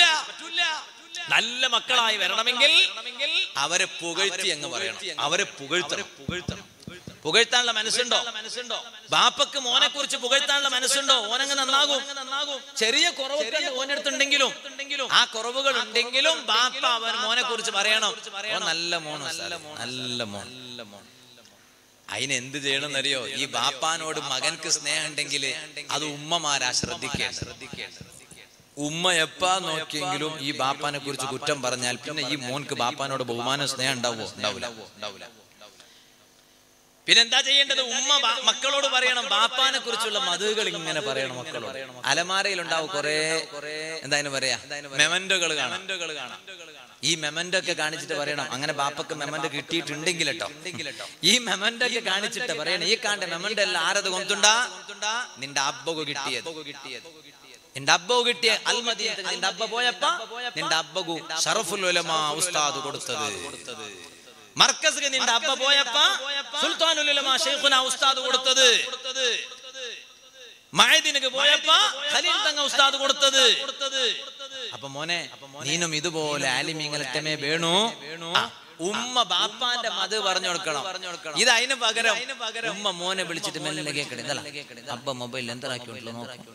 Speaker 1: നല്ല മക്കളായി വരണമെങ്കിൽ അവരെ പുകഴ്ത്തി അങ്ങ് പറയണം അവരെ പുകഴ്ത്തണം പുകഴ്ത്തണം പുകഴ്ത്താനുള്ള മനസ്സുണ്ടോ മനസ്സുണ്ടോ ബാപ്പക്ക് മോനെ കുറിച്ച് പുകഴ്ത്താനുള്ള മനസ്സുണ്ടോ ഓനങ്ങ് നന്നാകും നന്നാകും ചെറിയ കുറവൊക്കെ ഓനെടുത്തുണ്ടെങ്കിലും ആ കുറവുകൾ ഉണ്ടെങ്കിലും ബാപ്പ അവൻ മോനെ കുറിച്ച് പറയണം ഓൻ നല്ല മോണ് നല്ല മോൻ നല്ല മോൻ അതിന് എന്ത് ചെയ്യണമെന്നറിയോ ഈ ബാപ്പാനോട് മകൻക്ക് സ്നേഹം ഉണ്ടെങ്കിൽ അത് ഉമ്മമാരാ ശ്രദ്ധിക്കേണ്ട ശ്രദ്ധിക്കേണ്ടത് ഉമ്മ എപ്പാ നോക്കിയെങ്കിലും ഈ ബാപ്പാനെ കുറിച്ച് കുറ്റം പറഞ്ഞാൽ പിന്നെ ഈ മോൻക്ക് ബാപ്പാനോട് ബഹുമാനം സ്നേഹം ഉണ്ടാവോ ഉണ്ടാവില്ല ഉണ്ടാവില്ല പിന്നെന്താ ചെയ്യേണ്ടത് ഉമ്മ ബാ- മക്കളോട് പറയണം ബാപ്പാനെ കുറിച്ചുള്ള മതുകൾ ഇങ്ങനെ പറയണം മക്കളോട് അലമാരയിൽ ഉണ്ടാവും കുറെ എന്താ അതിന് പറയാ മെമന്റോകൾ കാണാം ഈ മെമന്റോ ഒക്കെ കാണിച്ചിട്ട് പറയണം അങ്ങനെ ബാപ്പക്ക് മെമന്റോ കിട്ടിയിട്ടുണ്ടെങ്കിൽ കേട്ടോ ഈ മെമന്റോ ഒക്കെ കാണിച്ചിട്ട് പറയണം ഈ കാണ്ട മെമന്റോ എല്ലാം ആരത് കൊണ്ടുണ്ടാ നിന്റെ അബ്ബകു കിട്ടിയത് കിട്ടിയത് നിന്റെ അബ്ബു കിട്ടിയ അൽമദീനത്തിൽ നിന്റെ അബ്ബ പോയപ്പ നിന്റെ അബ്ബകു ഷറഫുൽ ഉലമാ ഉസ്താദ് കൊടുത്തത് മർക്കസ് നിന്റെ അബ്ബ പോയപ്പ സുൽത്താനുൽ ഉലമാ ഷെയ്ഖുന ഉസ്താദ് കൊടുത്തത് മഴദിനക്ക് പോയപ്പ ഖലീൽ തങ്ങ ഉസ്താദ് കൊടുത്തത് അപ്പൊ മോനെ നീനും ഇതുപോലെ ആലിമീങ്ങളെ വേണു ആ, ഉമ്മ ബാപ്പാന്റെ മത് പറഞ്ഞു കൊടുക്കണം ഇത് അതിന് പകരം ഉമ്മ മോനെ വിളിച്ചിട്ട് മെല്ലെ കേക്കണേ ഇതല്ല അബ്ബ മൊബൈൽ എന്താക്കിയിട്ടുള്ളൂ നോക്കാം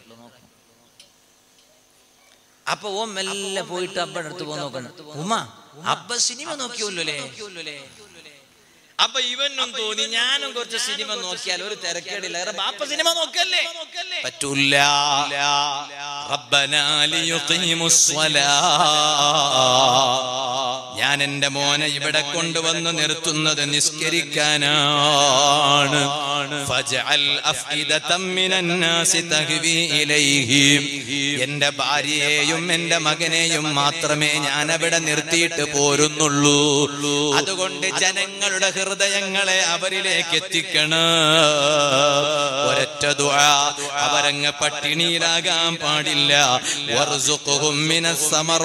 Speaker 1: അപ്പൊ ഓ മെല്ലെ പോയിട്ട് അബ്ബയുടെ അടുത്ത് പോ നോക്കണം ഉമ്മ അബ്ബ സിനിമ നോക്കിയല്ലേ അപ്പൊ ഇവനും തോന്നി ഞാനും കുറച്ച് സിനിമ നോക്കിയാൽ ഒരു തിരക്കേടില്ല ഏറെ ബാപ്പ സിനിമ നോക്കല്ലേ പറ്റൂല റബ്ബനാ ലിയുഖീമുസ് സ്വലാ. ഞാൻ എന്റെ മോനെ ഇവിടെ കൊണ്ടുവന്ന് നിർത്തുന്നത് നിസ്കരിക്കാനാണ് ഫജ്അൽ അഫ്ഇദതം മിനന്നാസി തഹ്വി ഇലൈഹിം. എന്റെ ഭാര്യയെയും എന്റെ മകനെയും മാത്രമേ ഞാൻ അവിടെ നിർത്തിയിട്ട് പോരുന്നുള്ളൂ അതുകൊണ്ട് ജനങ്ങളുടെ ഹൃദയങ്ങളെ അവരിലേക്ക് എത്തിക്കണം ഒരൊറ്റ ദുആ അവരങ്ങ് പട്ടിണിയിലാകാൻ പാടില്ല വർസുഖുഹും മിനസ്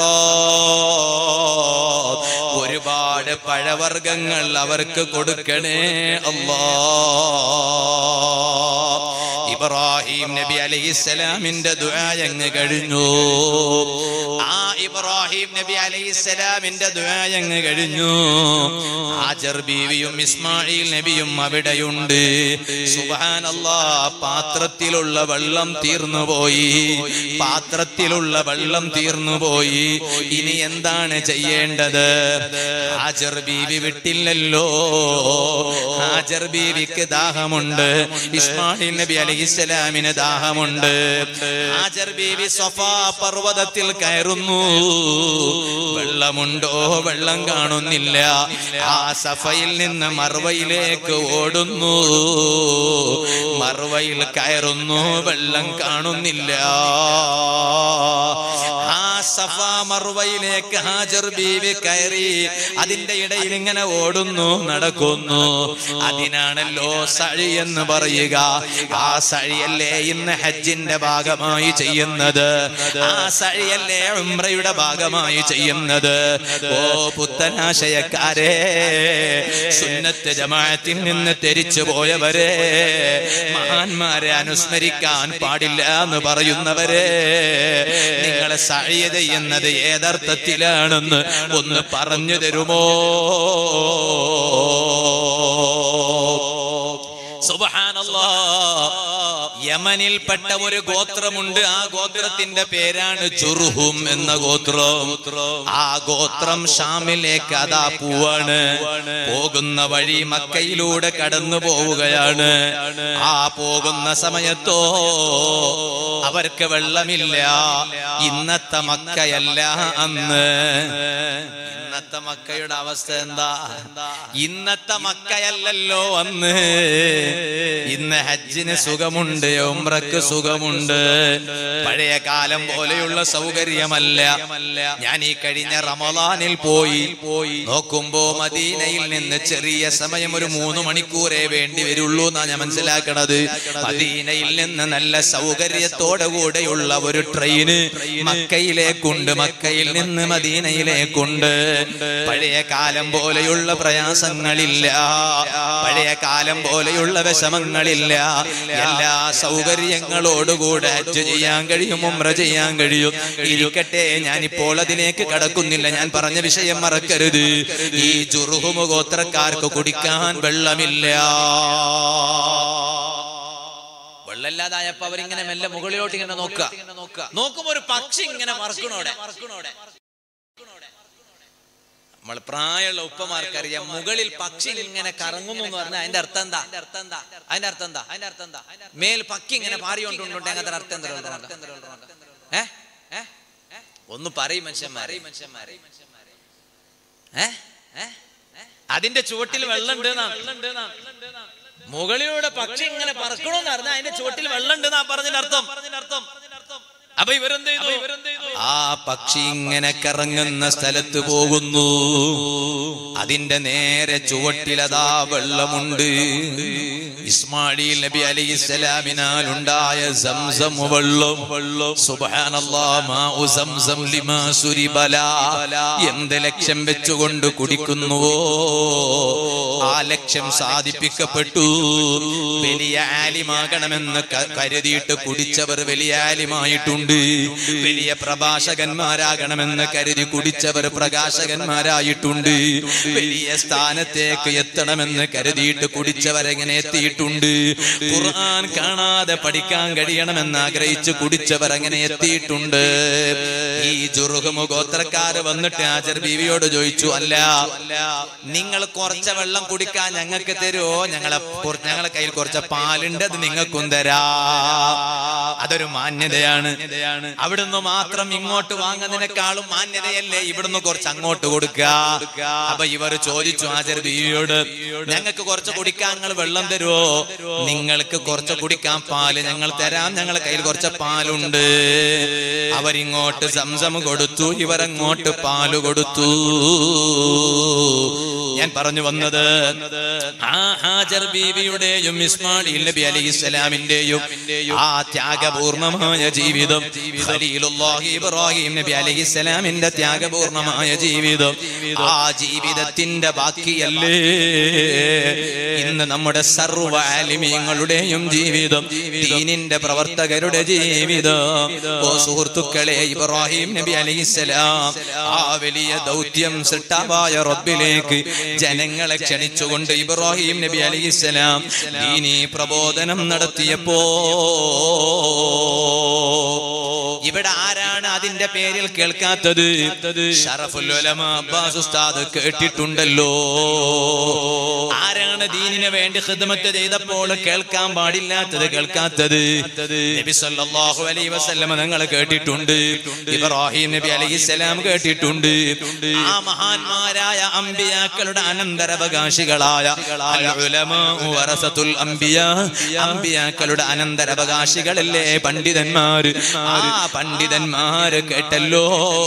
Speaker 1: സമറാത്ത്. ഒരുപാട് പഴവർഗങ്ങൾ അവർക്ക് കൊടുക്കണേ അല്ലാ ഇബ്രാഹിം നബി അലൈഹിസ്സലാമിന്റെ ദുആ അങ്ങ് കഴിഞ്ഞു ആ ഇബ്രാഹിം നബി അലൈഹിസ്സലാമിന്റെ ദ്വായങ്ങ് കഴിഞ്ഞു ഹാജർ ബീവിയും ഇസ്മായിൽ നബിയും അവിടെയുണ്ട് സുബ്ഹാനല്ലാ പാത്രത്തിലുള്ള വെള്ളം തീർന്നുപോയി പാത്രത്തിലുള്ള വെള്ളം തീർന്നുപോയി ഇനി എന്താണ് ചെയ്യേണ്ടത് ഹാജർ ബീവി വിട്ടില്ലല്ലോ ഹാജർ ബീവിക്ക് ദാഹമുണ്ട് ഇസ്മായിൽ നബി അലൈഹിസ്സലാമിന് ദാഹമുണ്ട് ഹാജർ ബീവി സഫാ പർവ്വതത്തിൽ കയറുന്നു വെള്ളമുണ്ടോ വെള്ളം കാണുന്നില്ല ആ സഫയിൽ നിന്ന് മർവയിലേക്ക് ഓടുന്നു മർവയിൽ കയറുന്നു വെള്ളം കാണുന്നില്ല ആ സഫ മർവയിലേക്ക് ഹാജർ ബീവി കയറി അതിന്റെ ഇടയിൽ ഇങ്ങനെ ഓടുന്നു നടക്കുന്നു അതിനാണല്ലോ സഴി എന്ന് പറയുക ആ സഴിയല്ലേ ഇന്ന് ഹജ്ജിന്റെ ഭാഗമായി ചെയ്യുന്നത് ആ സഴിയല്ലേ ഉംറയുടെ ഭാഗമായി ചെയ്യുന്നത് ഓ പുത്തനാശയക്കാരെ സുന്നത്ത് ജമാഅത്തിൽ നിന്ന് തെരിച്ചു പോയവരെ മഹാന്മാരെ അനുസ്മരിക്കാൻ പാടില്ല എന്ന് പറയുന്നവരെ നിങ്ങളെ സഴിയ ചെയ്യുന്നത് ഏതർത്ഥത്തിലാണെന്ന് ഒന്ന് പറഞ്ഞു തരുമോ സുബ്ഹാനല്ലാ യമനിൽപ്പെട്ട ഒരു ഗോത്രമുണ്ട് ആ ഗോത്രത്തിന്റെ പേരാണ് ജുർഹും എന്ന ഗോത്രം ആ ഗോത്രം ഷാമിലേക്ക് അതാ പൂവാണ് പോകുന്ന വഴി മക്കയിലൂടെ കടന്നു പോവുകയാണ് ആ പോകുന്ന സമയത്തോ അവർക്ക് വെള്ളമില്ല ഇന്നത്തെ മക്കയല്ല അന്ന് ഇന്നത്തെ മക്കയുടെ അവസ്ഥ എന്താ ഇന്നത്തെ മക്കയല്ലല്ലോ അന്ന് ഇന്ന് ഹജ്ജിന് സുഖമുണ്ട് ഉംറക്ക് സുഖമുണ്ട് പഴയ കാലം പോലെയുള്ള സൗകര്യമല്ല ഞാൻ ഈ കഴിഞ്ഞ റമദാനിൽ പോയി പോയി നോക്കുമ്പോ മദീനയിൽ നിന്ന് ചെറിയ സമയം ഒരു മൂന്ന് മണിക്കൂറേ വേണ്ടി വരുള്ളൂ എന്നാ ഞാൻ മനസ്സിലാക്കണത് മദീനയിൽ നിന്ന് നല്ല സൗകര്യത്തോടെ കൂടെയുള്ള ഒരു ട്രെയിന് മക്കയിലേക്കുണ്ട് മക്കയിൽ നിന്ന് മദീനയിലേക്കുണ്ട് പഴയ കാലം പോലെയുള്ള പ്രയാസങ്ങളില്ല പഴയ കാലം പോലെയുള്ള വിഷമങ്ങളില്ല എല്ലാ സൗകര്യങ്ങളോടുകൂടെ ഹജ്ജ് ചെയ്യാൻ കഴിയും ഉംറ ചെയ്യാൻ കഴിയും ഇരിക്കട്ടെ ഞാനിപ്പോൾ അതിലേക്ക് കടക്കുന്നില്ല ഞാൻ പറഞ്ഞ വിഷയം മറക്കരുത് ഈ ജുറുഹുമു ഗോത്രക്കാർക്ക് കുടിക്കാൻ വെള്ളമില്ല വെള്ളമില്ലാതായപ്പോ അവരിങ്ങനെ മെല്ലെ മുകളിലോട്ട് ഇങ്ങനെ നോക്കുക നോക്കുമ്പോ ഒരു പക്ഷി ഇങ്ങനെ മറക്കണോടെ നമ്മൾ പ്രായമുള്ള ഉപ്പമാർക്കറിയാം മുകളിൽ പക്ഷി ഇങ്ങനെ കറങ്ങുന്നു എന്ന് പറഞ്ഞാൽ അതിന്റെ അർത്ഥം എന്താ അതിന്റെ അർത്ഥം എന്താ അതിന്റെ അർത്ഥം എന്താ മേൽ പക്കി ഇങ്ങനെ പാറിയോണ്ടുണ്ട് അങ്ങനത്തെ അർത്ഥം എന്താ ഏ ഏ? ഒന്ന് പറയും മനുഷ്യന്മാരെ മനുഷ്യന്മാരെ ഏ ഏ? അതിന്റെ ചുവട്ടിൽ വെള്ളമുണ്ട് മുകളിലൂടെ പക്ഷി ഇങ്ങനെ പറക്കണമെന്ന് പറഞ്ഞാൽ അതിന്റെ ചുവട്ടിൽ വെള്ളമുണ്ട് എന്നാ പറഞ്ഞതിന്റെ അർത്ഥം അപ്പൊ ഇവരെന്ത് ചെയ്തു ആ പക്ഷി ഇങ്ങനെ കറങ്ങുന്ന സ്ഥലത്ത് പോകുന്നു അതിന്റെ നേരെ ചുവട്ടിലതാ വെള്ളമുണ്ട് ഇസ്മായിൽ നബി അലൈഹി ഇസ്ലാമിനാൽ ഉണ്ടായ സംസം വെള്ളം വെള്ളം സുബ്ഹാനല്ലാഹ് സംസം ലിമാ സുരിബല എന്ത് ലക്ഷ്യം വെച്ചുകൊണ്ട് കുടിക്കുന്നുവോ ആ ലക്ഷ്യം സാധിപ്പിക്കപ്പെട്ടു വലിയ ആലിമാകണമെന്ന് ക- കരുതിയിട്ട് കുടിച്ചവർ വലിയ ആലിമായിട്ടുണ്ട് വലിയ പ്രഭാഷകന്മാരാകണമെന്ന് കരുതി കുടിച്ചവർ പ്രകാശകന്മാരായിട്ടുണ്ട് വലിയ സ്ഥാനത്തേക്ക് എത്തണമെന്ന് കരുതിയിട്ട് കുടിച്ചവരെങ്ങനെ എത്തിയിട്ടുണ്ട് ഖുർആൻ കാണാതെ പഠിക്കാൻ കഴിയണമെന്ന് ആഗ്രഹിച്ച് കുടിച്ചവർ അങ്ങനെ എത്തിയിട്ടുണ്ട് ഈ ജുറുഹുമു ഗോത്രക്കാര് വന്നിട്ട് ആചർ ബീവിയോട് ചോദിച്ചു അല്ല നിങ്ങൾ കുറച്ച വെള്ളം കുടിക്കാൻ ഞങ്ങൾക്ക് തരുമോ ഞങ്ങളെ കുറ- ഞങ്ങളെ കയ്യിൽ കുറച്ച് പാലുണ്ട് അത് നിങ്ങൾക്കും തരാ അതൊരു മാന്യതയാണ് അവിടുന്ന് മാത്രം ഇങ്ങോട്ട് വാങ്ങുന്നതിനേക്കാളും മാന്യതയല്ലേ ഇവിടുന്ന് കുറച്ച് അങ്ങോട്ട് കൊടുക്കുക അപ്പൊ ഇവർ ചോദിച്ചു ആചാര്യ ബീവിയോട് ഞങ്ങൾക്ക് കുറച്ച് കുടിക്കാൻ നിങ്ങൾ വെള്ളം തരുമോ നിങ്ങൾക്ക് കുറച്ച് കുടിക്കാൻ പാല് ഞങ്ങൾ തരാം ഞങ്ങളെ കയ്യിൽ കുറച്ച് പാലുണ്ട് അവരിങ്ങോട്ട് സംസം കൊടുത്തു ഇവരങ്ങോട്ട് പാല് കൊടുത്തു ഞാൻ പറഞ്ഞു വന്നത് ആ ഹാജർ ബീവിയുടെയും ഇസ്മായിൽ നബി അലൈഹി സ്വലാമിന്റെയും ആ ത്യാഗപൂർണമായ ജീവിതം ഖലീലുല്ലാഹി ഇബ്രാഹിം നബി അലൈഹി സ്വലാമിന്റെ ത്യാഗപൂർണമായ ജീവിതം ആ ജീവിതത്തിന്റെ ബാക്കിയല്ലേ ഇന്ന് നമ്മുടെ സർവ്വ ആലിമീങ്ങളുടെയും ജീവിതം ദീനിന്റെ പ്രവർത്തകരുടെ ജീവിതം ഓ സുഹൃത്തുക്കളെ ഇബ്രാഹിം നബി അലൈഹിസ്സലാം ആ വലിയ ദൗത്യം സൃഷ്ടാവായ റബ്ബിലേക്ക് ജനങ്ങളെ ക്ഷണിച്ചുകൊണ്ട് ഇബ്രാഹിം നബി അലൈഹിസ്സലാം ദീനി പ്രബോധനം നടത്തിയപ്പോ ഇവിടെ ആരാണ് അതിന്റെ പേരിൽ കേൾക്കാത്തത് ഷറഫുൽ ഉലമ അബ്ബാസ് ഉസ്താദ് കേട്ടിട്ടുണ്ടല്ലോ ആരാണ് ദീനിന് വേണ്ടി ഖിദ്മത്ത് ചെയ്തപ്പോൾ കേൾക്കാൻ പാടില്ലാത്തത് കേൾക്കാത്തത് നബി സല്ലല്ലാഹു അലൈഹി വസല്ലമ നിങ്ങൾ കേട്ടിട്ടുണ്ട് ഇബ്രാഹിം നബി അലൈഹിസ്സലാം കേട്ടിട്ടുണ്ട് ആ മഹാന്മാരായ അമ്പിയാക്കളുടെ അനന്തരാവകാശികളായ അൽ ഉലമാ വറസത്തുൽ അംബിയ അമ്പിയാക്കളുടെ അനന്തരാവകാശികളല്ലേ പണ്ഡിതന്മാര് ആ പണ്ഡിതന്മാര് കേട്ടല്ലോ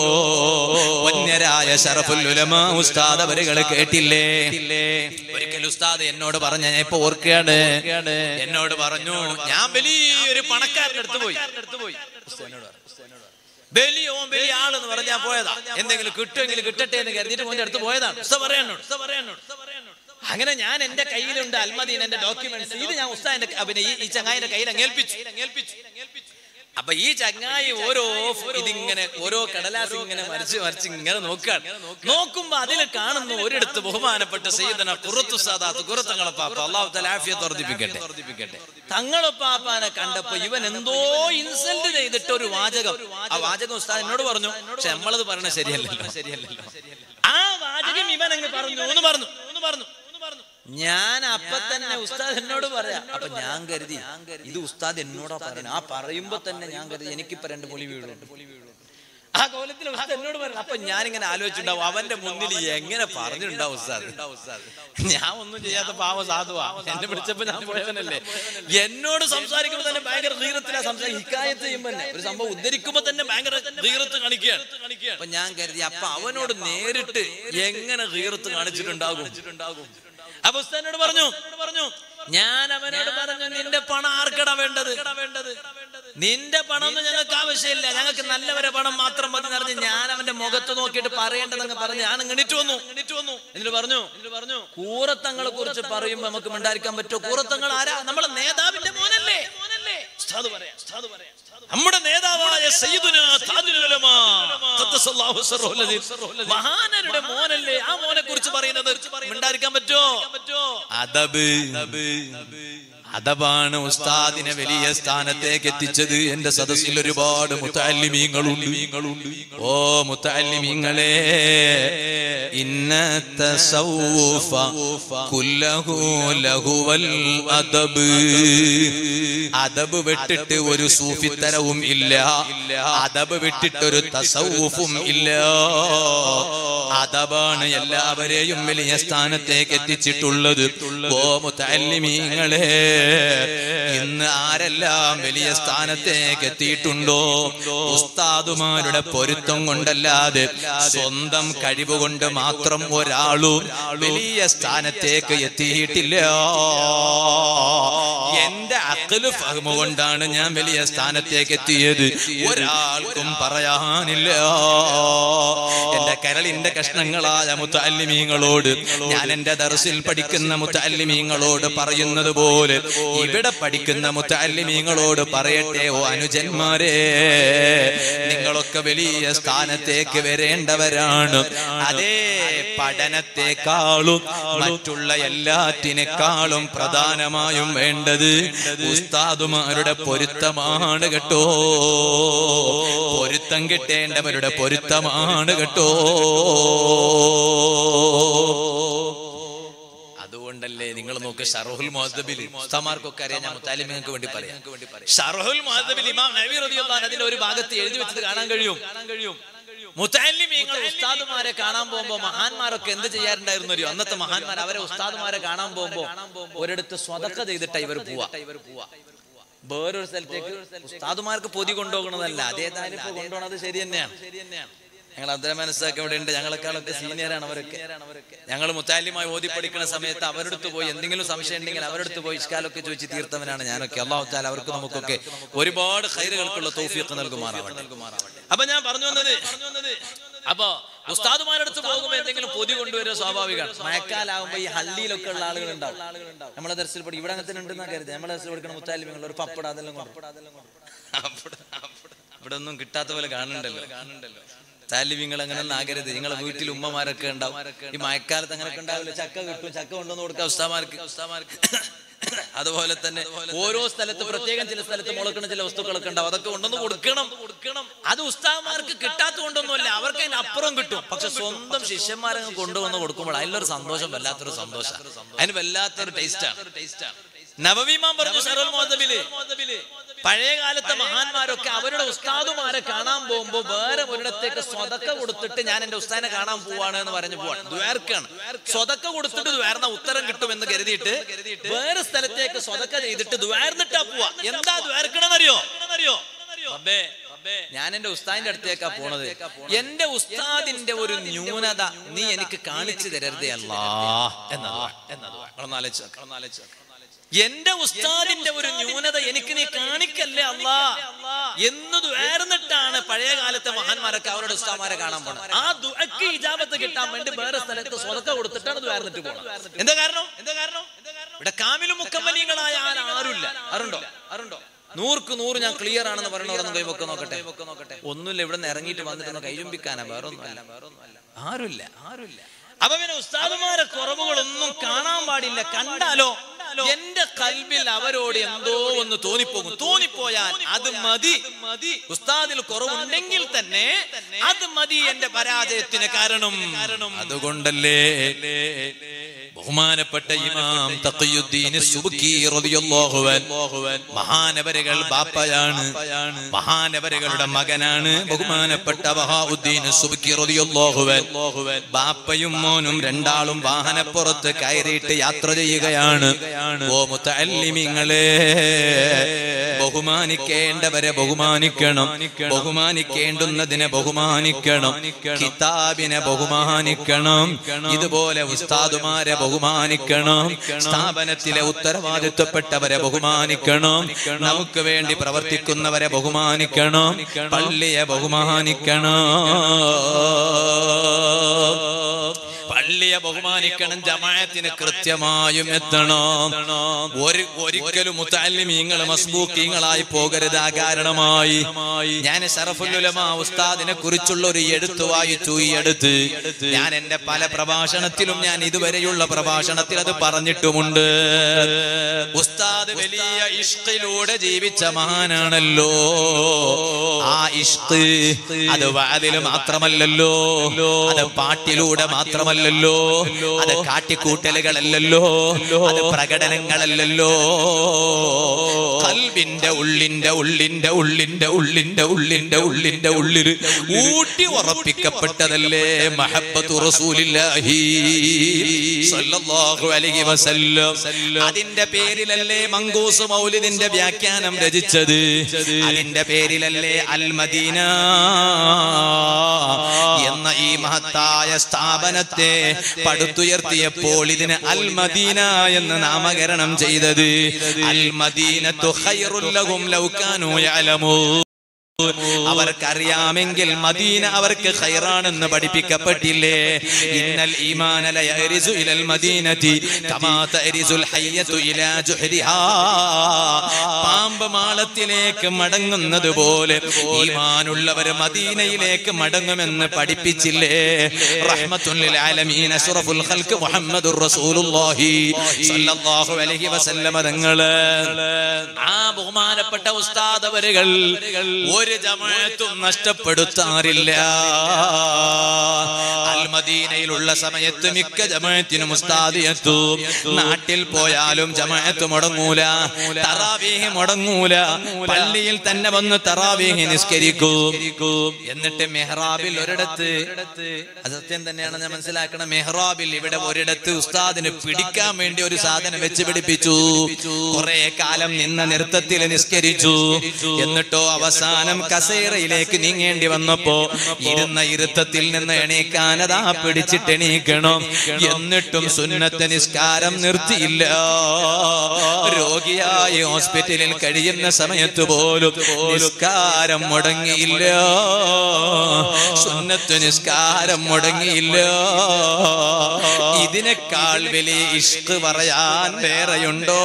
Speaker 1: വന്യരായ ഷറഫുൽ ഉലമാ ഉസ്താദ് അവരുകൾ കേട്ടില്ലേ ഒരിക്കൽ ഉസ്താദ് എന്നോട് പറഞ്ഞ ഞാൻ ഇപ്പൊ ഓർക്കുകയാണ് എന്നോട് പറഞ്ഞു ഞാൻ വലിയൊരു പണക്കാരൻ്റെ അടുത്ത് പോയി ഉസ്താദിനോട് പറഞ്ഞു. വലിയ ഓൻ വലിയ ആളെന്ന് പറഞ്ഞാൽ പോയതാ എന്തെങ്കിലും കിട്ടുമെങ്കിൽ കിട്ടട്ടെ എന്ന് കരുതിയിട്ട് മോന്റെ അടുത്ത് പോയതാണ് ഉസ്താദ് പറയാനോട് ഉസ്താദ് പറയാനോട് അങ്ങനെ ഞാൻ എന്റെ കയ്യിലുണ്ട് അൽമദീൻ എന്റെ ഡോക്യുമെന്റ്സ് ഇത് ഞാൻ ഉസ്താദിന്റെ പിന്നെ ഈ- ഈ ചങ്ങായിന്റെ കയ്യിൽ അങ്ങ് ഏൽപ്പിച്ചു ഏൽപ്പിച്ചു അപ്പൊ ഈ ചങ്ങായി ഓരോ ഫ് ഇതിങ്ങനെ ഓരോ കടലാസ് ഇങ്ങനെ മരിച്ച് മരിച്ച് ഇങ്ങനെ നോക്കുകയാണ് നോക്കുമ്പോ അതിൽ കാണുന്നു ഒരിടത്ത് ബഹുമാനപ്പെട്ട സയ്യിദന കുറത്തു സാദാത്ത് കുറത്തങ്ങളപ്പാപ്പ അള്ളാഹു തആല ആഫിയത്ത് വർദ്ധിപ്പിക്കട്ടെ തങ്ങളുപ്പാപ്പാനെ കണ്ടപ്പോ ഇവൻ എന്തോ ഇൻസൾട്ട് ചെയ്തിട്ട് ഒരു വാചകം ആ വാചകം ഉസ്താദ് എന്നോട് പറഞ്ഞു പക്ഷെ നമ്മളത് പറയണത് ശരിയല്ലല്ലോ ശരിയല്ലല്ലോ ആ വാചകം ഇവൻ അങ്ങ് പറഞ്ഞു എന്ന് പറഞ്ഞു എന്ന് പറഞ്ഞു എന്ന് പറഞ്ഞു ഞാൻ അപ്പൊ തന്നെ ഉസ്താദ് എന്നോട് പറയാം അപ്പൊ ഞാൻ കരുതി ഇത് ഉസ്താദ് എന്നോടാ പറയുന്നത് ആ പറയുമ്പോ തന്നെ ഞാൻ കരുതി എനിക്കിപ്പോ രണ്ട് പൊളി വീഴുണ്ട് ആ കോലത്തിൽ ഉസ്താദ് എന്നോട് പറഞ്ഞു അപ്പൊ ഞാനിങ്ങനെ ആലോചിച്ചിട്ടുണ്ടാവും അവന്റെ മുന്നിൽ എങ്ങനെ പറഞ്ഞിട്ടുണ്ടാവും ഉസ്താദ് ഞാൻ ഒന്നും ചെയ്യാത്ത പാവ സാധുവാ എന്നെ വിളിച്ചപ്പോ ഞാൻ പോയവനല്ലേ എന്നോട് സംസാരിക്കുമ്പോ തന്നെ ഭയങ്കര ധീരത്തിലാ സംസാരിക്കും ഹിക്കായത്ത് ചെയ്യുമ്പോ തന്നെ ഒരു സംഭവം ഉദ്ധരിക്കുമ്പോ തന്നെ ഭയങ്കര ധീരത്ത് കാണിക്കുകയാണ് അപ്പൊ ഞാൻ കരുതി അപ്പൊ അവനോട് നേരിട്ട് എങ്ങനെ ധീരത്ത് കാണിച്ചിട്ടുണ്ടാകും അപ്പൊ ഉസ്താദിനോട് പറഞ്ഞു പറഞ്ഞു ഞാൻ അവനോട് പറഞ്ഞു നിന്റെ പണം ആർക്കടാ വേണ്ടത് വേണ്ടത് നിന്റെ പണം ഒന്നും ഞങ്ങൾക്ക് ആവശ്യമില്ല ഞങ്ങൾക്ക് നല്ലവരെ പണം മാത്രം മതി പറഞ്ഞ് ഞാൻ അവന്റെ മുഖത്ത് നോക്കിയിട്ട് പറയേണ്ടതെന്ന് പറഞ്ഞ് ഞാൻ എണീറ്റ് വന്നു എണീറ്റ് വന്നു എന്നിട്ട് പറഞ്ഞു എന്നിട്ട് പറഞ്ഞു കൂറത്തങ്ങളെ കുറിച്ച് പറയുമ്പോ നമുക്ക് മിണ്ടായിരിക്കാൻ പറ്റുമോ കൂറത്തങ്ങൾ ആരാ നമ്മളെ നേതാവിന്റെ മോനല്ലേ ഉസ്താദ് പറയാം ഉസ്താദ് പറയാം നമ്മുടെ നേതാവായ സയ്യിദുനാ താജുൽ ഉലമാ ഖദ്ദസല്ലാഹു സിർറുൽ അസീസ്. മഹാനരുടെ മോനല്ലേ ആ മോനെ കുറിച്ച് പറയുന്നത് മിണ്ടായിരിക്കാൻ പറ്റോ അദബ് അദബാണ് ഉസ്താദിനെ വലിയ സ്ഥാനത്തേക്ക് എത്തിച്ചത് എന്റെ സദസ്സിൽ ഒരുപാട് മുത്തല്ലിമീങ്ങളുണ്ട് ഓ മുത്തല്ലിമീങ്ങളെ ഇന്നത്തെ സൗഫ കുല്ലഹു ലഹുവൽ അദബ് അദബ് വിട്ടിട്ട് ഒരു സൂഫിത്തരവും ഇല്ല അദബ് വിട്ടിട്ട് ഒരു തസൗഫും ഇല്ല അദബാണ് എല്ലാവരെയും വലിയ സ്ഥാനത്തേക്ക് എത്തിച്ചിട്ടുള്ളത് ഓ മുത്തല്ലിമീങ്ങളെ ഇന്ന് ആരെല്ലാം വലിയ സ്ഥാനത്തേക്ക് എത്തിയിട്ടുണ്ടോ ഉസ്താദുമാരുടെ പൊരുത്തം കൊണ്ടല്ലാതെ സ്വന്തം കഴിവ് കൊണ്ട് മാത്രം ഒരാളും വലിയ സ്ഥാനത്തേക്ക് എത്തിയിട്ടില്ല എന്റെ അക്കല് ഫഹ്മ കൊണ്ടാണ് ഞാൻ വലിയ സ്ഥാനത്തേക്ക് എത്തിയത് ഒരാൾക്കും പറയാനില്ല എന്റെ കരളിന്റെ കഷ്ണങ്ങളായ മുത്തല്ലിമീങ്ങളോട് ഞാൻ എന്റെ ദർസിൽ പഠിക്കുന്ന മുത്തല്ലിമീങ്ങളോട് പറയുന്നത് പോലെ ഇവിടെ പഠിക്കുന്ന മുത്തല്ലിമീങ്ങളോട് പറയട്ടെ ഓ അനുജന്മാരെ നിങ്ങളൊക്കെ വലിയ സ്ഥാനത്തേക്ക് വരേണ്ടവരാണ് അതേ പഠനത്തെക്കാളും മറ്റുള്ള എല്ലാറ്റിനേക്കാളും പ്രധാനമായും വേണ്ടത് ഉസ്താദുമാരുടെ പൊരുത്തമാണ് കേട്ടോ പൊരുത്തം കിട്ടേണ്ടവരുടെ പൊരുത്തമാണ് കേട്ടോ അതുകൊണ്ടല്ലേ നിങ്ങൾ നോക്ക് ഷറഹുൽ മുഹദ്ദബിൽ ഉസ്താമാർക്കൊക്കെ അറിയാം ഞാൻ മുത്താലിമിങ്ങൾക്ക് വേണ്ടി പറയാം ഷറഹുൽ മുഹദ്ദബിൽ ഇമാം നബി റളിയല്ലാഹു അൻഹു അതിന്റെ ഒരു ഭാഗത്ത് എഴുതി വെച്ചത് കാണാൻ കഴിയും കാണാൻ കഴിയും മുത്തല്ലിമീങ്ങൾ ഉസ്താദുമാരെ കാണാൻ പോകുമ്പോ മഹാന്മാരൊക്കെ എന്ത് ചെയ്യാറുണ്ടായിരുന്നു അറിയോ അന്നത്തെ മഹാന്മാർ അവരെ ഉസ്താദുമാരെ കാണാൻ പോകുമ്പോ ഒരിടത്ത് സ്വതക്ക ചെയ്തിട്ടാ ഇവർ പോവാ ഇവർ പോവാ വേറൊരു സ്ഥലത്തേക്ക് ഉസ്താദുമാർക്ക് പൊതി കൊണ്ടുപോകണതല്ല അതേതായാലും ഇപ്പൊ കൊണ്ടുപോകണത് ശരി തന്നെയാണ് ഞങ്ങൾ അബ്ദുറഹ്മാൻ ഉസ്താദ് ഇവിടെ ഉണ്ട് ഞങ്ങളെക്കാളൊക്കെ സീനിയറാണ് അവരൊക്കെ ഞങ്ങൾ മുത്താലിമായി ഓതി പഠിക്കുന്ന സമയത്ത് അവരടുത്ത് പോയി എന്തെങ്കിലും സംശയം ഉണ്ടെങ്കിൽ അവരടുത്ത് പോയി ഇഷ്കാലൊക്കെ ചോദിച്ച് തീർത്തവനാണ് ഞാനൊക്കെ അള്ളാഹു താല അവർക്ക് നമുക്കൊക്കെ ഒരുപാട് ഹൈറുകൾക്കുള്ള തൗഫീഖ് നൽകുമാറാവട്ടെ അപ്പൊ ഞാൻ പറഞ്ഞു വന്നത് അപ്പൊ ഉസ്താദുമാരടുത്ത് പോകുമ്പോൾ എന്തെങ്കിലും പൊതി കൊണ്ടുവരുക സ്വാഭാവികമാണ് മഴക്കാലാവുമ്പോ ഈ ഹള്ളിയിലൊക്കെ ഉള്ള ആളുകൾ ഉണ്ടാവും നമ്മളെ ദർശനം പഠി ഇവിടെ അങ്ങനെ ഉണ്ടെന്നാ കരുതി നമ്മളെ ദർശനം പഠിക്കണം മുത്താലിമികൾ ഒരു പപ്പട അതെല്ലാം കൊണ്ട് ഇവിടെ ഒന്നും കിട്ടാത്ത പോലെ കാണുന്നുണ്ടല്ലോ കാണുന്നുണ്ടല്ലോ താലിമ്യങ്ങൾ അങ്ങനെ ഒന്നും ആകരുത് നിങ്ങളെ വീട്ടിൽ ഉമ്മമാരൊക്കെ ഉണ്ടാവും ഈ മഴക്കാലത്ത് അങ്ങനെയൊക്കെ ഉണ്ടാവില്ല ചക്ക കിട്ടും ചക്ക കൊണ്ടുവന്ന് കൊടുക്കാം ഉസ്താമാർക്ക് ഉസ്താമാർക്ക് അതുപോലെ തന്നെ ഓരോ സ്ഥലത്ത് പ്രത്യേകം ചില സ്ഥലത്ത് മുളക്കുന്ന ചില വസ്തുക്കളൊക്കെ ഉണ്ടാവും അതൊക്കെ കൊണ്ടുവന്ന് കൊടുക്കണം കൊടുക്കണം അത് ഉസ്താമാർക്ക് കിട്ടാത്ത കൊണ്ടൊന്നുമല്ല അവർക്ക് അതിന് അപ്പുറം കിട്ടും പക്ഷെ സ്വന്തം ശിഷ്യന്മാരെ കൊണ്ടുവന്ന് കൊടുക്കുമ്പോൾ അതിലൊരു സന്തോഷം വല്ലാത്തൊരു സന്തോഷം അതിന് വല്ലാത്തൊരു ടേസ്റ്റാണ് ടേസ്റ്റാണ് നവവിമാൻ പറഞ്ഞു സറൽ മോദബില് പഴയ കാലത്തെ മഹാന്മാരൊക്കെ അവരുടെ ഉസ്താദുമാരെ കാണാൻ പോകുമ്പോ വേറെ ഒരിടത്തേക്ക് സ്വതക്ക കൊടുത്തിട്ട് ഞാൻ എന്റെ ഉസ്താദിനെ കാണാൻ പോവാണ് എന്ന് പറഞ്ഞു പോവാണ് ദ്വാർക്കാണ് സ്വതക്ക കൊടുത്തിട്ട് ദ്വാർന്ന ഉത്തരം കിട്ടുമെന്ന് കരുതിയിട്ട് വേറെ സ്ഥലത്തേക്ക് സ്വതക്ക ചെയ്തിട്ട് ദ്വാർന്നിട്ടാ പോവാ എന്താ ദ്വാർക്കണമെന്നറിയോ അറിയോ ഞാൻ എന്റെ ഉസ്താദിന്റെ അടുത്തേക്കാ പോണത് എന്റെ ഉസ്താദിന്റെ ഒരു ന്യൂനത നീ എനിക്ക് കാണിച്ചു തരരുതേ അല്ലാ എന്നതാ എന്നതാ ആലോചിച്ചു എന്റെ ഉസ്താദിന്റെ ഒരു ന്യൂനത എനിക്ക് നീ കാണിക്കല്ലേ അല്ലാ എന്ന് ദ്വാർന്നിട്ടാണ് പഴയ കാലത്തെ മഹാന്മാരൊക്കെ അവരുടെ ഉസ്താമാരെ കാണാൻ പോണത് ആ ദുഃഖ് ഇജാബത്ത് കിട്ടാൻ വേണ്ടി വേറെ സ്ഥലത്ത് സ്വതക്ക കൊടുത്തിട്ടാണ് ദ്വാർന്നിട്ട് പോണത് എന്താ കാരണം എന്താ കാരണം ഇവിടെ കാമിലും മുക്കമ്മലിങ്ങളായ ആരുമില്ല അറിണ്ടോ അറിണ്ടോ നൂർക്ക് നൂറ് ഞാൻ ക്ലിയർ ആണെന്ന് പറയണവരൊന്നും കൈവൊക്കെ നോക്കട്ടെ നോക്കട്ടെ ഒന്നുമില്ല ഇവിടെ നിന്ന് ഇറങ്ങിയിട്ട് വന്നിട്ടൊന്ന് കൈചുംബിക്കാനാ വേറൊന്നുമല്ല വേറൊന്നുമല്ല ആരുമില്ല ആരുമില്ല അപ്പൊ പിന്നെ ഉസ്താദുമാരെ കുറവുകളൊന്നും കാണാൻ പാടില്ല കണ്ടാലോ എന്റെ കൽബിൽ അവരോട് എന്തോ ഒന്ന് തോന്നിപ്പോകും തോന്നിപ്പോയാൽ അത് മതി മതി ഉസ്താദിൽ കുറവുണ്ടെങ്കിൽ തന്നെ അത് മതി എന്റെ പരാജയത്തിന് കാരണം കാരണം അതുകൊണ്ടല്ലേ ബഹുമാനപ്പെട്ട ഇമാം തഖിയുദ്ദീൻ സുബ്കി റളിയല്ലാഹു അൻഹു മഹാനവരുകൾ ബാപ്പയാണ് മഹാനവരുകളുടെ മകനാണ് ബഹുമാനപ്പെട്ട ബഹാഉദ്ദീൻ സുബ്കി റളിയല്ലാഹു അൻഹു ബാപ്പയും മോനും രണ്ടാളും വാഹനപ്പുറത്ത് കയറിയിട്ട് യാത്ര ചെയ്യുകയാണ് ഓ മുത്തല്ലിമിങ്ങളെ ബഹുമാനിക്കേണ്ടവരെ ബഹുമാനിക്കണം ബഹുമാനിക്കേണ്ടുന്നതിനെ ബഹുമാനിക്കണം കിതാബിനെ ബഹുമാനിക്കണം ഇതുപോലെ ഉസ്താദുമാരെ ബഹുമാനിക്കണം സ്ഥാപനത്തിലെ ഉത്തരവാദിത്വപ്പെട്ടവരെ ബഹുമാനിക്കണം നമുക്ക് വേണ്ടി പ്രവർത്തിക്കുന്നവരെ ബഹുമാനിക്കണം പള്ളിയെ ബഹുമാനിക്കണം പള്ളിയെ ബഹുമാനിക്കണം ജമായത്തിന് കൃത്യമായും എത്തണം ഒരു ഒരിക്കലും മുത്താലിമീങ്ങൾ മസ്ബൂക്കീങ്ങളായി പോകരുത് ആ കാരണമായി ഞാൻ ഷറഫുലുലമ ഉസ്താദിനെ കുറിച്ചുള്ള ഒരു എഴുത്ത് വായിച്ചു ഈ എടുത്ത് ഞാൻ എന്റെ പല പ്രഭാഷണത്തിലും ഞാൻ ഇതുവരെയുള്ള പ്രഭാഷണത്തിൽ അത് പറഞ്ഞിട്ടുമുണ്ട് ഉസ്താദ് വലിയ ഇഷ്കിലൂടെ ജീവിച്ച മഹാനാണല്ലോ ആ ഇഷ്ക് അത് വാതില് മാത്രമല്ലല്ലോ അത് പാട്ടിലൂടെ മാത്രമല്ലല്ലോ അത് കാട്ടിക്കൂട്ടലുകളല്ലല്ലോ അത് പ്രകടനങ്ങളല്ലല്ലോ കൽബിന്റെ ഉള്ളിന്റെ ഉള്ളിന്റെ ഉള്ളിന്റെ ഉള്ളിന്റെ ഉള്ളിന്റെ ഉള്ളിന്റെ ഉള്ളിൽ ഊട്ടി ഉറപ്പിക്കപ്പെട്ടതല്ലേ മഹബത്തു റസൂലില്ലാഹി സല്ലല്ലാഹു അലൈഹി വസല്ലം അതിന്റെ പേരിലല്ലേ മങ്കൂസ് മൗലിദിന്റെ വ്യാഖ്യാനം രചിച്ചത് അതിന്റെ പേരിലല്ലേ അൽ മദീന എന്ന ഈ മഹത്തായ സ്ഥാപനത്തെ പടുത്തുയർത്തിയപ്പോൾ ഇതിന് അൽ മദീന എന്ന് നാമകരണം ചെയ്തത് അൽ മദീനത്തു ഖൈറുല്ലഹും ലൗ കാനൂ യഅലമൂൻ അവർക്കറിയാമെങ്കിൽ മദീന അവർക്ക് ഖൈറാണെന്ന് പഠിപ്പിക്കപ്പെട്ടില്ലേ ഇന്നൽ ഈമാന ലയരിസു ഇലൽ മദീനതി കമാ തരിസുൽ ഹയ്യതു ഇലാ ജുഹരിഹാ പാമ്പ് മാളത്തിലേക്ക് മടങ്ങുന്നത് പോലെ ഈമാനുള്ളവർ മദീനയിലേക്ക് മടങ്ങുമെന്ന് പഠിപ്പിച്ചില്ലേ റഹ്മത്തുൽ ലിൽ ആലമീൻ അഷ്റഫുൽ ഖൽഖ് മുഹമ്മദുർ റസൂലുള്ളാഹി സ്വല്ലല്ലാഹു അലൈഹി വസല്ലമ തങ്ങള് ആ ബഹുമാനപ്പെട്ട ഉസ്താദ് അവരുകൾ ഒരു ജമാഅത്തും നഷ്ടപ്പെടുത്താറില്ല അൽമദീനയിലുള്ള സമയത്ത് മിക്ക ജമാഅത്തിനും ഉസ്താദ് എത്തും നാട്ടിൽ പോയാലും ജമാഅത്ത് മുടങ്ങൂല തറാവീഹ് മുടങ്ങൂല പള്ളിയിൽ തന്നെ വന്ന് തറാവീഹ് നിസ്കരിക്കും എന്നിട്ട് മെഹ്റാബിൽ ഒരിടത്ത് അത് സത്യം തന്നെയാണ് ഞാൻ മനസ്സിലാക്കണം മെഹ്റാബിൽ ഇവിടെ ഒരിടത്ത് ഉസ്താദിന് പിടിക്കാൻ വേണ്ടി ഒരു സാധനം വെച്ച് പിടിപ്പിച്ചു കുറെ കാലം നിന്ന നൃത്തത്തിൽ നിസ്കരിച്ചു എന്നിട്ടോ അവസാനം കസേരയിലേക്ക് നീങ്ങേണ്ടി വന്നപ്പോ ഇരുന്ന ഇരുത്തത്തിൽ നിന്ന് എണീക്കാനതാ പിടിച്ചിട്ട് എണീക്കണം എന്നിട്ടും സുന്നത്ത നിസ്കാരം നിർത്തിയില്ല രോഗിയായി ഹോസ്പിറ്റലിൽ കഴിയുന്ന സമയത്ത് പോലും നിസ്കാരം മുടങ്ങിയില്ല സുന്നത്ത് നിസ്കാരം മുടങ്ങിയില്ല ഇതിനേക്കാൾ വലിയ ഇഷ്ക് പറയാൻ വേറെയുണ്ടോ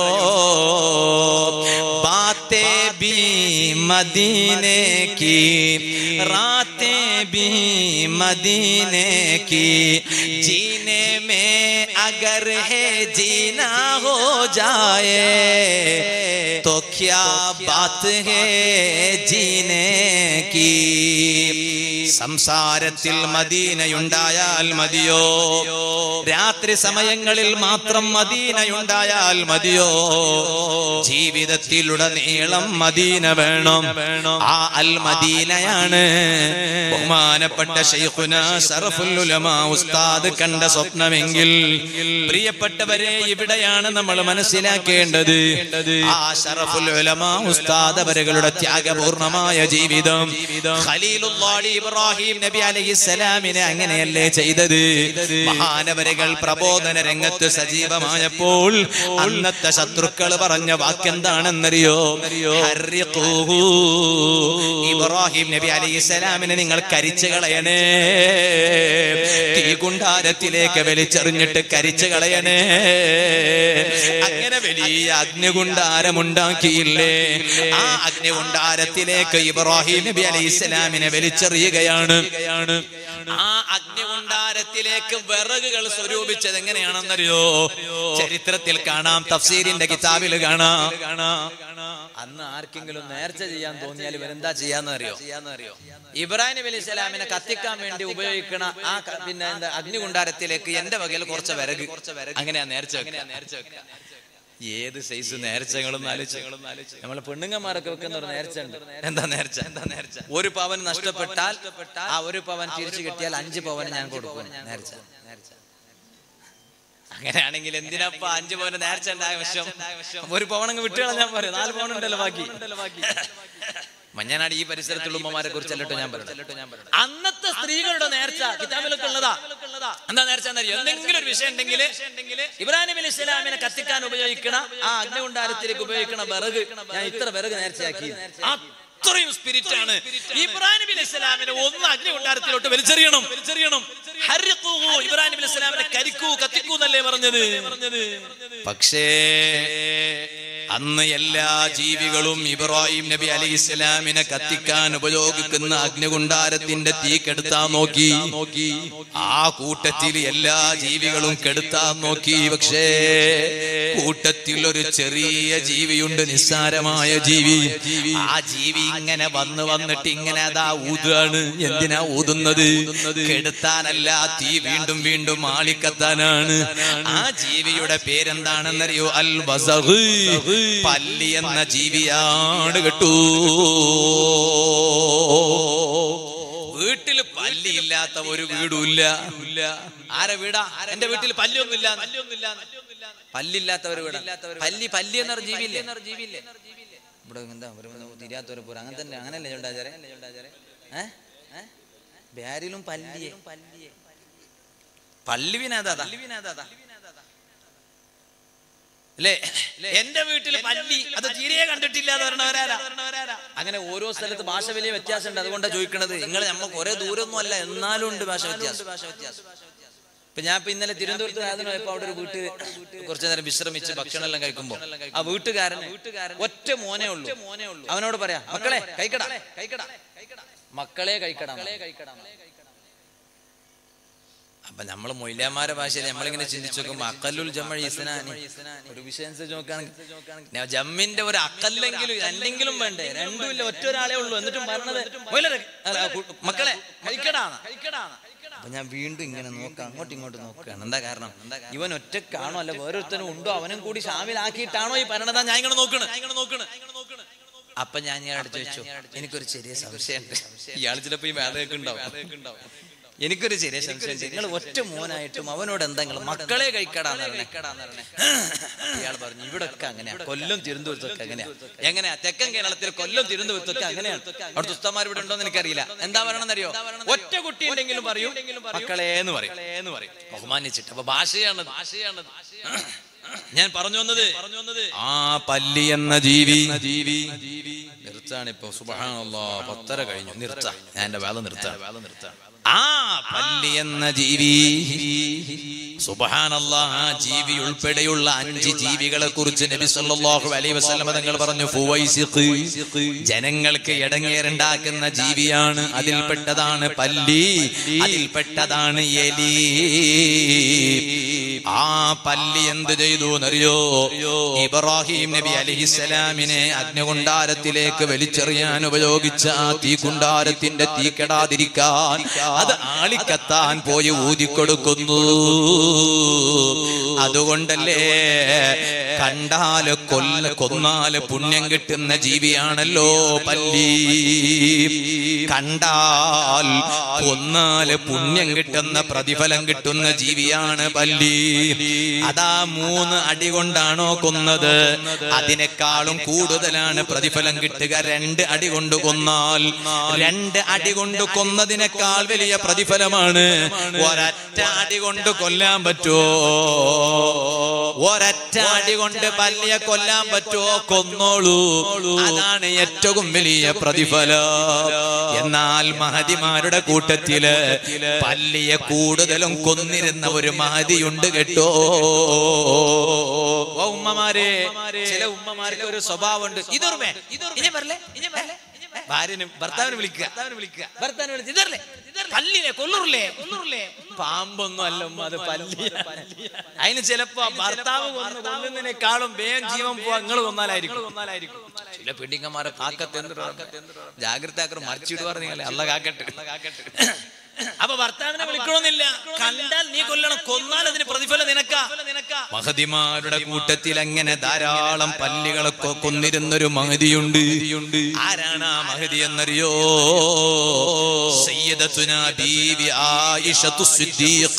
Speaker 1: ബാത്തേ ബി മദീനെ की रातें भी मदीने की जीने में अगर है जीना हो जाए तो क्या बात है जीने की സംസാരത്തിൽ മദീനയുണ്ടായാൽ മതിയോ രാത്രി സമയങ്ങളിൽ മാത്രം മദീനയുണ്ടായാൽ മതിയോ ജീവിതത്തിലുടനീളം മദീന വേണം ആ അൽ മദീനയാണ് ബഹുമാനപ്പെട്ട ഷെയ്ഖുന സറഫുൽ ഉലമാ ഉസ്താദ് കണ്ട സ്വപ്നമെങ്കിൽ പ്രിയപ്പെട്ടവരെ ഇവിടെയാണ് നമ്മൾ മനസ്സിലാക്കേണ്ടത് ആ ഷറഫുൽ ഉലമാ ഉസ്താദ് അവരുകളുടെ ത്യാഗപൂർണമായ ജീവിതം ഖലീലുള്ളാഹി ഇബ്രാഹിം നബി അലൈഹിസ്സലാമിനെ അങ്ങനെയല്ലേ ചെയ്തത് മഹാനവരുകൾ പ്രബോധന രംഗത്ത് സജീവമായപ്പോൾ അന്നത്തെ ശത്രുക്കൾ പറഞ്ഞ വാക്കെന്താണെന്നറിയോ ഹർരിഖൂഹു. ഇബ്രാഹിം നബി അലൈഹിസ്സലാമിനെ നിങ്ങൾ കരിച്ചു കളയണേ തീകുണ്ടാരത്തിലേക്ക് വലിച്ചെറിഞ്ഞിട്ട് കരിച്ചു കളയണേ അങ്ങനെ വലിയ അഗ്നികുണ്ടാരമുണ്ടാക്കിയില്ലേ ആ അഗ്നികുണ്ടാരത്തിലേക്ക് ഇബ്രാഹിം നബി അലൈഹി ഇസ്ലാമിനെ വലിച്ചെറിയുകയാണ് ആ അഗ്നികുണ്ടാരത്തിലേക്ക് വിറകുകൾ സ്വരൂപിച്ചത് എങ്ങനെയാണെന്നറിയോ ചരിത്രത്തിൽ കാണാം തഫ്സീരിന്റെ കിതാബിൽ കാണാം അന്ന് ആർക്കെങ്കിലും നേർച്ച ചെയ്യാൻ തോന്നിയാൽ ഇവരെന്താ ചെയ്യാന്ന് അറിയോ ഇബ്രാഹിം നബി അലൈഹി സ്വലാമിനെ കത്തിക്കാൻ വേണ്ടി ഉപയോഗിക്കണ ആ ക- പിന്നെ എന്താ അഗ്നികുണ്ടാരത്തിലേക്ക് എന്റെ വകയിൽ കുറച്ച് വിറക് അങ്ങനെയാ നേർച്ച വെക്കുക. നേർച്ച വെക്കുക. ഏത് സൈസ് നേർച്ചകളും നമ്മളെ പെണ്ണുങ്ങന്മാരൊക്കെ വെക്കുന്ന ഒരു നേർച്ച ഉണ്ട് എന്താ നേർച്ച എന്താ നേർച്ച ഒരു പവൻ നഷ്ടപ്പെട്ടാൽ ആ ഒരു പവൻ തിരിച്ചു കിട്ടിയാൽ അഞ്ച് പവൻ ഞാൻ കൊടുക്കും നേർച്ച നേർച്ച അങ്ങനെയാണെങ്കിൽ എന്തിനാ അഞ്ചു പവന് നേർച്ച ഉണ്ടായ വശം ഒരു പവണങ്ങ് വിട്ടുകളഞ്ഞാൽ പോരെ നാല് പവൻ ഉണ്ടല്ലോ ബാക്കി മഞ്ഞനാട് ഈ പരിസരത്തുള്ള ഉമ്മമാരെ കുറിച്ചല്ലോ ഞാൻ പറഞ്ഞു അന്നത്തെ സ്ത്രീകളുടെ നേർച്ച കിതാബിലൊക്കെ ഉള്ളതാ എന്താ നേർച്ച എന്നറിയോ എന്തെങ്കിലും ഒരു വിഷയം ഉണ്ടെങ്കിൽ ഇബ്രാഹിം നബി അലൈഹി ഇസ്ലാമിനെ കത്തിക്കാൻ ഉപയോഗിക്കണ ആ അഗ്നികുണ്ടാരത്തിലേക്ക് ഉപയോഗിക്കണ വിറക് ഞാൻ ഇത്ര വിറക് നേർച്ചയാക്കി അത്രയും സ്പിരിറ്റ് ആണ് ഇബ്രാഹിം നബി അലൈഹി ഇസ്ലാമിനെ ഒന്ന് അഗ്നികുണ്ടാരത്തിലോട്ട് വലിച്ചെറിയണം വലിച്ചെറിയണം ഹർരിഖൂഹു. ഇബ്രാഹിം നബി അലൈഹി ഇസ്ലാമിനെ കരിക്കൂ കത്തിക്കൂ എന്നല്ലേ പറഞ്ഞത് പക്ഷേ അന്ന് എല്ലാ ജീവികളും ഇബ്രാഹിം നബി അലൈഹി ഇസ്ലാമിനെ കത്തിക്കാൻ ഉപയോഗിക്കുന്ന അഗ്നികുണ്ടാരത്തിന്റെ തീ കെടുത്താൻ നോക്കി നോക്കി ആ കൂട്ടത്തിൽ എല്ലാ ജീവികളും കെടുത്താൻ നോക്കി പക്ഷേ കൂട്ടത്തിൽ ഒരു ചെറിയ ജീവിയുണ്ട് നിസ്സാരമായ ജീവി ആ ജീവി ഇങ്ങനെ വന്ന് വന്നിട്ട് ഇങ്ങനെ അതാ ഊതുകയാണ് എന്തിനാ ഊതുന്നത് കെടുത്താനല്ല തീ വീണ്ടും വീണ്ടും ആളിക്കത്താനാണ് ആ ജീവിയുടെ പേരെന്താണെന്നറിയോ അൽ വസഹ് പല്ലി എന്ന ജീവിയാണ് കേട്ടൂ വീട്ടിൽ പല്ലി ഇല്ലാത്ത ഒരു വീടുമില്ല ആരെ വീടാ എന്റെ വീട്ടിൽ പല്ലിയൊന്നുമില്ല പല്ലില്ലാത്ത ഒരു വീടാ പല്ലി പല്ലി എന്ന ജീവിയില്ലേ ജീവിയില്ലേ ഇവിടെ എന്താ ഒരു തിരിയാത്തൊരു പൂരം അങ്ങനെ തന്നെ അങ്ങനല്ലേ ചുണ്ടാചാരെ ഏഹ് ബാരിലും പല്ലിയെ പല്ലുവിനാഥാ അല്ലേ എന്റെ വീട്ടിൽ പല്ലി അത് തീരെ കണ്ടിട്ടില്ല എന്ന് പറഞ്ഞവരാരാ അങ്ങനെ ഓരോ സ്ഥലത്ത് ഭാഷ വലിയ വ്യത്യാസം ഉണ്ട് അതുകൊണ്ടാണ് ചോദിക്കണത് നിങ്ങൾ നമുക്ക് ഒരേ ദൂരമൊന്നും അല്ല എന്നാലും ഉണ്ട് ഭാഷ വ്യത്യാസം ഇപ്പൊ ഞാൻ ഇപ്പൊ ഇന്നലെ തിരുവനന്തപുരത്ത് ആയതിനു പോയപ്പോ അവിടെ ഒരു വീട്ട് കുറച്ചു നേരം വിശ്രമിച്ച് ഭക്ഷണം എല്ലാം കഴിക്കുമ്പോ ആ വീട്ടുകാരൻ ഒറ്റ മോനെ ഉള്ളൂ അവനോട് പറയാ മക്കളെ കഴിക്കടാ കഴിക്കടാ മക്കളെ കഴിക്കടാ കഴിക്കടാ അപ്പൊ നമ്മൾ മൊയ്ലാമാരെ ഭാഷയിൽ നമ്മളിങ്ങനെ ചിന്തിച്ചു നോക്കുമ്പോ അക്കല്ലുൽ ജമ്മ ഇസ്നാനി ഒരു വിഷയം അനുസരിച്ച് നോക്കുകയാണെങ്കിൽ ജമ്മിന്റെ ഒരു അക്കല്ലെങ്കിലും എന്തെങ്കിലും വേണ്ടേ രണ്ടും ഇല്ല ഒറ്റ ഒരാളെ ഉള്ളൂ എന്നിട്ടും പറഞ്ഞത് മൊയ്ലരെ, അല്ല, കു- മക്കളെ കഴിക്കടാന്ന് അപ്പൊ ഞാൻ വീണ്ടും ഇങ്ങനെ നോക്കാം അങ്ങോട്ടും ഇങ്ങോട്ടും നോക്കുകയാണ് എന്താ കാരണം ഇവൻ ഒറ്റക്കാണോ അല്ല വേറൊരുത്തനും ഉണ്ടോ അവനും കൂടി ഷാമിലാക്കിയിട്ടാണോ ഈ പറഞ്ഞതാ ഞാൻ ഇങ്ങനെ നോക്കണ് ഇങ്ങനെ നോക്കണ് അപ്പൊ ഞാൻ ഇയാളോട് ചോദിച്ചു എനിക്കൊരു ചെറിയ സംശയമുണ്ട് ഇയാൾ ചിലപ്പോ ഈ വേദയൊക്കെ ഉണ്ടാവും എനിക്കൊരു ചെറിയ സംശയം നിങ്ങൾ ഒറ്റ മോനായിട്ടും അവനോട് എന്താ നിങ്ങൾ മക്കളെ കഴിക്കടാന്ന് ഇയാൾ പറഞ്ഞു ഇവിടെ ഒക്കെ അങ്ങനെയാ കൊല്ലം തിരുവനന്തപുരത്തൊക്കെ അങ്ങനെയാ എങ്ങനെയാ തെക്കൻ കേരളത്തിൽ കൊല്ലം തിരുവനന്തപുരത്തൊക്കെ അങ്ങനെയാണ് അവിടുത്തെ ഉസ്താമാർ ഇവിടെ ഉണ്ടോ എന്ന് എനിക്കറിയില്ല എന്താ പറയണമെന്നറിയോ ഒറ്റ കുട്ടി ഉണ്ടെങ്കിലും പറയൂ മക്കളെ എന്ന് പറയും ബഹുമാനിച്ചിട്ട് അപ്പൊ ഭാഷയാണ് ഭാഷയാണ് ഞാൻ പറഞ്ഞു വന്നത് പറഞ്ഞു വന്നത് ആ പല്ലി എന്ന ജീവി ജീവി നിർത്താണ് ഇപ്പൊ സുബഹാനല്ലാ പത്തര കഴിഞ്ഞു നിർത്ത ഞാൻ എന്റെ വേല നിർത്താം വേല നിർത്താം ആ പല്ലി എന്ന ജീവി സുബഹാനല്ലാ ആ ജീവി ഉൾപ്പെടെയുള്ള അഞ്ച് ജീവികളെ കുറിച്ച് നബി സല്ലല്ലാഹു അലൈഹി വസല്ലം തങ്ങൾ പറഞ്ഞു ഫുവൈസിഖ് ജനങ്ങൾക്ക് ഇടങ്ങേറുണ്ടാക്കുന്ന ജീവിയാണ് അതിൽപ്പെട്ടതാണ് പല്ലി അതിൽപ്പെട്ടതാണ് എലി ആ പല്ലി എന്ത് ചെയ്തു എന്നറിയോ ഇബ്രാഹിം നബി അലിഹിസലാമിനെ അഗ്നികുണ്ടാരത്തിലേക്ക് വലിച്ചെറിയാൻ ഉപയോഗിച്ച ആ തീകുണ്ടാരത്തിന്റെ തീ കെടാതിരിക്കാൻ അത് ആളിക്കത്താൻ പോയി ഊതിക്കൊടുക്കുന്നു അതുകൊണ്ടല്ലേ കണ്ടാല് കൊല്ല കൊന്നാല് പുണ്യം കിട്ടുന്ന ജീവിയാണല്ലോ പല്ലി കണ്ടാൽ കൊന്നാല് പുണ്യം കിട്ടുന്ന പ്രതിഫലം കിട്ടുന്ന ജീവിയാണ് പല്ലി അതാ മൂന്ന് അടി കൊണ്ടാണോ കൊന്നത് അതിനേക്കാളും കൂടുതലാണ് പ്രതിഫലം കിട്ടുക രണ്ട് അടി കൊണ്ട് കൊന്നാൽ രണ്ട് അടി കൊണ്ട് കൊന്നതിനേക്കാൾ വലിയ പ്രതിഫലമാണ് ഒരൊറ്റ അടി കൊണ്ട് കൊല്ലാൻ പറ്റുമോ ഒരൊറ്റ അടി കൊണ്ട് പല്ലിയെ കൊല്ലാൻ പറ്റുമോ കൊന്നോളൂ അതാണ് ഏറ്റവും വലിയ പ്രതിഫലം എന്നാൽ മഹതിമാരുടെ കൂട്ടത്തില് പല്ലിയെ കൂടുതലും കൊന്നിരുന്ന ഒരു മഹതിയുണ്ട് കേട്ടോ ഓ ഉമ്മമാരെ ചില ഉമ്മമാർക്ക് ഒരു സ്വഭാവമുണ്ട് ഇതൊരുമേ ഇനി പറലേ ഇനി പറലേ ഭാര്യനും ഭർത്താവിനെ വിളിക്കുക ഭർത്താവിനെ വിളിക്കുക ഭർത്താവിനെ വിളിച്ച് ഇതല്ലേ പല്ലിലെ കൊല്ലൂറില്ലേ കൊല്ലൂറില്ലേ പാമ്പൊന്നും അല്ല ഉമ്മ അത് പല്ലി അതിന് ചിലപ്പോ ഭർത്താവ് കൊന്ന് കൊല്ലുന്നതിനേക്കാളും വേഗം ജീവൻ പോവാ നിങ്ങൾ കൊന്നാലായിരിക്കും ചില പെണ്ണിങ്ങന്മാരെ കാക്കത്തെ ജാഗ്രത മറിച്ചിടുവാർ നിങ്ങളെ അല്ല കാക്കട്ടെ അപ്പൊ ഭർത്താവിനെ വിളിക്കണമെന്നില്ല കണ്ടാൽ നീ കൊല്ലണം കൊന്നാൽ അതിന് പ്രതിഫലം നിനക്ക മഹതിമാരുടെ കൂട്ടത്തിൽ അങ്ങനെ ധാരാളം പല്ലികളെ കൊ- കൊന്നിരുന്നൊരു മഹതിയുണ്ട് ആരാണ് ആ മഹതി എന്നറിയോ സയ്യിദത്തുന ബീവി ആയിഷത്തു സിദ്ദീഖ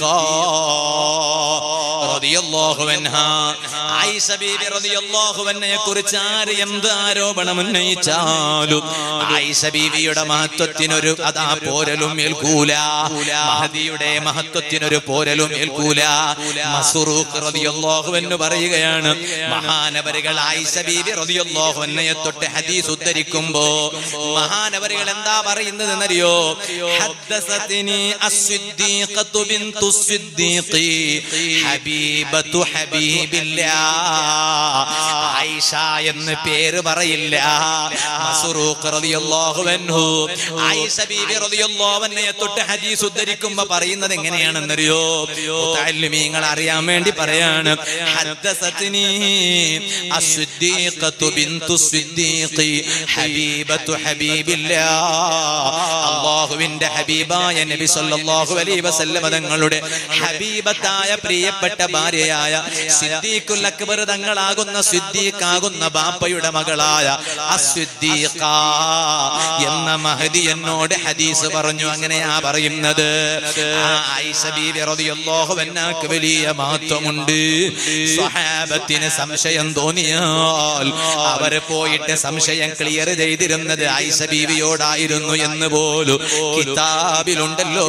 Speaker 1: റളിയല്ലാഹു അൻഹാ ആയിഷ ബീവി റളിയല്ലാഹു അൻഹയെ കുറിച്ച് ആര് എന്ത് ആരോപണം ഉന്നയിച്ചാലും ആയിഷ ബീവിയുടെ മഹത്വത്തിനൊരു അതാ പോരലും ഏൽക്കൂല മഹദിയുടെ മഹത്വത്തിനൊരു പോരലും ഏൽക്കൂല മസ്റൂഖ് റളിയല്ലാഹു അൻഹു പറയുകയാണ് മഹാനവരുകൾ ആയിഷ ബീവി റളിയല്ലാഹു അൻഹയെ തൊട്ട് ഹദീസ് ഉദ്ധരിക്കുമ്പോ മഹാനവരുകൾ എന്താ പറയുന്നത് എന്നറിയോ ഹദ്ദസത്തിനി അസ്സിദ്ദീഖത്തു ബിന്തു സിദ്ദീഖി ഹബീബത്തു ഹബീബില്ലാ ആയിഷ എന്ന് പേര് പറയില്ല മസ്റൂഖ് റളിയല്ലാഹു അൻഹു ആയിഷ ബീവി റളിയല്ലാഹു അൻഹയെ തൊട്ട് ഹദീസ് ഉദ്ധരിക്കുമ്പോ പറയുന്നത് എങ്ങനെയാണെന്നറിയോ മുത്തഅല്ലിമീങ്ങൾ അറിയാൻ വേണ്ടി പറയാണ് ഹദ്ദസത്തിനി അസ്സിദ്ദീഖത്തു ബിന്തു സിദ്ദീഖി ഹബീബത്തു ഹബീബില്ലാ അല്ലാഹുവിന്റെ ഹബീബായ നബി സല്ലല്ലാഹു അലൈഹി വസല്ലം തങ്ങളുടെ ഹബീബത്തായ പ്രിയപ്പെട്ട ഭാര്യയായ സിദ്ദീഖുൽ അക്ബർ തങ്ങളാകുന്ന സിദ്ദീഖാകുന്ന ബാപ്പയുടെ മകളായ അസ്വിദ്ദീഖ എന്ന മഹദി എന്നോട് ഹദീസ് പറഞ്ഞു അങ്ങനെയാ പറയുന്നത് ആ ആയിഷ ബീവി റളിയല്ലാഹു അൻഹാക്ക് വലിയ മഹത്വമുണ്ട് സ്വഹാബത്തിന് സംശയം തോന്നിയാൽ അവര് പോയിട്ട് സംശയം ക്ലിയർ ചെയ്തിരുന്നത് ആയിഷ ബീവിയോടായിരുന്നു എന്ന് പോലും കിതാബിലുണ്ടല്ലോ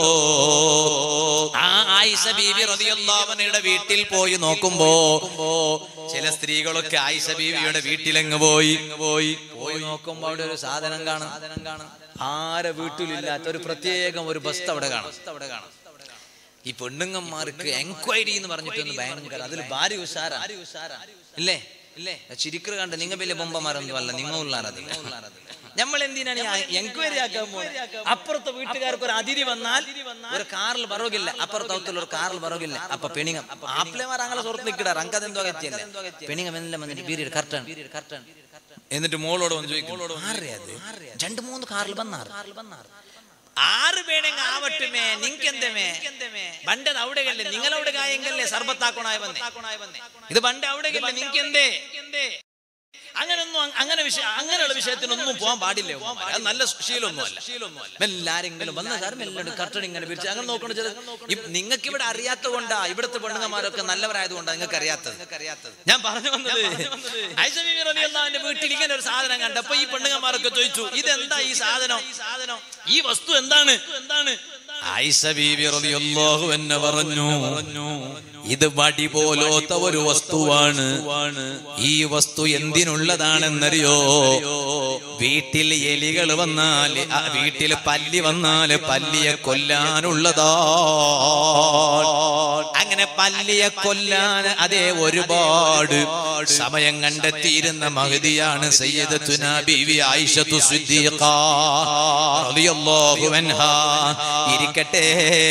Speaker 1: ആ ആയിഷ ബീവി റളിയല്ലാഹുവിന്റെ വീട്ടിൽ പോയി നോക്കുമ്പോ ചില സ്ത്രീകളൊക്കെ ആയിഷ ബീവിയുടെ വീട്ടിലങ്ങ് പോയി പോയി പോയി നോക്കുമ്പോ അവിടെ ഒരു സാധനം കാണും സാധനം കാണും ആരെ വീട്ടിലില്ലാത്ത ഒരു പ്രത്യേകം ഒരു ബസ് അവിടെ കാണും അവിടെ കാണും ഈ പെണ്ണുങ്ങന്മാർക്ക് എൻക്വയറി എന്ന് പറഞ്ഞിട്ടൊന്ന് ഭയങ്കര അതിൽ ഭാര്യ ഉഷാരാ ഇല്ലേ ഇല്ലേ ചിരിക്കറ് കണ്ട് നിങ്ങൾ വലിയ ബൊമ്പമാരൊന്നും അല്ല നിങ്ങൾ ഉള്ളാറതില്ല നമ്മൾ എന്തിനാണ് എൻക്വയറി ആക്കാൻ പോകുന്നത് അപ്പുറത്തെ വീട്ടുകാർക്ക് ഒരു അതിഥി വന്നാൽ ഒരു കാറിൽ പറകില്ല അപ്പുറത്തെ അവത്തുള്ള ഒരു കാറിൽ പറകില്ല അപ്പൊ പെണിങ്ങം ആപ്പിളമാർ അങ്ങനെ സുഹൃത്ത് നിൽക്കിടാർ അങ്കതെന്തോ എത്തിയല്ല പെണിങ്ങം എല്ലാം വന്നിട്ട് പീരീഡ് കർട്ടൺ കർട്ടൺ എന്നിട്ട് മോളോട് വന്ന് ചോദിക്കും ആരെയത് രണ്ട് മൂന്ന് കാറിൽ വന്നാർ കാറിൽ വന്നാർ ആറ് വേണമെങ്കിൽ ആവട്ടുമേ നിങ്ങക്ക് എന്തമേ ബണ്ടത് അവിടെയല്ലേ നിങ്ങളവിടെ കായെങ്കല്ലേ സർബത്താക്കണായി വന്നേ ഇത് ബണ്ട് അവിടെയല്ലേ നിങ്ങക്ക് എന്തേ അങ്ങനെയൊന്നും അങ്- അങ്ങനെ വിഷയം അങ്ങനെയുള്ള വിഷയത്തിനൊന്നും പോകാൻ പാടില്ല ഉമ്മമാരെ. അത് നല്ല ശീലമൊന്നുമല്ല എല്ലാരെങ്കിലും വന്ന കാരണം എല്ലാവരും കർട്ടൺ ഇങ്ങനെ പിരിച്ച് അങ്ങനെ നോക്കണം നിങ്ങൾക്ക് ഇവിടെ അറിയാത്ത കൊണ്ടാ ഇവിടുത്തെ പെണ്ണുങ്ങന്മാരൊക്കെ നല്ലവരായത് കൊണ്ടാ നിങ്ങൾക്ക് അറിയാത്തത് ഞാൻ പറഞ്ഞു വന്നത് ആയിഷ ബീവി റളിയല്ലാഹുവിന്റെ വീട്ടിൽ ഇങ്ങനെ ഒരു സാധനം കണ്ടപ്പോ ഈ പെണ്ണുങ്ങന്മാരൊക്കെ ചോദിച്ചു ഇതെന്താ ഈ സാധനം ഈ വസ്തു എന്താണ് എന്താണ് ആയിഷ ബീവി റളിയല്ലാഹു അൻഹ പറഞ്ഞു ഇത് വടി പോലോത്ത ഒരു വസ്തുവാണ് ഈ വസ്തു എന്തിനുള്ളതാണെന്നറിയോ വീട്ടിൽ എലികൾ വന്നാൽ ആ വീട്ടിൽ പല്ലി വന്നാൽ പല്ലിയെ കൊല്ലാനുള്ളതാ അങ്ങനെ പല്ലിയെ കൊല്ലാൻ അതേ ഒരുപാട് സമയം കണ്ടെത്തിയിരുന്ന മഹതിയാണ് സയ്യിദത്തുന ബീവി ആയിഷത്തു സിദ്ദീഖ റളിയല്ലാഹു അൻഹാ ഇരിക്കട്ടെ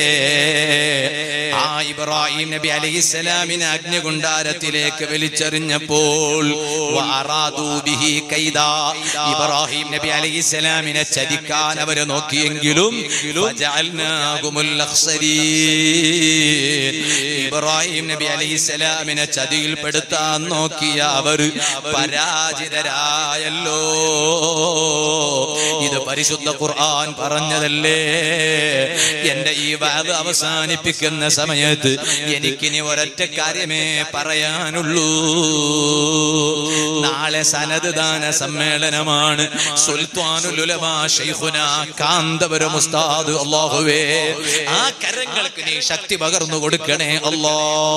Speaker 1: ആ ഇബ്രാഹിം നബി അലൈഹിസ്സലാമിനെ അഗ്നികുണ്ടാരത്തിലേക്ക് വലിച്ചെറിഞ്ഞപ്പോൾ വഅറാദൂ ബിഹി കൈദാ ഇബ്രാഹിം നബി അലൈഹിസ്സലാമിനെ ചതിക്കാൻ അവര് നോക്കിയെങ്കിലും ഫജഅൽനാഹുമുൽ അഖ്സരീൻ ഇബ്രാഹിം നബി അലൈഹിസ്സലാമിനെ ചതിയിൽപ്പെടുത്താൻ നോക്കിയ അവർ പരാജിതരായല്ലോ ഇത് പരിശുദ്ധ ഖുർആൻ പറഞ്ഞതല്ലേ എന്റെ ഈ വാത് അവസാനിപ്പിക്കുന്ന സമയത്ത് എനിക്കിനി ഒരൊറ്റ കാര്യമേ പറയാനുള്ളൂ നാളെ സനത് ദാന സമ്മേളനമാണ് സുൽത്താനുലുലമാ ശൈഖുന കാന്തപുരം ഉസ്താദ് അല്ലാഹുവേ ആ കരങ്ങൾക്ക് നീ ശക്തി പകർന്നു കൊടുക്കണേ അല്ലാ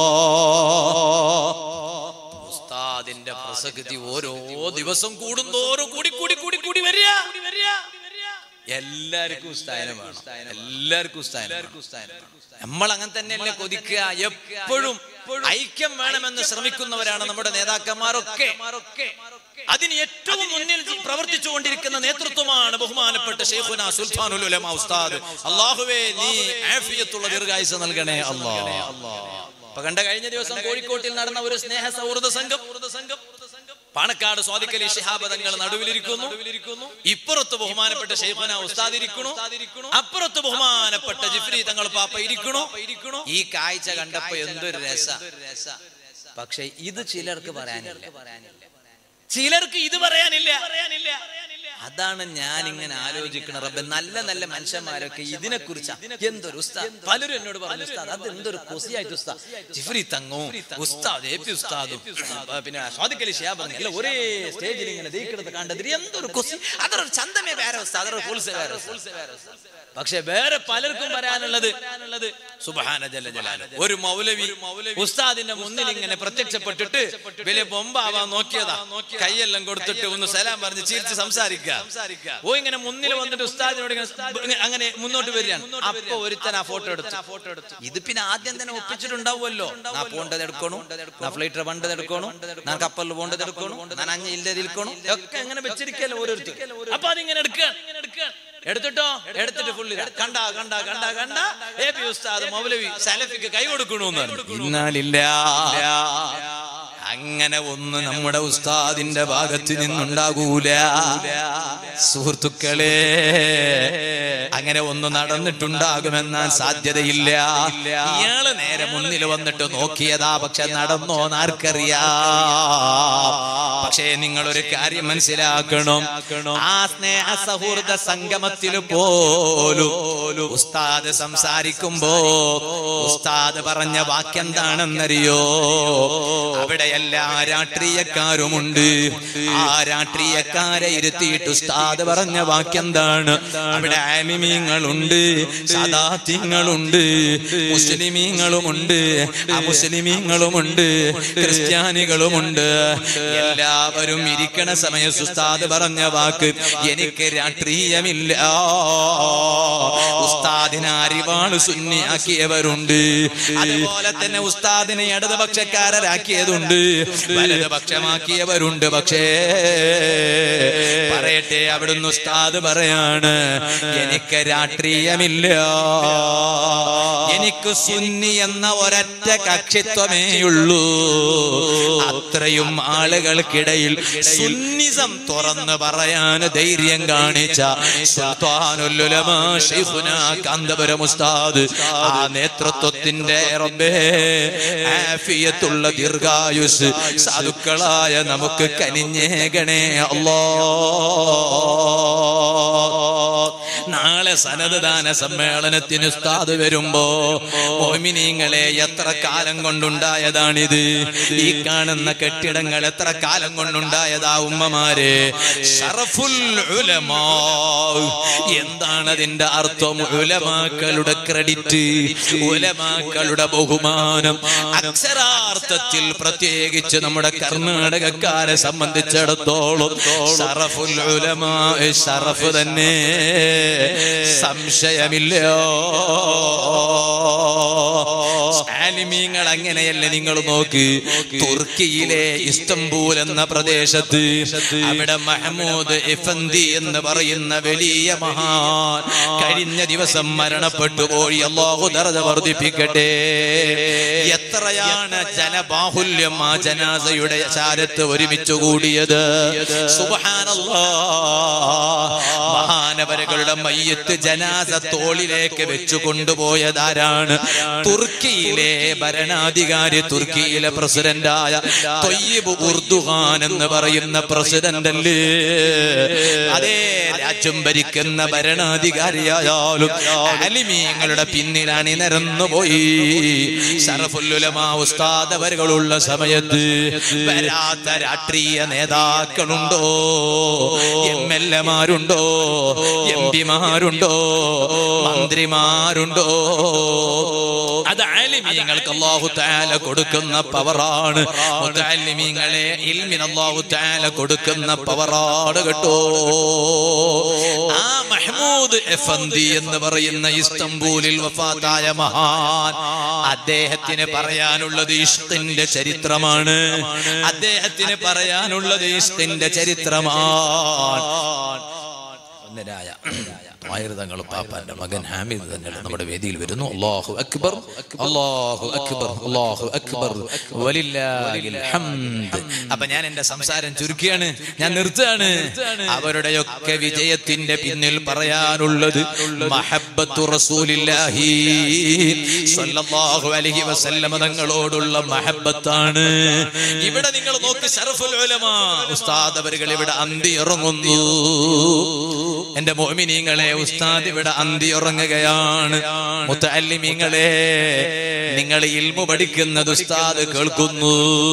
Speaker 1: ഉസ്താദിന്റെ പ്രസക്തി ഓരോ ദിവസം കൂടുന്തോറും കൂടി കൂടി കൂടി കൂടി വരിക എല്ലാവർക്കും ഉസ്തായനം വേണം എല്ലാവർക്കും ഉസ്തായനം നമ്മൾ അങ്ങനെ തന്നെയല്ലേ കൊതിക്കുക എപ്പോഴും ഐക്യം വേണമെന്ന് ശ്രമിക്കുന്നവരാണ് നമ്മുടെ നേതാക്കന്മാരൊക്കെ അതിന് ഏറ്റവും മുന്നിൽ പ്രവർത്തിച്ചുകൊണ്ടിരിക്കുന്ന നേതൃത്വമാണ് ബഹുമാനപ്പെട്ട ഷെയ്ഖുന സുൽത്താനുൽ ഉലമ ഉസ്താദ് അള്ളാഹുവേ നീ ആഫിയത്തുള്ള ദീർഘായുസ് നൽകണേ അല്ലാ അപ്പൊ കണ്ട കഴിഞ്ഞ ദിവസം കോഴിക്കോട്ടിൽ നടന്ന ഒരു സ്നേഹ സൗഹൃദ സംഘം സംഘം പാണക്കാട് സ്വാദിക്കലി ശിഹാബ് തങ്ങൾ നടുവിലിരിക്കുന്നു ഇപ്പുറത്ത് ബഹുമാനപ്പെട്ട ഷെയ്ഖുന ഉസ്താദ് ഇരിക്കണു അപ്പുറത്ത് ബഹുമാനപ്പെട്ട ജിഫ്രി തങ്ങൾ പാപ്പ ഇരിക്കണു ഈ കാഴ്ച കണ്ടപ്പോ എന്തൊരു രസ പക്ഷെ ഇത് ചിലർക്ക് പറയാനില്ല ചിലർക്ക് ഇത് പറയാനില്ല അതാണ് ഞാൻ ഇങ്ങനെ ആലോചിക്കണ റബ്ബെ നല്ല നല്ല മനുഷ്യന്മാരൊക്കെ ഇതിനെ കുറിച്ച് എന്തൊരു ഉസ്താദ് പലരും എന്നോട് പറഞ്ഞു ഉസ്താദ് അത് എന്തൊരു കൊസിയായിട്ട് ഉസ്താദ് ജിഫ്രി തങ്ങവും ഉസ്താദ് എ പി ഉസ്താദും ആ, പിന്നെ സ്വാദിക്കലി ഷിയാബ് എല്ലാം ഒരേ സ്റ്റേജിൽ ഇങ്ങനെ ദീക്കണത് കണ്ടതിൽ എന്തൊരു കൊസി അതൊരു ചന്തമേ വേറെ ഉസ്താദ് അതൊരു കുൽസ വേറെ പക്ഷെ വേറെ പലർക്കും വരാനുള്ളത് സുബ്ഹാന ജല്ല ജലാലു ഒരു മൗലവി ഉസ്താദിന്റെ മുന്നിൽ ഇങ്ങനെ പ്രത്യക്ഷപ്പെട്ടിട്ട് വലിയ ബൊമ്പാവാൻ നോക്കിയതാ കൈയെല്ലാം കൊടുത്തിട്ട് ഒന്ന് സലാം പറഞ്ഞ് ചിരിച്ച് സംസാരിക്കുക ഓ ഇങ്ങനെ മുന്നിൽ വന്നിട്ട് ഉസ്താദിനോട് ഇങ്ങനെ ഇങ്ങനെ അങ്ങനെ മുന്നോട്ട് വരികയാണ് അപ്പൊ ഒരുത്തൻ ആ ഫോട്ടോ എടുത്തു ഫോട്ടോ എടുത്തു ഇത് പിന്നെ ആദ്യം തന്നെ ഒപ്പിച്ചിട്ടുണ്ടാവുമല്ലോ നാ പോണ്ടത് എടുക്കണു നാ ഫ്ലൈറ്റ് വണ്ടത് എടുക്കണു നാ കപ്പലിൽ പോണ്ടത് എടുക്കണു ഞാൻ അഞ്ഞ ഇല്ലത് ഇരിക്കണു ഒക്കെ അങ്ങനെ വെച്ചിരിക്കല്ലോ ഓരോരുത്തർ അപ്പൊ അതിങ്ങനെ എടുക്കുക എടുത്തിട്ടോ എടുത്തിട്ട് ഫുള്ളി കണ്ട കണ്ട കണ്ട കണ്ട എ പി ഉസ്താദ് മൗലവി സലഫിക്ക് കൈ കൊടുക്കണു ഇന്നാലില്ല അങ്ങനെ ഒന്ന് നമ്മുടെ ഉസ്താദിന്റെ ഭാഗത്ത് നിന്നുണ്ടാകൂല സുഹൃത്തുക്കളെ അങ്ങനെ ഒന്ന് നടന്നിട്ടുണ്ടാകുമെന്നാൻ സാധ്യതയില്ല ഇയാള് നേരെ മുന്നിൽ വന്നിട്ട് നോക്കിയതാ പക്ഷെ നടന്നോ ആർക്കറിയാം പക്ഷേ നിങ്ങൾ ഒരു കാര്യം മനസ്സിലാക്കണം ആ സ്നേഹ സൗഹൃദ സംഗമത്തിൽ പോലും ഉസ്താദ് സംസാരിക്കുമ്പോ ഉസ്താദ് പറഞ്ഞ വാക്യെന്താണെന്നറിയോ അവിടെ എല്ലാ രാഷ്ട്രീയക്കാരുമുണ്ട് ആ രാഷ്ട്രീയക്കാരെ ഇരുത്തിയിട്ട് ഉസ്താദ് പറഞ്ഞ വാക്യെന്താണ് അവിടെ ആലിമീങ്ങളുണ്ട് സദാത്യങ്ങളുണ്ട് മുസ്ലിമീങ്ങളുമുണ്ട് അമുസ്ലിമീങ്ങളുമുണ്ട് ക്രിസ്ത്യാനികളുമുണ്ട് എല്ലാവരും ഇരിക്കണ സമയം ഉസ്താദ് പറഞ്ഞ വാക്ക് എനിക്ക് രാഷ്ട്രീയമില്ല ഉസ്താദിനെ അരിവാള് സുന്നിയാക്കിയവരുണ്ട് അതുപോലെ തന്നെ ഉസ്താദിനെ ഇടതുപക്ഷക്കാരരാക്കിയതുണ്ട് വലതുപക്ഷമാക്കിയവരുണ്ട് പക്ഷേ പറയട്ടെ അവിടുന്ന് ഉസ്താദ് പറയാണ് എനിക്ക് രാഷ്ട്രീയമില്ല എനിക്ക് സുന്നി എന്ന ഒരൊറ്റ കക്ഷിത്വമേയുള്ളൂ അത്രയും ആളുകൾക്കിടയിൽ സുന്നിസം തുറന്ന് പറയാൻ ധൈര്യം കാണിച്ച സുൽത്താനുല്ലുലമാ ശൈഖുന കാന്തപുരം ഉസ്താദ് ആ നേതൃത്വത്തിന്റെ റബ്ബേ ആഫിയത്തുള്ള ദീർഘായുസ് ദീർഘായുസ് സാധുക്കളായ നമുക്ക് കനിഞ്ഞേകണേ അല്ലോ നാളെ സനതദാന സമ്മേളനത്തിന് ഉസ്താദ് വരുമ്പോ മോമിനിങ്ങളെ എത്ര കാലം കൊണ്ടുണ്ടായതാണിത് ഈ കാണുന്ന കെട്ടിടങ്ങൾ എത്ര കാലം കൊണ്ടുണ്ടായതാ ഉമ്മമാരെ ഷറഫുൽ ഉലമാ എന്താണ് അതിന്റെ അർത്ഥം ഉലമാക്കളുടെ ക്രെഡിറ്റ് ഉലമാക്കളുടെ ബഹുമാനം അക്ഷരാർത്ഥത്തിൽ പ്രത്യേകിച്ച് നമ്മുടെ കർണാടകക്കാരെ സംബന്ധിച്ചിടത്തോളം ഷറഫുൽ ഉലമാ ഷറഫ് തന്നെ സംശയമില്ല ആലിമീങ്ങൾ അങ്ങനെയല്ല നിങ്ങൾ നോക്ക് തുർക്കിയിലെ ഇസ്തംബൂൽ എന്ന പ്രദേശത്ത് അവിടെ മഹമ്മൂദ് ഇഫന്തി എന്ന് പറയുന്ന വലിയ മഹാൻ കഴിഞ്ഞ ദിവസം മരണപ്പെട്ടു പോയി അള്ളാഹു ദർജ വർദ്ധിപ്പിക്കട്ടെ എത്രയാണ് ജനബാഹുല്യം ആ ജനാസയുടെ ചാരത്ത് ഒരുമിച്ച് കൂടിയത് സുബ്ഹാനല്ലാ മഹാനവരകളുടെ മയ്യത്ത് ജനാസ തോളിലേക്ക് വെച്ചു കൊണ്ടുപോയതാരാണ് തുർക്കിയിലെ ഭരണാധികാരി തുർക്കിയിലെ പ്രസിഡന്റായ തൊയ്യബ് ഉർദുഖാൻ എന്ന് പറയുന്ന പ്രസിഡന്റ് അല്ലേ അതേ രാജ്യം ഭരിക്കുന്ന ഭരണാധികാരിയായാലും അലിമീങ്ങളുടെ പിന്നിൽ അണിനിരന്നു പോയി ഷറഫുല്ലുലമാ ഉസ്താദ് അവരുകളുള്ള സമയത്ത് വരാത്ത രാഷ്ട്രീയ നേതാക്കളുണ്ടോ എം എൽ എമാരുണ്ടോ എം പിമാരുണ്ടോ മന്ത്രിമാരുണ്ടോ അത് ആലിമീങ്ങൾക്ക് അള്ളാഹു താല കൊടുക്കുന്ന പവറാണ് മുത്തല്ലിമീങ്ങളെ ഇൽമിന് അള്ളാഹു താല കൊടുക്കുന്ന പവറാണ് കേട്ടോ ആ മഹ്മൂദ് എഫന്തി എന്ന് പറയുന്ന ഇസ്തംബൂലിൽ വഫാത്തായ മഹാൻ അദ്ദേഹത്തിന് പറയാനുള്ളത് ഇഷ്കിന്റെ ചരിത്രമാണ് അദ്ദേഹത്തിന് പറയാനുള്ളത് ഇഷ്കിന്റെ ചരിത്രമാണ് ഒന്നരായ ആയിരതങ്ങൾ പാപ്പാന്റെ മകൻ ഹാമിദ് തന്നെ നമ്മുടെ വേദിയിൽ വരുന്നു അല്ലാഹു അക്ബർ അല്ലാഹു അക്ബർ അല്ലാഹു അക്ബർ വലില്ലാഹിൽ ഹംദ് അപ്പൊ ഞാൻ എന്റെ സംസാരം ചുരുക്കിയാണ് ഞാൻ നിർത്തുകയാണ് അവരുടെയൊക്കെ വിജയത്തിന്റെ പിന്നിൽ പറയാനുള്ളത് മഹബ്ബത്തു റസൂലില്ലാഹി സ്വല്ലല്ലാഹു അലൈഹി വസല്ലമ തങ്ങളോടുള്ള മഹബ്ബത്താണ് ഇവിടെ നിങ്ങൾ നോക്ക് ഷറഫുൽ ഉലമാ ഉസ്താദ് അവരുകൾ ഇവിടെ അന്തി ഇറങ്ങുന്നു എന്റെ മോമിനിങ്ങളെ ഉസ്താദ് ഇവിടെ അന്തി ഉറങ്ങുകയാണ് മുത്തല്ലിമീങ്ങളെ നിങ്ങൾ ഇൽമു പഠിക്കുന്നത് ഉസ്താദ് കേൾക്കുന്നു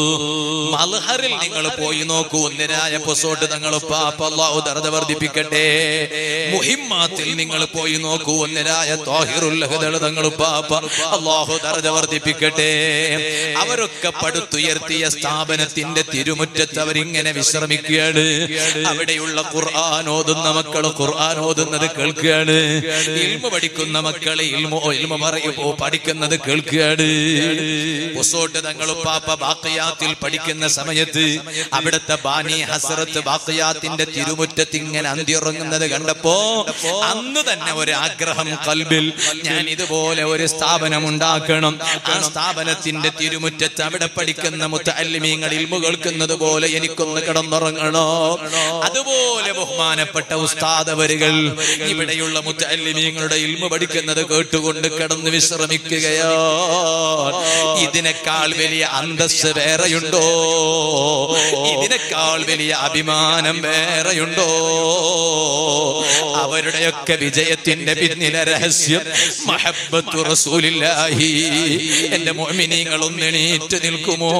Speaker 1: മൽഹറിൽ നിങ്ങൾ പോയി നോക്കൂ ഒന്നിനായ പൊസോട്ട് തങ്ങൾ പാപ്പ അല്ലാഹു ദർജ വർദ്ധിപ്പിക്കട്ടെ മുഹിമ്മാത്തിൽ നിങ്ങൾ പോയി നോക്കൂ ഒന്നിനായ താഹിറുൽ ഹദൽ തങ്ങൾ പാപ്പ അല്ലാഹു ദർജ വർദ്ധിപ്പിക്കട്ടെ അവരൊക്കെ പടുത്തുയർത്തിയ സ്ഥാപനത്തിന്റെ തിരുമുറ്റത്ത് അവരിങ്ങനെ വിശ്രമിക്കുകയാണ് അവിടെയുള്ള ഖുർആൻ ഓതുന്ന മക്കൾ ഖുർആൻ ഓതുന്നത് കേൾക്കുകയാണ് ഇൽമ പഠിക്കുന്ന മക്കളെ ഇൽമ ഇൽമ പറയുമ്പോ പഠിക്കുന്നത് കേൾക്കുകയാണ് ഉസോട്ട് തങ്ങൾ പാപ്പ ബാക്കിയാത്തിൽ പഠിക്കുന്ന സമയത്ത് അവിടുത്തെ ബാനി ഹസറത്ത് ബാക്കിയാത്തിന്റെ തിരുമുറ്റത്ത് ഇങ്ങനെ അന്തിയുറങ്ങുന്നത് കണ്ടപ്പോ അന്ന് തന്നെ ഒരു ആഗ്രഹം കൽബിൽ ഞാൻ ഇതുപോലെ ഒരു സ്ഥാപനം ഉണ്ടാക്കണം ആ സ്ഥാപനത്തിന്റെ തിരുമുറ്റത്ത് അവിടെ പഠിക്കുന്ന മുത്തല്ലിമീങ്ങൾ ഇൽമു കേൾക്കുന്നത് പോലെ എനിക്കൊന്ന് കിടന്നുറങ്ങണോ അതുപോലെ ബഹുമാനപ്പെട്ട ഉസ്താദ് അവരുകൾ ഇവിടെയുള്ള മുത്തല്ലിമീങ്ങളുടെ ഇൽമു പഠിക്കുന്നത് കേട്ടുകൊണ്ട് കിടന്ന് വിശ്രമിക്കുകയോ ഇതിനേക്കാൾ വലിയ അന്തസ് വേറെയുണ്ടോ ഇതിനേക്കാൾ വലിയ അഭിമാനം വേറെയുണ്ടോ അവരുടെയൊക്കെ വിജയത്തിന്റെ പിന്നിലെ രഹസ്യം മഹബത്തു റസൂലില്ലാഹി എന്റെ മോമിനിങ്ങൾ ഒന്ന് എണീറ്റ് നിൽക്കുമോ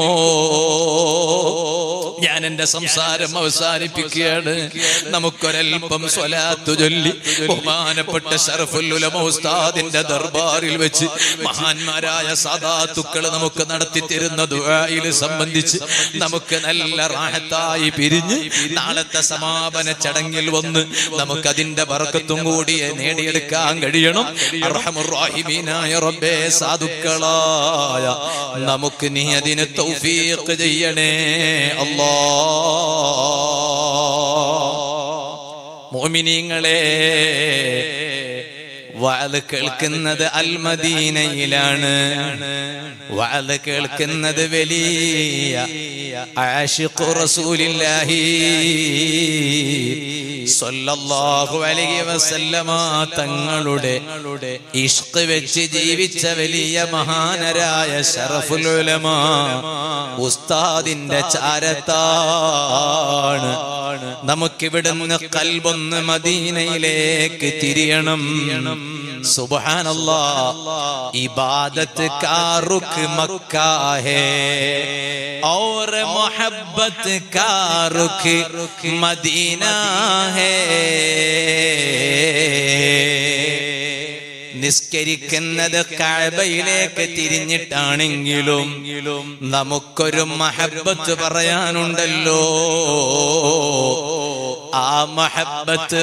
Speaker 1: ഞാൻ എന്റെ സംസാരം അവസാനിപ്പിക്കുകയാണ് നമുക്കൊരൽപ്പം സ്വലാത്തു ചൊല്ലി ബഹുമാനപ്പെട്ട ഷറഫുല്ലുലമ ഉസ്താദിന്റെ ദർബാറിൽ വെച്ച് മഹാന്മാരായ സദാത്തുക്കൾ നമുക്ക് നടത്തി തരുന്ന ദുആയിൽ സംബന്ധിച്ച് നമുക്ക് നല്ല റാഹത്തായി പിരിഞ്ഞ് നാളത്തെ സമാപന ചടങ്ങിൽ വന്ന് നമുക്ക് അതിന്റെ ബർക്കത്തും കൂടി നേടിയെടുക്കാൻ കഴിയണം അർഹമുറാഹിമീനായ റബ്ബേ സാധുക്കളായ നമുക്ക് നീ അതിന് തൗഫീഖ് ചെയ്യണേ അല്ലാ മോമിനിങ്ങളെ വാത് കേൾക്കുന്നത് അൽമദീനയിലാണ് വാത് കേൾക്കുന്നത് വലിയ ആഷിഖു റസൂലില്ലാഹി സ്വല്ലല്ലാഹു അലൈഹി വസല്ലമ തങ്ങളുടെ ഇഷ്ക് വെച്ച് ജീവിച്ച വലിയ മഹാനരായ ശറഫുൽ ഉലമ ഉസ്താദിന്റെ ചാരത്താണ് നമുക്കിവിടുന്ന് കൽബൊന്ന് മദീനയിലേക്ക് തിരിയണം സുബ്ഹാനല്ലാ ഇബാദത്ത് का रुख मक्का है और मोहब्बत का रुख मदीना है നിസ്കരിക്കുന്നത് കാബയിലേക്ക് തിരിഞ്ഞിട്ടാണെങ്കിലും നമുക്കൊരു മഹബത്ത് പറയാനുണ്ടല്ലോ ആ മഹബത്ത്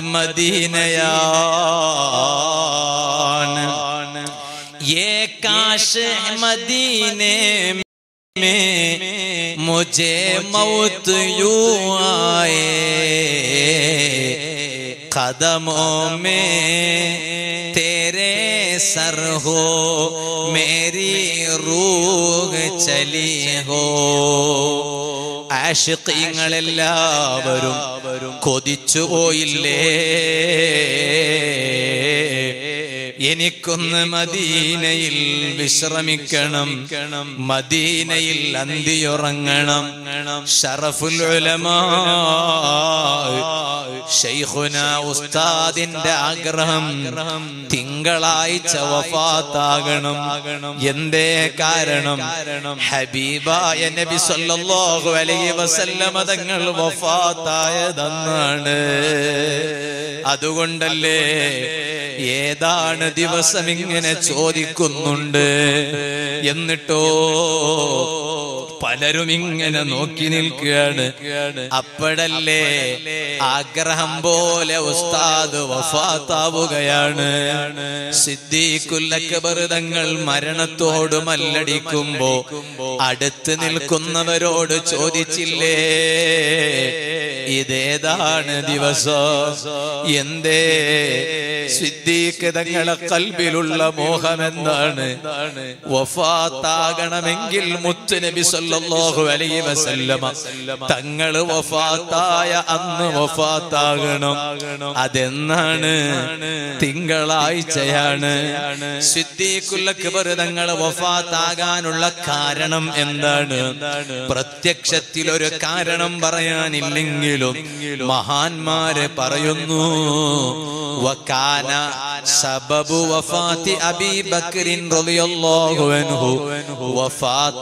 Speaker 1: മദീനയാണ് ये काश मदीने में मुझे मौत यूं आए कदमों में तेरे सर हो मेरी रूह चली हो ആഷിഖീങ്ങളെല്ലാവരും കൊതിച്ചു പോയില്ലേ എനിക്കൊന്ന് മദീനയിൽ വിശ്രമിക്കണം മദീനയിൽ അന്തിയുറങ്ങണം ഷറഫുൽ ഉലമാ ശൈഖുന ഉസ്താദിന്റെ ആഗ്രഹം തിങ്കളാഴ്ച വഫാത്താകണം എന്തേ കാരണം ഹബീബായ നബി സല്ലല്ലാഹു അലൈഹി വസല്ലമ തങ്ങൾ വഫാത്തായതെന്നാണ് അതുകൊണ്ടല്ലേ ഏതാണ് ദിവസം ഇങ്ങനെ ചോദിക്കുന്നുണ്ട് എന്നിട്ടോ പലരും ഇങ്ങനെ നോക്കി നിൽക്കുകയാണ് അപ്പോഴല്ലേ ആഗ്രഹം പോലെ ഉസ്താദ് വഫാത്താവുകയാണ് സിദ്ദീഖുല്ലക്ബർതങ്ങൾ മരണത്തോട് മല്ലടിക്കുമ്പോ അടുത്ത് നിൽക്കുന്നവരോട് ചോദിച്ചില്ലേ ഇതേതാണ് ദിവസം എന്തേ സിദ്ദീഖ് തങ്ങളെ കൽബിലുള്ള മോഹം എന്താണ് വഫാത്താകണമെങ്കിൽ മുത്തുനബി സല്ലല്ലാഹു അലൈഹി വസല്ലമ തങ്ങള് വഫാത്തായ അന്ന് വഫാത്താകണം അതെന്നാണ് തിങ്കളാഴ്ചയാണ് സിദ്ദീഖുൽ അക്ബർ തങ്ങളെ വഫാത്താകാനുള്ള കാരണം എന്താണ് പ്രത്യക്ഷത്തിൽ ഒരു കാരണം പറയാനില്ലെങ്കിലും മഹാന്മാരെ പറയുന്നു വകാന സബബു വഫാത്തി അബീ ബക്രിൻ റളിയല്ലാഹു അൻഹു വഫാത്ത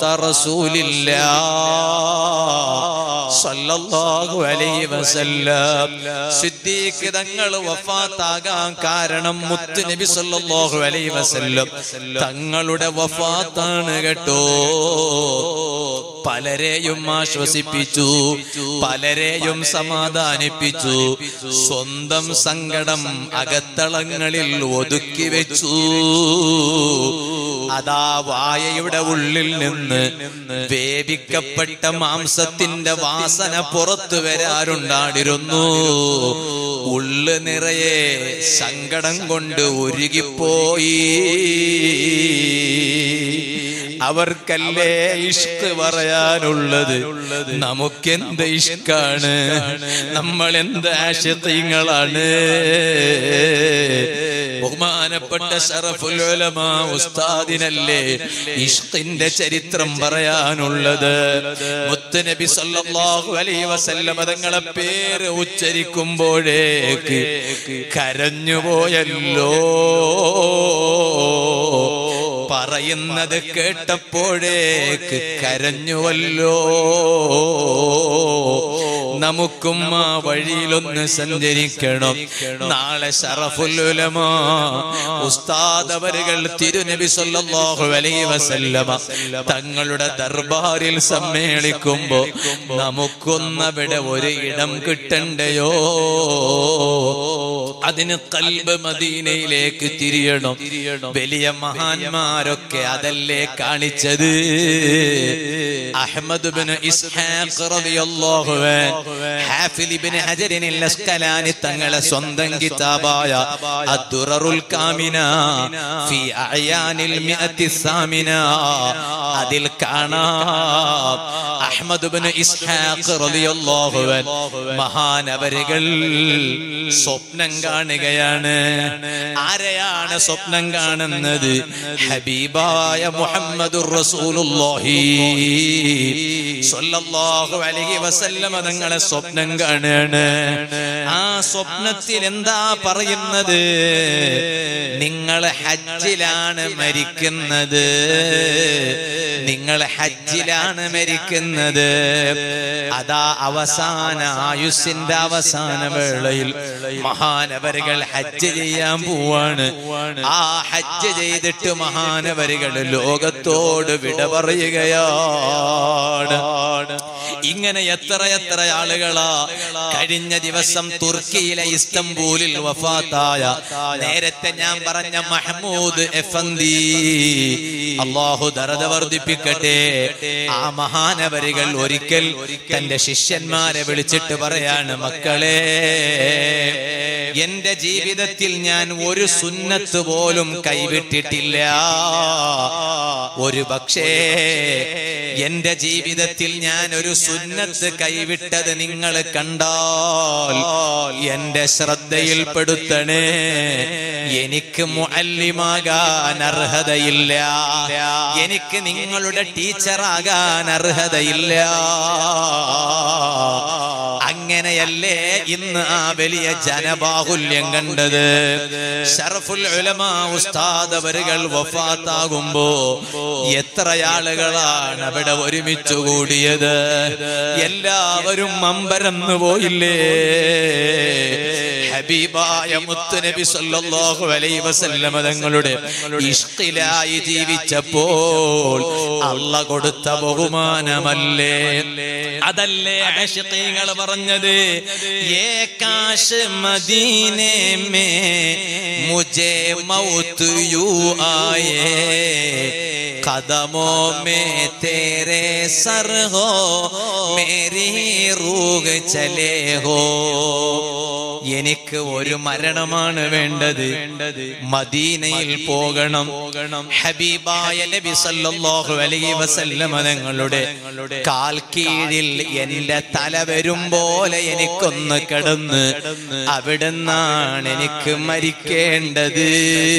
Speaker 1: റസൂലില്ലാഹ് സല്ലല്ലാഹു അലൈഹി വസല്ലം സിദ്ദീഖ് തങ്ങൾ വഫാത്താകാൻ കാരണം മുത്ത് നബി സല്ലല്ലാഹു അലൈഹി വസല്ലം തങ്ങളുടെ വഫാത്താണ് കേട്ടോ പലരെയും ആശ്വസിപ്പിച്ചു പലരെയും സമാധാനിപ്പിച്ചു സ്വന്തം സങ്കടം അകത്തളങ്ങളിൽ ഒതുക്കി വെച്ചു അതാ വായയുടെ ഉള്ളിൽ നിന്ന് വേവിക്കപ്പെട്ട മാംസത്തിന്റെ വാസന പുറത്തു വരാറുണ്ടായിരുന്നു ഉള്ളു നിറയെ സങ്കടം കൊണ്ട് ഉരുകിപ്പോയി അവർക്കല്ലേ ഇഷ്ക് പറയാനുള്ളത് നമുക്കെന്ത് ഇഷ്കാണ് നമ്മൾ എന്ത് ആശയങ്ങളാണ് ബഹുമാനപ്പെട്ട ഷറഫുൽ ഉലമാ ഉസ്താദിനല്ലേ ഇഷ്കിന്റെ ചരിത്രം പറയാനുള്ളത് മുത്തുനബി സല്ലല്ലാഹു അലൈഹി വസല്ലം തങ്ങളെ പേര് ഉച്ചരിക്കുമ്പോഴേക്ക് കരഞ്ഞുപോയല്ലോ പറയുന്നത് കേട്ടപ്പോഴേക്ക് കരഞ്ഞുവല്ലോ നമുക്കും ആ വഴിയിലൊന്ന് സഞ്ചരിക്കണം നാളെ ഷറഫുലുലമ ഉസ്താദവരുകൾ തിരുനബി സല്ലല്ലാഹു അലൈഹി വസല്ലമ തങ്ങളുടെ ദർബാറിൽ സമ്മേളിക്കുമ്പോ നമുക്കൊന്നവിടെ ഒരു ഇടം കിട്ടണ്ടയോ അതിന് കൽബ് മദീനയിലേക്ക് തിരിയണം വലിയ മഹാന്മാരൊക്കെ അതല്ലേ കാണിച്ചത് അഹ്മദ് ബിൻ ഇസ്ഹാഖ് റളിയല്ലാഹു അൻഹു ഹാഫിൽ ഇബ്നു ഹജറിൻ അസ്കലാനി തങ്ങളെ സ്വന്തം കിതാബായ അദ്ദുററുൽ കാമിന ഫി അയാനിൽ മിഅത്തി സാമിന അതിൽ കാണാം അഹ്മദ് ബിൻ ഇസ്ഹാഖ് റളിയല്ലാഹു അൻഹു മഹാനവരുകൾ സ്വപ്നം കാണുകയാണ് ആരെയാണ് സ്വപ്നം കാണുന്നത് ഹബീബായ മുഹമ്മദുർ റസൂലുള്ളാഹി സ്വല്ലല്ലാഹു അലൈഹി വസല്ലമ തങ്ങളെ സ്വപ്നം കാണുകയാണ് ആ സ്വപ്നത്തിൽ എന്താ പറയുന്നത് നിങ്ങൾ ഹജ്ജിലാണ് മരിക്കുന്നത് നിങ്ങൾ ഹജ്ജിലാണ് മരിക്കുന്നത് അതാ അവസാന ആയുസ്സിന്റെ അവസാന വേളയിൽ മഹാനവരുകൾ ഹജ്ജ് ചെയ്യാൻ പോവാണ് ആ ഹജ്ജ് ചെയ്തിട്ട് മഹാനവരുകൾ ലോകത്തോട് വിട പറയുകയാണ് ഇങ്ങനെ എത്ര എത്ര ആളുകളാ കഴിഞ്ഞ ദിവസം തുർക്കിയിലെ ഇസ്തംബൂലിൽ വഫാത്തായ നേരത്തെ ഞാൻ പറഞ്ഞ മഹമ്മൂദ് എഫന്തി അള്ളാഹു ദറത വർദ്ധിപ്പിക്കട്ടെ ആ മഹാനവരികൾ ഒരിക്കൽ തന്റെ ശിഷ്യന്മാരെ വിളിച്ചിട്ട് പറയാണ് മക്കളെ എന്റെ ജീവിതത്തിൽ ഞാൻ ഒരു സുന്നത്ത് പോലും കൈവിട്ടിട്ടില്ല ഒരു പക്ഷേ എന്റെ ജീവിതത്തിൽ ഞാൻ ഒരു സുന്നത്ത് കൈവിട്ടത് നിങ്ങൾ കണ്ടാൽ എന്റെ ശ്രദ്ധയിൽപ്പെടുത്തണേ എനിക്ക് മുഅല്ലിമാകാൻ അർഹതയില്ല എനിക്ക് നിങ്ങളുടെ ടീച്ചറാകാൻ അർഹതയില്ല അങ്ങനെയല്ലേ ഇന്ന് ആ വലിയ ജനബാഹുല്യം കണ്ടത് ഷറഫുൽ ഉലമാ ഉസ്താദ് അവരുകൾ വഫാത്താകുമ്പോ എത്ര ആളുകളാണ് അവിടെ ഒരുമിച്ച് കൂടിയത് എല്ലാവരും അമ്പരന്ന് പോയില്ലേ ഹബീബായ മുത്തുനബി സല്ലല്ലാഹു അലൈഹി വസല്ലമ തങ്ങളുടെ ഇഷ്കിലായി ജീവിച്ചപ്പോൾ അല്ല കൊടുത്ത ബഹുമാനമല്ലേ അതല്ലേ ആശിഖീങ്ങൾ പറഞ്ഞത് ഏ കാശ് മദീനെ മേ മുझे मौत യൂ ആയേ कदमों में तेरे सर हो मेरी रूह चले हो എനിക്ക് ഒരു മരണമാണ് വേണ്ടത് മദീനയിൽ പോകണം ഹബീബായ നബി സല്ലല്ലാഹു അലൈഹി വസല്ലമ തങ്ങളുടെ കാൽ കീഴിൽ എന്റെ തല വരും പോലെ എനിക്കൊന്ന് കിടന്ന് അവിടുന്നാണ് എനിക്ക് മരിക്കേണ്ടത്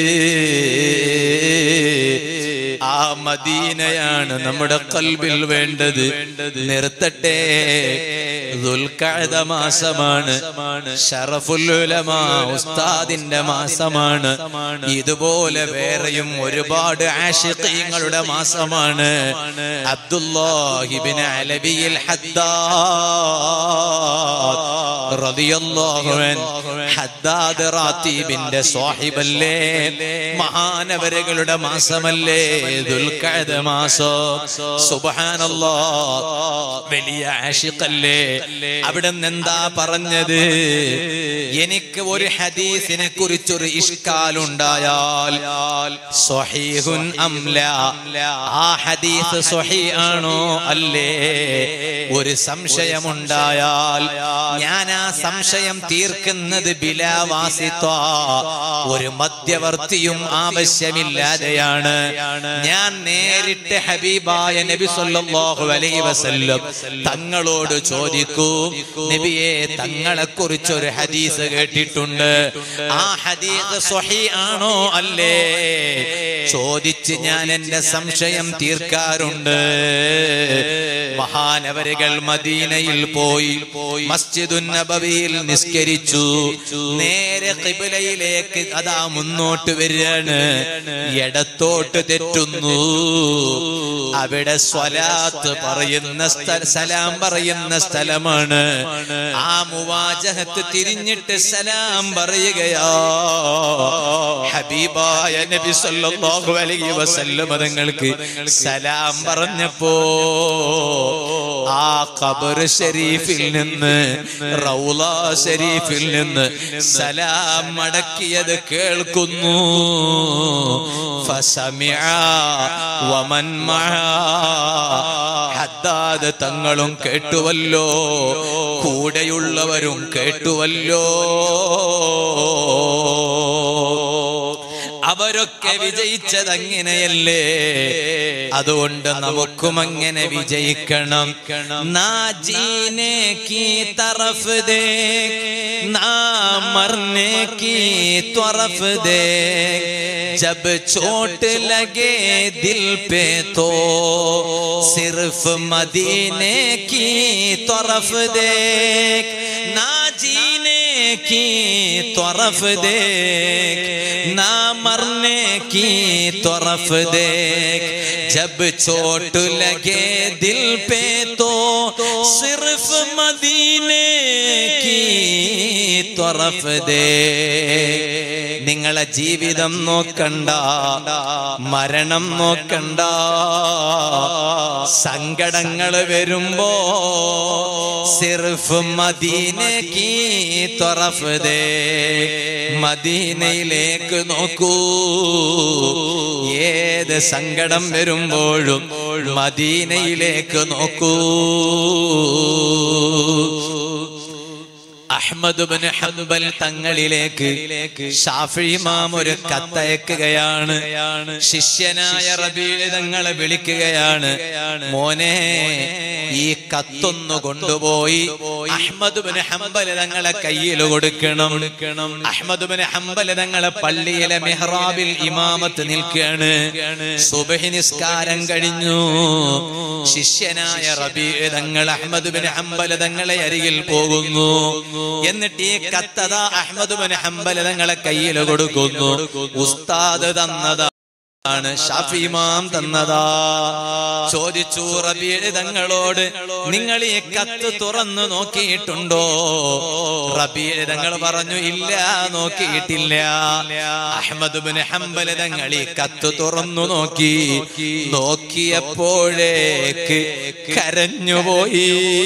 Speaker 1: ആ മദീനയാണ് നമ്മുടെ കൽബിൽ വേണ്ടത് നിർത്തട്ടെ ദുൽഖഅദ മാസമാണ് ഷറഫുൽ ഉലമാ ഉസ്താദിന്റെ മാസമാണ് ഇതുപോലെ വേറെയും ഒരുപാട് ആഷിഖീങ്ങളുടെ മാസമാണ് അബ്ദുല്ലാഹിബിൻ അലബിയിൽ ഹദ്ദാദ് റളിയല്ലാഹു അൻഹു ഹദ്ദാദ് റാത്തീബിന്റെ സ്വാഹിബല്ലേ മഹാനവരകളുടെ മാസമല്ലേ ദുൽഖഅദ മാസം സുബ്ഹാനല്ലാഹ് വലിയ ആഷിഖല്ലേ അവിടെ എന്താ പറഞ്ഞത് എനിക്ക് ഒരു ഹദീസിനെ കുറിച്ചൊരു ഇഷ്കാലുണ്ടായാൽ സ്വഹീഹുൻ അംല ആ ഹദീസ് സ്വഹീ ആണോ അല്ലേ ഒരു സംശയമുണ്ടായാൽ ഞാൻ ആ സംശയം തീർക്കുന്നത് ബിലാവാസിത്വ ഒരു മധ്യവർത്തിയും ആവശ്യമില്ലാതെയാണ് ഞാൻ നേരിട്ട് ഹബീബായ നബി സല്ലല്ലാഹു അലൈഹി വസല്ലം തങ്ങളോട് ചോദിക്കൂ നബിയെ തങ്ങളെ കുറിച്ച് ഒരു ഹദീസ് കേട്ടിട്ടുണ്ട് ആ ഹദീസ് സ്വഹീ ആണോ അല്ലേ ചോദിച്ച് ഞാൻ എന്റെ സംശയം തീർക്കാറുണ്ട് മഹാനവരുകൾ മദീനയിൽ പോയി മസ്ജിദുൻ നബവിയിൽ നിസ്കരിച്ചു നേരെ ഖിബ്ലയിലേക്ക് അതാ മുന്നോട്ട് വരികയാണ് ഇടത്തോട്ട് തെറ്റുന്നു അവിടെ സ്വലാത്ത് പറയുന്ന സ്ഥല സലാം പറയുന്ന സ്ഥലമാണ് ആ മുവാജഹത്ത് തിരിഞ്ഞിട്ട് സലാം പറയുകയാ ഹബീബായ നബി സല്ലല്ലാഹു അലൈഹി വസല്ലം തങ്ങൾക്ക് സലാം പറഞ്ഞപ്പോ ആ ഖബർ ഷരീഫിൽ നിന്ന് റൗള ഷരീഫിൽ നിന്ന് സലാം മടക്കിയത് കേൾക്കുന്നു ഫസമിഅ വമൻ മഅ ഹദ്ദാദ് തങ്ങളും കേട്ടുവല്ലോ കൂടെയുള്ളവരും കേട്ടുവല്ലോ അവരൊക്കെ വിജയിച്ചത് അങ്ങനെയല്ലേ അതുകൊണ്ട് നമുക്കും അങ്ങനെ വിജയിക്കണം നാ ജീനെ കീ തറഫ് ദേഖ് നാ मरने की तरफ दे जब चोट लगे दिल पे तो सिर्फ मदीने की तरफ देख ना जीने की तरफ देख ना मरने की तरफ देख जब चोट लगे दिल पे तो सिर्फ मदीने की तरफ दे നിങ്ങളെ ജീവിതം നോക്കണ്ട മരണം നോക്കണ്ട സങ്കടങ്ങൾ വരുമ്പോ സിർഫ് മദീനക്ക് തൊറഫ് ദേ മദീനയിലേക്ക് നോക്കൂ ഏത് സങ്കടം വരുമ്പോഴും മദീനയിലേക്ക് നോക്കൂ അഹ്മദ് ബിൻ ഹംബൽ തങ്ങളിലേക്ക് ഷാഫി ഇമാം ഒരു കത്തയക്കുകയാണ് ശിഷ്യനായ റബീൽ തങ്ങളെ വിളിക്കുകയാണ് മോനെ ഈ കത്തൊന്നു കൊണ്ടുപോയി അഹ്മദ് ബിൻ ഹംബൽ തങ്ങളെ കയ്യിൽ കൊടുക്കണം അഹ്മദ് ബിൻ ഹംബൽ തങ്ങളെ പള്ളിയിലെ മെഹ്റാബിൽ ഇമാമത്ത് നിൽക്കുകയാണ് സുബഹി നിസ്കാരം കഴിഞ്ഞു ശിഷ്യനായ റബീ തങ്ങൾ അഹ്മദ് ബിൻ ഹംബൽ തങ്ങളെ അരികിൽ പോകുന്നു എന്നിട്ട് ഈ കത്തത അഹ്മദ് ബിൻ ഹംബൽ തങ്ങളെ കയ്യിൽ കൊടുക്കുന്നു ഉസ്താദ് തന്നതാ ആണ് ഷാഫിമാം തന്നതാ ചോദിച്ചു റബീഴ് തങ്ങളോട് നിങ്ങൾ ഈ കത്ത് തുറന്നു നോക്കിയിട്ടുണ്ടോ റബീഴ് തങ്ങൾ പറഞ്ഞു ഇല്ല നോക്കിയിട്ടില്ല അഹമ്മദ് ബിൻ ഹംബൽ തങ്ങൾ ഈ കത്ത് തുറന്നു നോക്കി നോക്കിയപ്പോഴേക്ക് കരഞ്ഞുപോയി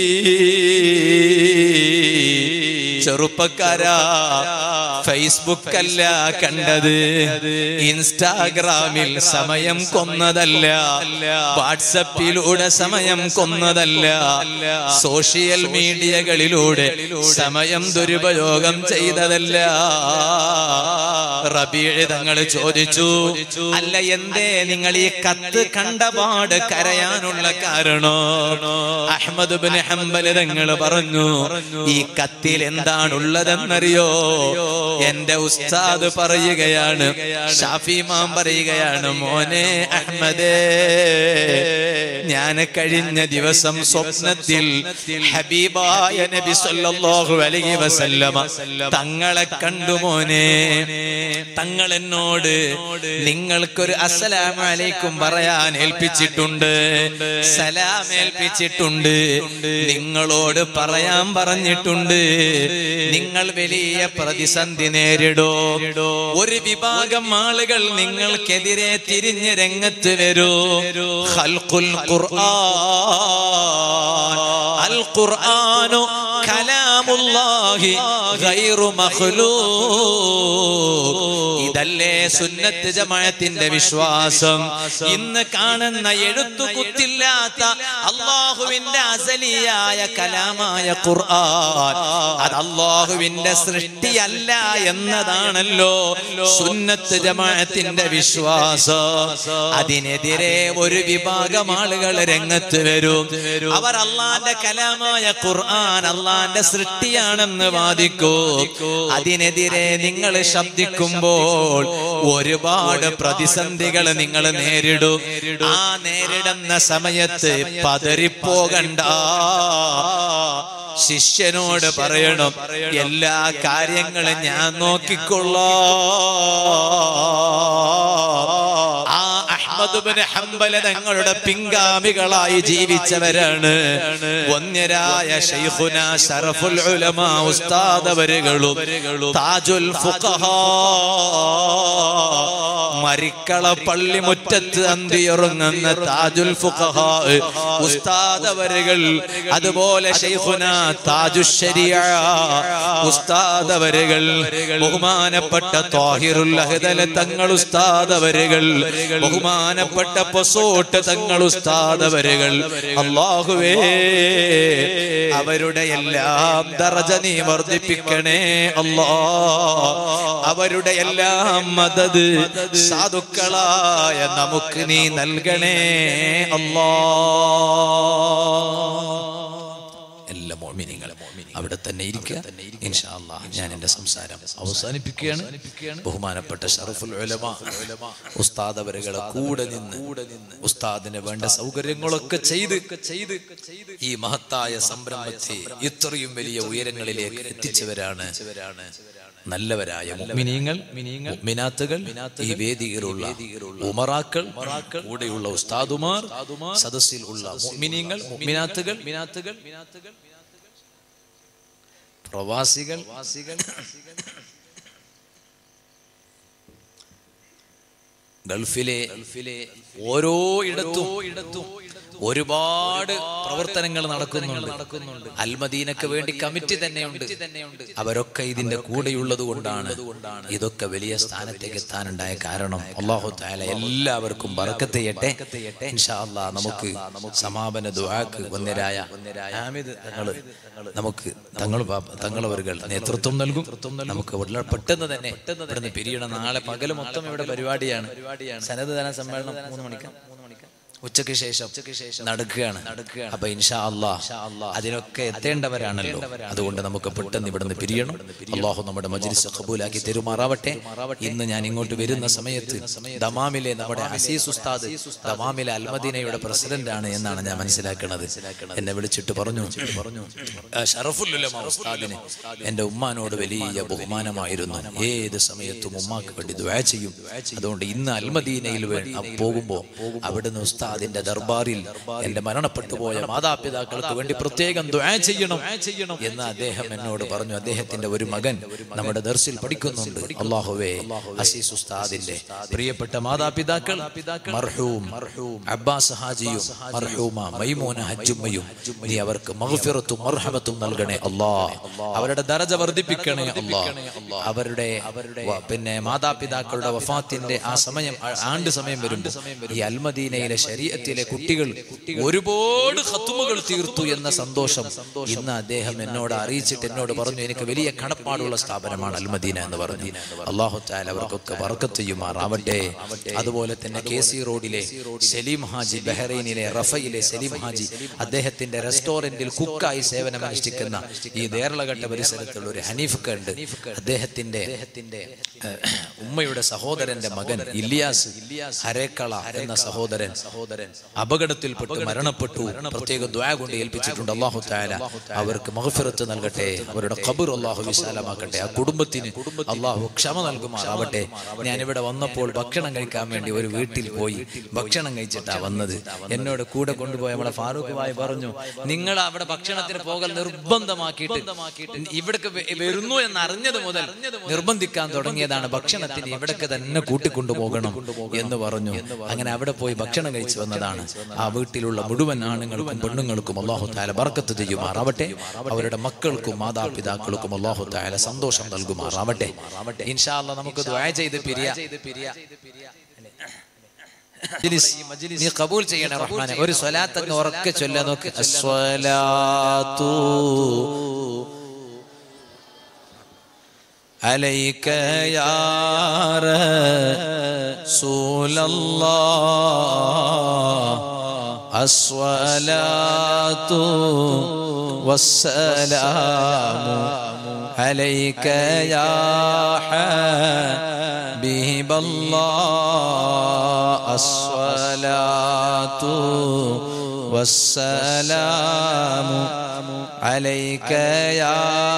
Speaker 1: ചെറുപ്പക്കാരാ ഫേസ്ബുക്ക് അല്ല കണ്ടത് ഇൻസ്റ്റാഗ്രാമിൽ സമയം കൊന്നതല്ല വാട്സപ്പിലൂടെ സമയം കൊന്നതല്ല സോഷ്യൽ മീഡിയകളിലൂടെ സമയം ദുരുപയോഗം ചെയ്തതല്ല റബീഴ് തങ്ങൾ ചോദിച്ചു അല്ല എന്തേ നിങ്ങൾ ഈ കത്ത് കണ്ടപാട് കരയാനുള്ള കാരണോ അഹമ്മദ് ബിൻ ഹംബൽ തങ്ങൾ പറഞ്ഞു ഈ കത്തിൽ എന്താണുള്ളതെന്നറിയോ എന്റെ ഉസ്താദ് പറയുകയാണ് ഷാഫി മാം പറയുകയാണ് മോനെ അഹമ്മദേ ഞാൻ കഴിഞ്ഞ ദിവസം സ്വപ്നത്തിൽ ഹബീബായ നബി സല്ലല്ലാഹു അലൈഹി വസല്ലമ തങ്ങളെ കണ്ടു മോനെ തങ്ങൾ എന്നോട് നിങ്ങൾക്കൊരു അസ്സലാമു അലൈക്കും പറയാൻ ഏൽപ്പിച്ചിട്ടുണ്ട് സലാം ഏൽപ്പിച്ചിട്ടുണ്ട് നിങ്ങളോട് പറയാൻ പറഞ്ഞിട്ടുണ്ട് നിങ്ങൾ വലിയ പ്രതിസന്ധി നേരിടോ ഒരു വിഭാഗം ആളുകൾ നിങ്ങൾക്കെതിരെ തിരിഞ്ഞ് രംഗത്ത് വരൂ ഖൽഖുൽ ഖുർആൻ അൽ ഖുർആനു കലാമുല്ലാഹി ഗൈറു മഖ്ലൂഖ് ഇതല്ലേ സുന്നത്ത് ജമാഅത്തിന്റെ വിശ്വാസം ഇന്ന് കാണുന്ന എഴുത്തു കുത്തില്ലാത്ത അള്ളാഹുവിന്റെ അസലിയായ കലാമായ ഖുർആൻ അത് അള്ളാഹുവിന്റെ സൃഷ്ടിയല്ല എന്നതാണല്ലോ സുന്നത്ത് ജമാഅത്തിന്റെ വിശ്വാസം അതിനെതിരെ ഒരു വിഭാഗം ആളുകൾ രംഗത്ത് വരും അവർ അള്ളാന്റെ കലാമായ ഖുർആൻ അള്ളാന്റെ സൃഷ്ടിയാണെന്ന് വാദിക്കൂ അതിനെതിരെ നിങ്ങൾ ശബ്ദിക്കുമ്പോൾ ഒരുപാട് പ്രതിസന്ധികൾ നിങ്ങൾ നേരിടും ആ നേരിടുന്ന സമയത്ത് പതറിപ്പോകണ്ട ശിഷ്യനോട് പറയണം എല്ലാ കാര്യങ്ങളും ഞാൻ നോക്കിക്കൊള്ളാം ആ അഹ്മദ് ബിൻ ഹംബല തങ്ങളുടെ പിൻഗാമികളായി ജീവിച്ചവരാണ് വന്യരായ ശൈഖുന ശറഫുൽ ഉലമാ ഉസ്താദ് അവരുകളും താജുൽ ഫുഖഹ മരിക്കള പള്ളി മുറ്റത്ത് അന്തിയുറങ്ങുന്ന താജുൽ ഫുഖഹ ഉസ്താദ് അവരുകൾ അതുപോലെ ശൈഖുന താജു ശരിയ ഉസ്താദ് അവരുകൾ ബഹുമാനപ്പെട്ട താഹിറുൽ അഹ്ദല തങ്ങൾ ഉസ്താദ് അവരുകൾ ബഹുമാനപ്പെട്ട പൊസോട്ട് തങ്ങൾ ഉസ്താദ് അവരുകൾ അള്ളാഹുവേ അവരുടെ എല്ലാം ദറജ നീ വർദ്ധിപ്പിക്കണേ അല്ലാ അവരുടെ എല്ലാം മദത് സാധുക്കളായ നമുക്ക് നീ നൽകണേ അല്ലാ എല്ലാ മോമിനിങ്ങളും അവിടെ തന്നെ ഇരിക്കുക ഇൻഷാ അല്ലാഹ് ഞാൻ എൻ്റെ സംസാരം അവസാനിപ്പിക്കുകയാണ് ബഹുമാനപ്പെട്ട ഷറഫുൽ ഉലമ ഉസ്താദ് അവരുകളെ കൂടെ നിന്ന് ഉസ്താദിന് വേണ്ട സൗകര്യങ്ങളൊക്കെ ചെയ്ത് ചെയ്ത് ഈ മഹത്തായ സംരംഭത്തെ ഇത്രയും വലിയ ഉയരങ്ങളിലേക്ക് എത്തിച്ചവരാണ് നല്ലവരായ മുഅ്മിനീങ്ങൾ മുഅ്മിനാത്തുകൾ ഈ വേദിയിലുള്ള ഉമറാക്കൾ കൂടെയുള്ള ഉസ്താദുമാർ സദസ്സിൽ ഉള്ള മുഅ്മിനീങ്ങൾ മുഅ്മിനാത്തുകൾ മിനാത്തുകൾ പ്രവാസികൾ ഗൾഫിലെ ഗൾഫിലെ ഓരോ ഇടത്തും ഇടത്തും ഒരുപാട് പ്രവർത്തനങ്ങൾ നടക്കുന്നുണ്ട് നടക്കുന്നുണ്ട് അൽമദീനക്ക് വേണ്ടി കമ്മിറ്റി തന്നെയുണ്ട് അവരൊക്കെ ഇതിന്റെ കൂടെയുള്ളത് കൊണ്ടാണ് ഇതൊക്കെ വലിയ സ്ഥാനത്തേക്ക് എത്താനുണ്ടായ കാരണം അള്ളാഹു താല എല്ലാവർക്കും ബറക്കത്ത് ചെയ്യട്ടെ ഇൻഷാ അല്ലാ നമുക്ക് സമാപന ദുആക്ക് വന്നരായ ഹാമിദ് തങ്ങള് നമുക്ക് തങ്ങൾ തങ്ങളവരുകൾ നേതൃത്വം നൽകും നമുക്ക് വളരെ പെട്ടെന്ന് തന്നെ ഇവിടുന്ന് പിരിയണം നാളെ പകല് മൊത്തം ഇവിടെ പരിപാടിയാണ് സനത് ധന സമ്മേളനം മൂന്ന് മണിക്ക് ഉച്ചയ്ക്ക് ശേഷം നടക്കുകയാണ് അപ്പൊ ഇൻഷാ അള്ളാ അതിനൊക്കെ എത്തേണ്ടവരാണല്ലോ അതുകൊണ്ട് നമുക്ക് പെട്ടെന്ന് ഇവിടുന്ന് പിരിയണം അള്ളാഹു നമ്മുടെ മജ്ലിസ് കബൂലാക്കി തെരുമാറാവട്ടെ ഇന്ന് ഞാൻ ഇങ്ങോട്ട് വരുന്ന സമയത്ത് ദമാമിലെ നമ്മുടെ അസീസ് ഉസ്താദ് ദമാമിലെ അൽമദീനയുടെ പ്രസിഡന്റ് ആണ് എന്നാണ് ഞാൻ മനസ്സിലാക്കുന്നത് എന്നെ വിളിച്ചിട്ട് പറഞ്ഞു പറഞ്ഞു ഷറഫുല്ലുലമ ഉസ്താദിന് എന്റെ ഉമ്മാനോട് വലിയ ബഹുമാനമായിരുന്നു ഏത് സമയത്തും ഉമ്മാക്ക് വേണ്ടി ദ്വാ ചെയ്യും അതുകൊണ്ട് ഇന്ന് അൽമദീനയിൽ വേ- പോകുമ്പോ അവിടുന്ന് ഉസ്താദിന്റെ ദർബാറിൽ എന്റെ മരണപ്പെട്ടു പോയ മാതാപിതാക്കൾക്ക് വേണ്ടി പ്രത്യേകം ദ്വാ ചെയ്യണം എന്ന് അദ്ദേഹം എന്നോട് പറഞ്ഞു അദ്ദേഹത്തിന്റെ ഒരു മകൻ നമ്മുടെ ദർസിൽ പഠിക്കുന്നുണ്ട് അള്ളാഹുവേ അസീസ് ഉസ്താദിന്റെ പ്രിയപ്പെട്ട മാതാപിതാക്കൾ മർഹൂം അബ്ബാസ് ഹാജിയും മർഹൂമ മൈമൂന ഹജ്ജുമ്മയും നീ അവർക്ക് മഗ്ഫിറത്തും മർഹമത്തും നൽകണേ അല്ലാ അവരുടെ ദരജ വർദ്ധിപ്പിക്കണേ അല്ലാ അവരുടെ വ- പിന്നെ മാതാപിതാക്കളുടെ വഫാത്തിന്റെ ആ സമയം ആ- ആണ്ട് സമയം വരുമ്പോൾ ഈ അൽമദീനയിലെ ശരീരത്തിലെ കുട്ടികൾ ഒരുപാട് ഹത്തുമകൾ തീർത്തു എന്ന സന്തോഷം ഇന്ന് അദ്ദേഹം എന്നോട് അറിയിച്ചിട്ട് എന്നോട് പറഞ്ഞു എനിക്ക് വലിയ കടപ്പാടുള്ള സ്ഥാപനമാണ് അൽമദീന എന്ന് പറഞ്ഞു അള്ളാഹു താല അവർക്കൊക്കെ വർക്കത്ത് ചെയ്യുമാറാവട്ടെ അതുപോലെ തന്നെ കെ സി റോഡിലെ സലീം ഹാജി ബഹ്റൈനിലെ റഫയിലെ സലീം ഹാജി അദ്ദേഹത്തിന്റെ റെസ്റ്റോറന്റിൽ കുക്കായി സേവനമനുഷ്ഠിക്കുന്ന ഈ ദേർളഘട്ട പരിസരത്തുള്ള ഒരു ഹനീഫ്ക്ക ഉണ്ട് അദ്ദേഹത്തിന്റെ ഏഹ്, ഉമ്മയുടെ സഹോദരന്റെ മകൻ ഇല്യാസ് ഹരേക്കള എന്ന സഹോദരൻ സഹോദരൻ അപകടത്തിൽപ്പെട്ട് മരണപ്പെട്ടു പ്രത്യേക ദ്വാ കൊണ്ട് ഏൽപ്പിച്ചിട്ടുണ്ട് അള്ളാഹു താല അവർക്ക് മഹഫിറത്ത് നൽകട്ടെ അവരുടെ ഖബർ അള്ളാഹു വിശാലമാക്കട്ടെ ആ കുടുംബത്തിന് അള്ളാഹു ക്ഷമ നൽകുമാറാവട്ടെ ഞാൻ ഇവിടെ വന്നപ്പോൾ ഭക്ഷണം കഴിക്കാൻ വേണ്ടി ഒരു വീട്ടിൽ പോയി ഭക്ഷണം കഴിച്ചിട്ടാ വന്നത് എന്നോട് കൂടെ കൊണ്ടുപോയ നമ്മളെ ഫാറൂഖ് ഭായി പറഞ്ഞു നിങ്ങൾ അവിടെ ഭക്ഷണത്തിന് പോകൽ നിർബന്ധമാക്കിയിട്ട് ഇവിടേക്ക് വെ- വരുന്നു എന്ന് അറിഞ്ഞത് മുതൽ നിർബന്ധിക്കാൻ തുടങ്ങിയതാണ് ഭക്ഷണത്തിന് ഇവിടേക്ക് തന്നെ കൂട്ടിക്കൊണ്ടുപോകണം എന്ന് പറഞ്ഞു അങ്ങനെ അവിടെ പോയി ഭക്ഷണം കഴിച്ചു വന്നതാണ് ആ വീട്ടിലുള്ള മുഴുവൻ ആണുങ്ങൾക്കും പെണ്ണുങ്ങൾക്കും അള്ളാഹു താല ബർക്കത്ത് ചെയ്യുമാറാവട്ടെ അവരുടെ മക്കൾക്കും മാതാപിതാക്കൾക്കും അള്ളാഹു താല സന്തോഷം നൽകുമാറാവട്ടെ ഇൻഷാ അല്ലാ നമുക്ക് ദ്വാ ചെയ്ത് പിരിയ നീ കബൂൽ ചെയ്യണേ റഹ്മാനെ ഒരു സ്വലാത്ത് അങ്ങ് ഉറക്കെ ചൊല്ലാൻ നോക്ക് അസ്വലാത്തു عليك يا رسول الله الصلاة والسلام عليك يا حبيب الله الصلاة والسلام عليك يا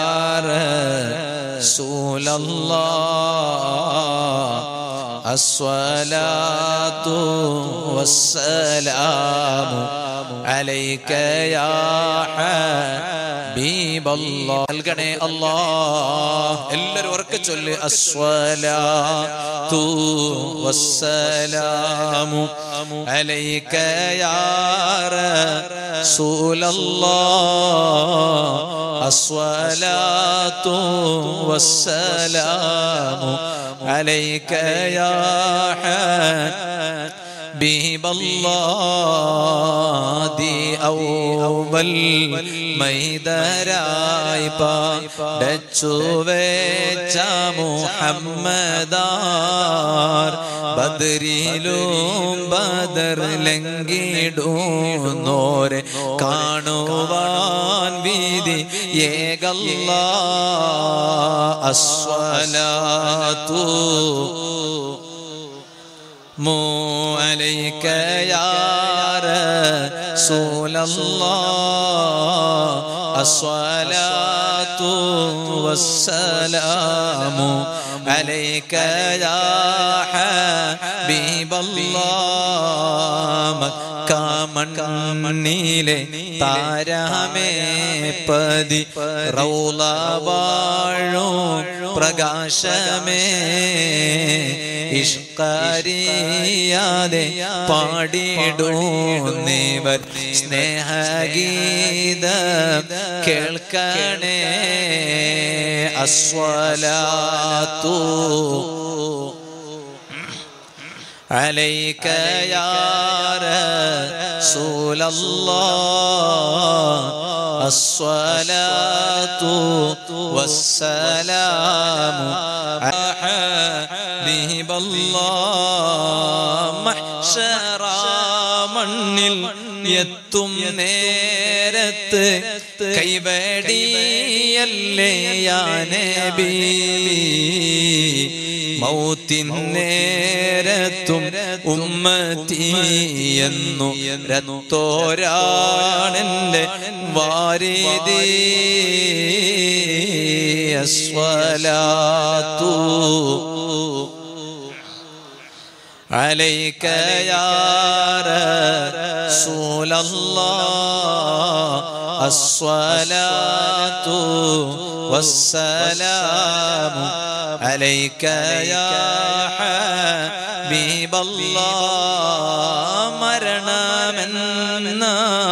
Speaker 1: رسول الله الصلاة والسلام عليك يا حبيب الله നൽകണേ അല്ലാ എല്ലാവരും ഉറക്കെ ചൊല്ല് അസ്വലാത്തു വസ്സലാമു അലൈക യാ റസൂലല്ലാഹ് الصلاة والسلام عليك يا حبيب الله دي أول മൈതരായി പാടച്ചു വെച്ച മുഹമ്മദാർ ബദരിലും ബദർ ലംഘിടുന്നോരെ കാണുവാൻ വിധി ഏകല്ല അസ്വലാത്തു മോ عليك يا رسول الله الصلاة والسلام عليك يا حبيب الله മണ്ണിലെ താരമേ പതി റൗള വാഴോ പ്രകാശമേ ഇഷ്കരിയാതെ പാടിടുന്നവർ സ്നേഹഗീത കേൾക്കണേ അസ്വലാത്തു عليك يا رسول الله الصلاة والسلام على حبيب الله محشر മണ്ണിൽ എത്തും നേരത്ത് കൈവടിയല്ലേ യാനബി മൗത്തിൻ നേരത്തും ഉമ്മത്തി എന്നു രത്തോരാണെന്റെ വാരിതി അസ്വലാത്തു عليك يا رسول الله الصلاة والسلام عليك يا حبيب الله മരണമെന്ന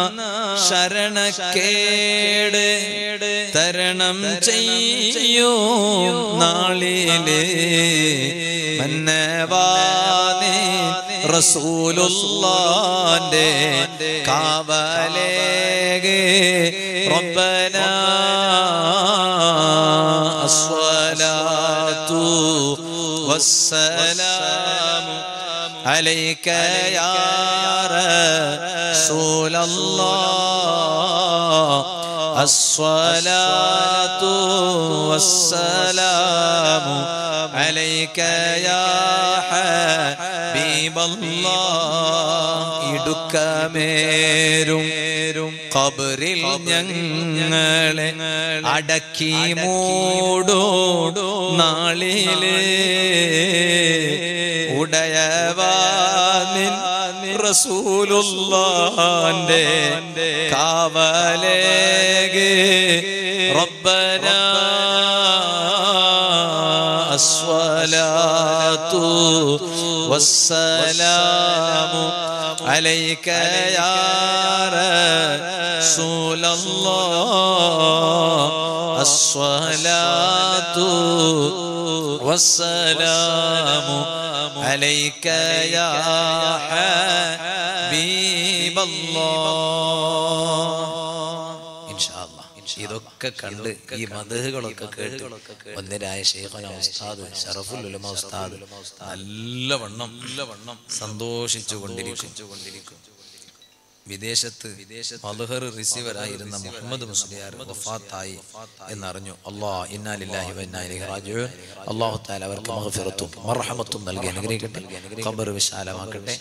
Speaker 1: ശരണക്കേട് തരണം ചെയ്യൂ നാളിലെ മന്നവാനേ റസൂലുള്ളാന്റെ കാവലേകെ റബ്ബന അസ്വലാത്തു വസ്സലാമു عليك يا رسول الله الصلاة والسلام عليك يا حبيب الله ഇടുക്കമേരും കബറിൽ ഞങ്ങളെ അടക്കി മൂടോ നാളിലെ ഉടയവാനിൻ റസൂലുള്ളാന്റെ കാവലേകെ റബ്ബന الصلاة والسلام عليك يا رسول الله الصلاة والسلام عليك يا حبيب الله إن شاء الله ഇതൊക്കെ കണ്ട് ഈ മതകളൊക്കെ കേട്ട് ഒന്നരായ ശേഖന ഉസ്താദ് ഷറഫുൽ ഉലമ ഉസ്താദ് നല്ലവണ്ണം നല്ലവണ്ണം സന്തോഷിച്ചു കൊണ്ടിരിക്കും വിദേശത്ത് മധുഹർ റിസീവറായിരുന്ന മുഹമ്മദ് മുസ്ലിയാർ വഫാത്തായി എന്നറിഞ്ഞു അള്ളാഹ് ഇന്നാലില്ലാഹി വന്നാലിഹി റാജിഊൻ അല്ലാഹു തആല അവർക്ക് മഗ്ഫിറത്തും മർഹമത്തും നൽകി അനുഗ്രഹിക്കട്ടെ ഖബർ വിശാലമാക്കട്ടെ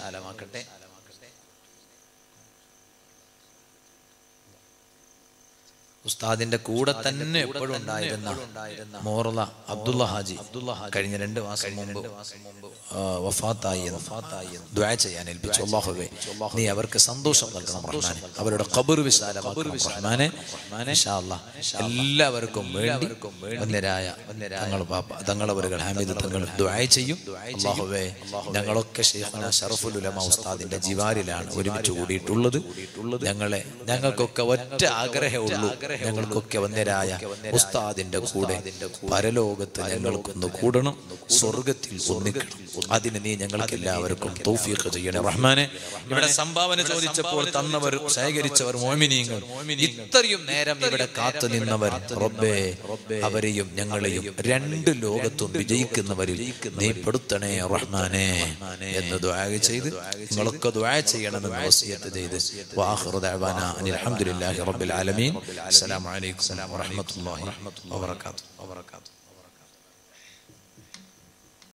Speaker 1: ഉസ്താദിന്റെ കൂടെ തന്നെ എപ്പോഴും ഉണ്ടായിരുന്ന മോറല അബ്ദുള്ള ഹാജി കഴിഞ്ഞ രണ്ട് മാസം മുമ്പ് ആ, വഫാത്തായി എന്ന് ദുആ ചെയ്യാൻ ഏൽപ്പിച്ചു അല്ലാഹുവേ നീ അവർക്ക് സന്തോഷം നൽകണം റഹ്മാനെ അവരുടെ ഖബർ വിശാലമാക്കണം റഹ്മാനെ ഇൻഷാ അല്ലാഹ് എല്ലാവർക്കും വേണ്ടി വന്യരായ തങ്ങൾ പാപ്പ തങ്ങളവരുകൾ ഹാമിദ് തങ്ങൾ ദുആ ചെയ്യും അല്ലാഹുവേ ഞങ്ങളൊക്കെ ഷെയ്ഖുന ഷറഫുൽ ഉലമ ഉസ്താദിന്റെ ജിവാരിലാണ് ഒരുമിച്ച് കൂടിയിട്ടുള്ളത് ഞങ്ങളെ ഞങ്ങൾക്കൊക്കെ ഒറ്റ ആഗ്രഹമുള്ളൂ ഞങ്ങൾക്കൊക്കെ വന്യരായ ഉസ്താദിന്റെ കൂടെ പരലോകത്ത് ഞങ്ങൾക്കൊന്ന് കൂടണം സ്വർഗത്തിൽ ഒന്നിക്കണം അതിന് നീ ഞങ്ങൾക്ക് എല്ലാവർക്കും തൗഫീഖ് ചെയ്യണം റഹ്മാനെ ഇവിടെ സംഭാവന ചോദിച്ചപ്പോൾ തന്നവർ ശേഖരിച്ചവർ മോമിനിയങ്ങൾ ഇത്രയും നേരം ഇവിടെ കാത്തു നിന്നവർ റബ്ബേ അവരെയും ഞങ്ങളെയും രണ്ട് ലോകത്തും വിജയിക്കുന്നവരിൽ നീ പെടുത്തണേ റഹ്മാനെ എന്ന് ദുആ ചെയ്ത് നിങ്ങളൊക്കെ ദുആ ചെയ്യണമെന്ന് വസിയത്ത് ചെയ്ത് വാഖിറു ദഅവാന അനിൽ ഹംദുലില്ലാഹി റബ്ബിൽ ആലമീൻ അസ്സലാമു അലൈക്കും വറഹ്മത്തുള്ളാഹി വബറകാതുഹു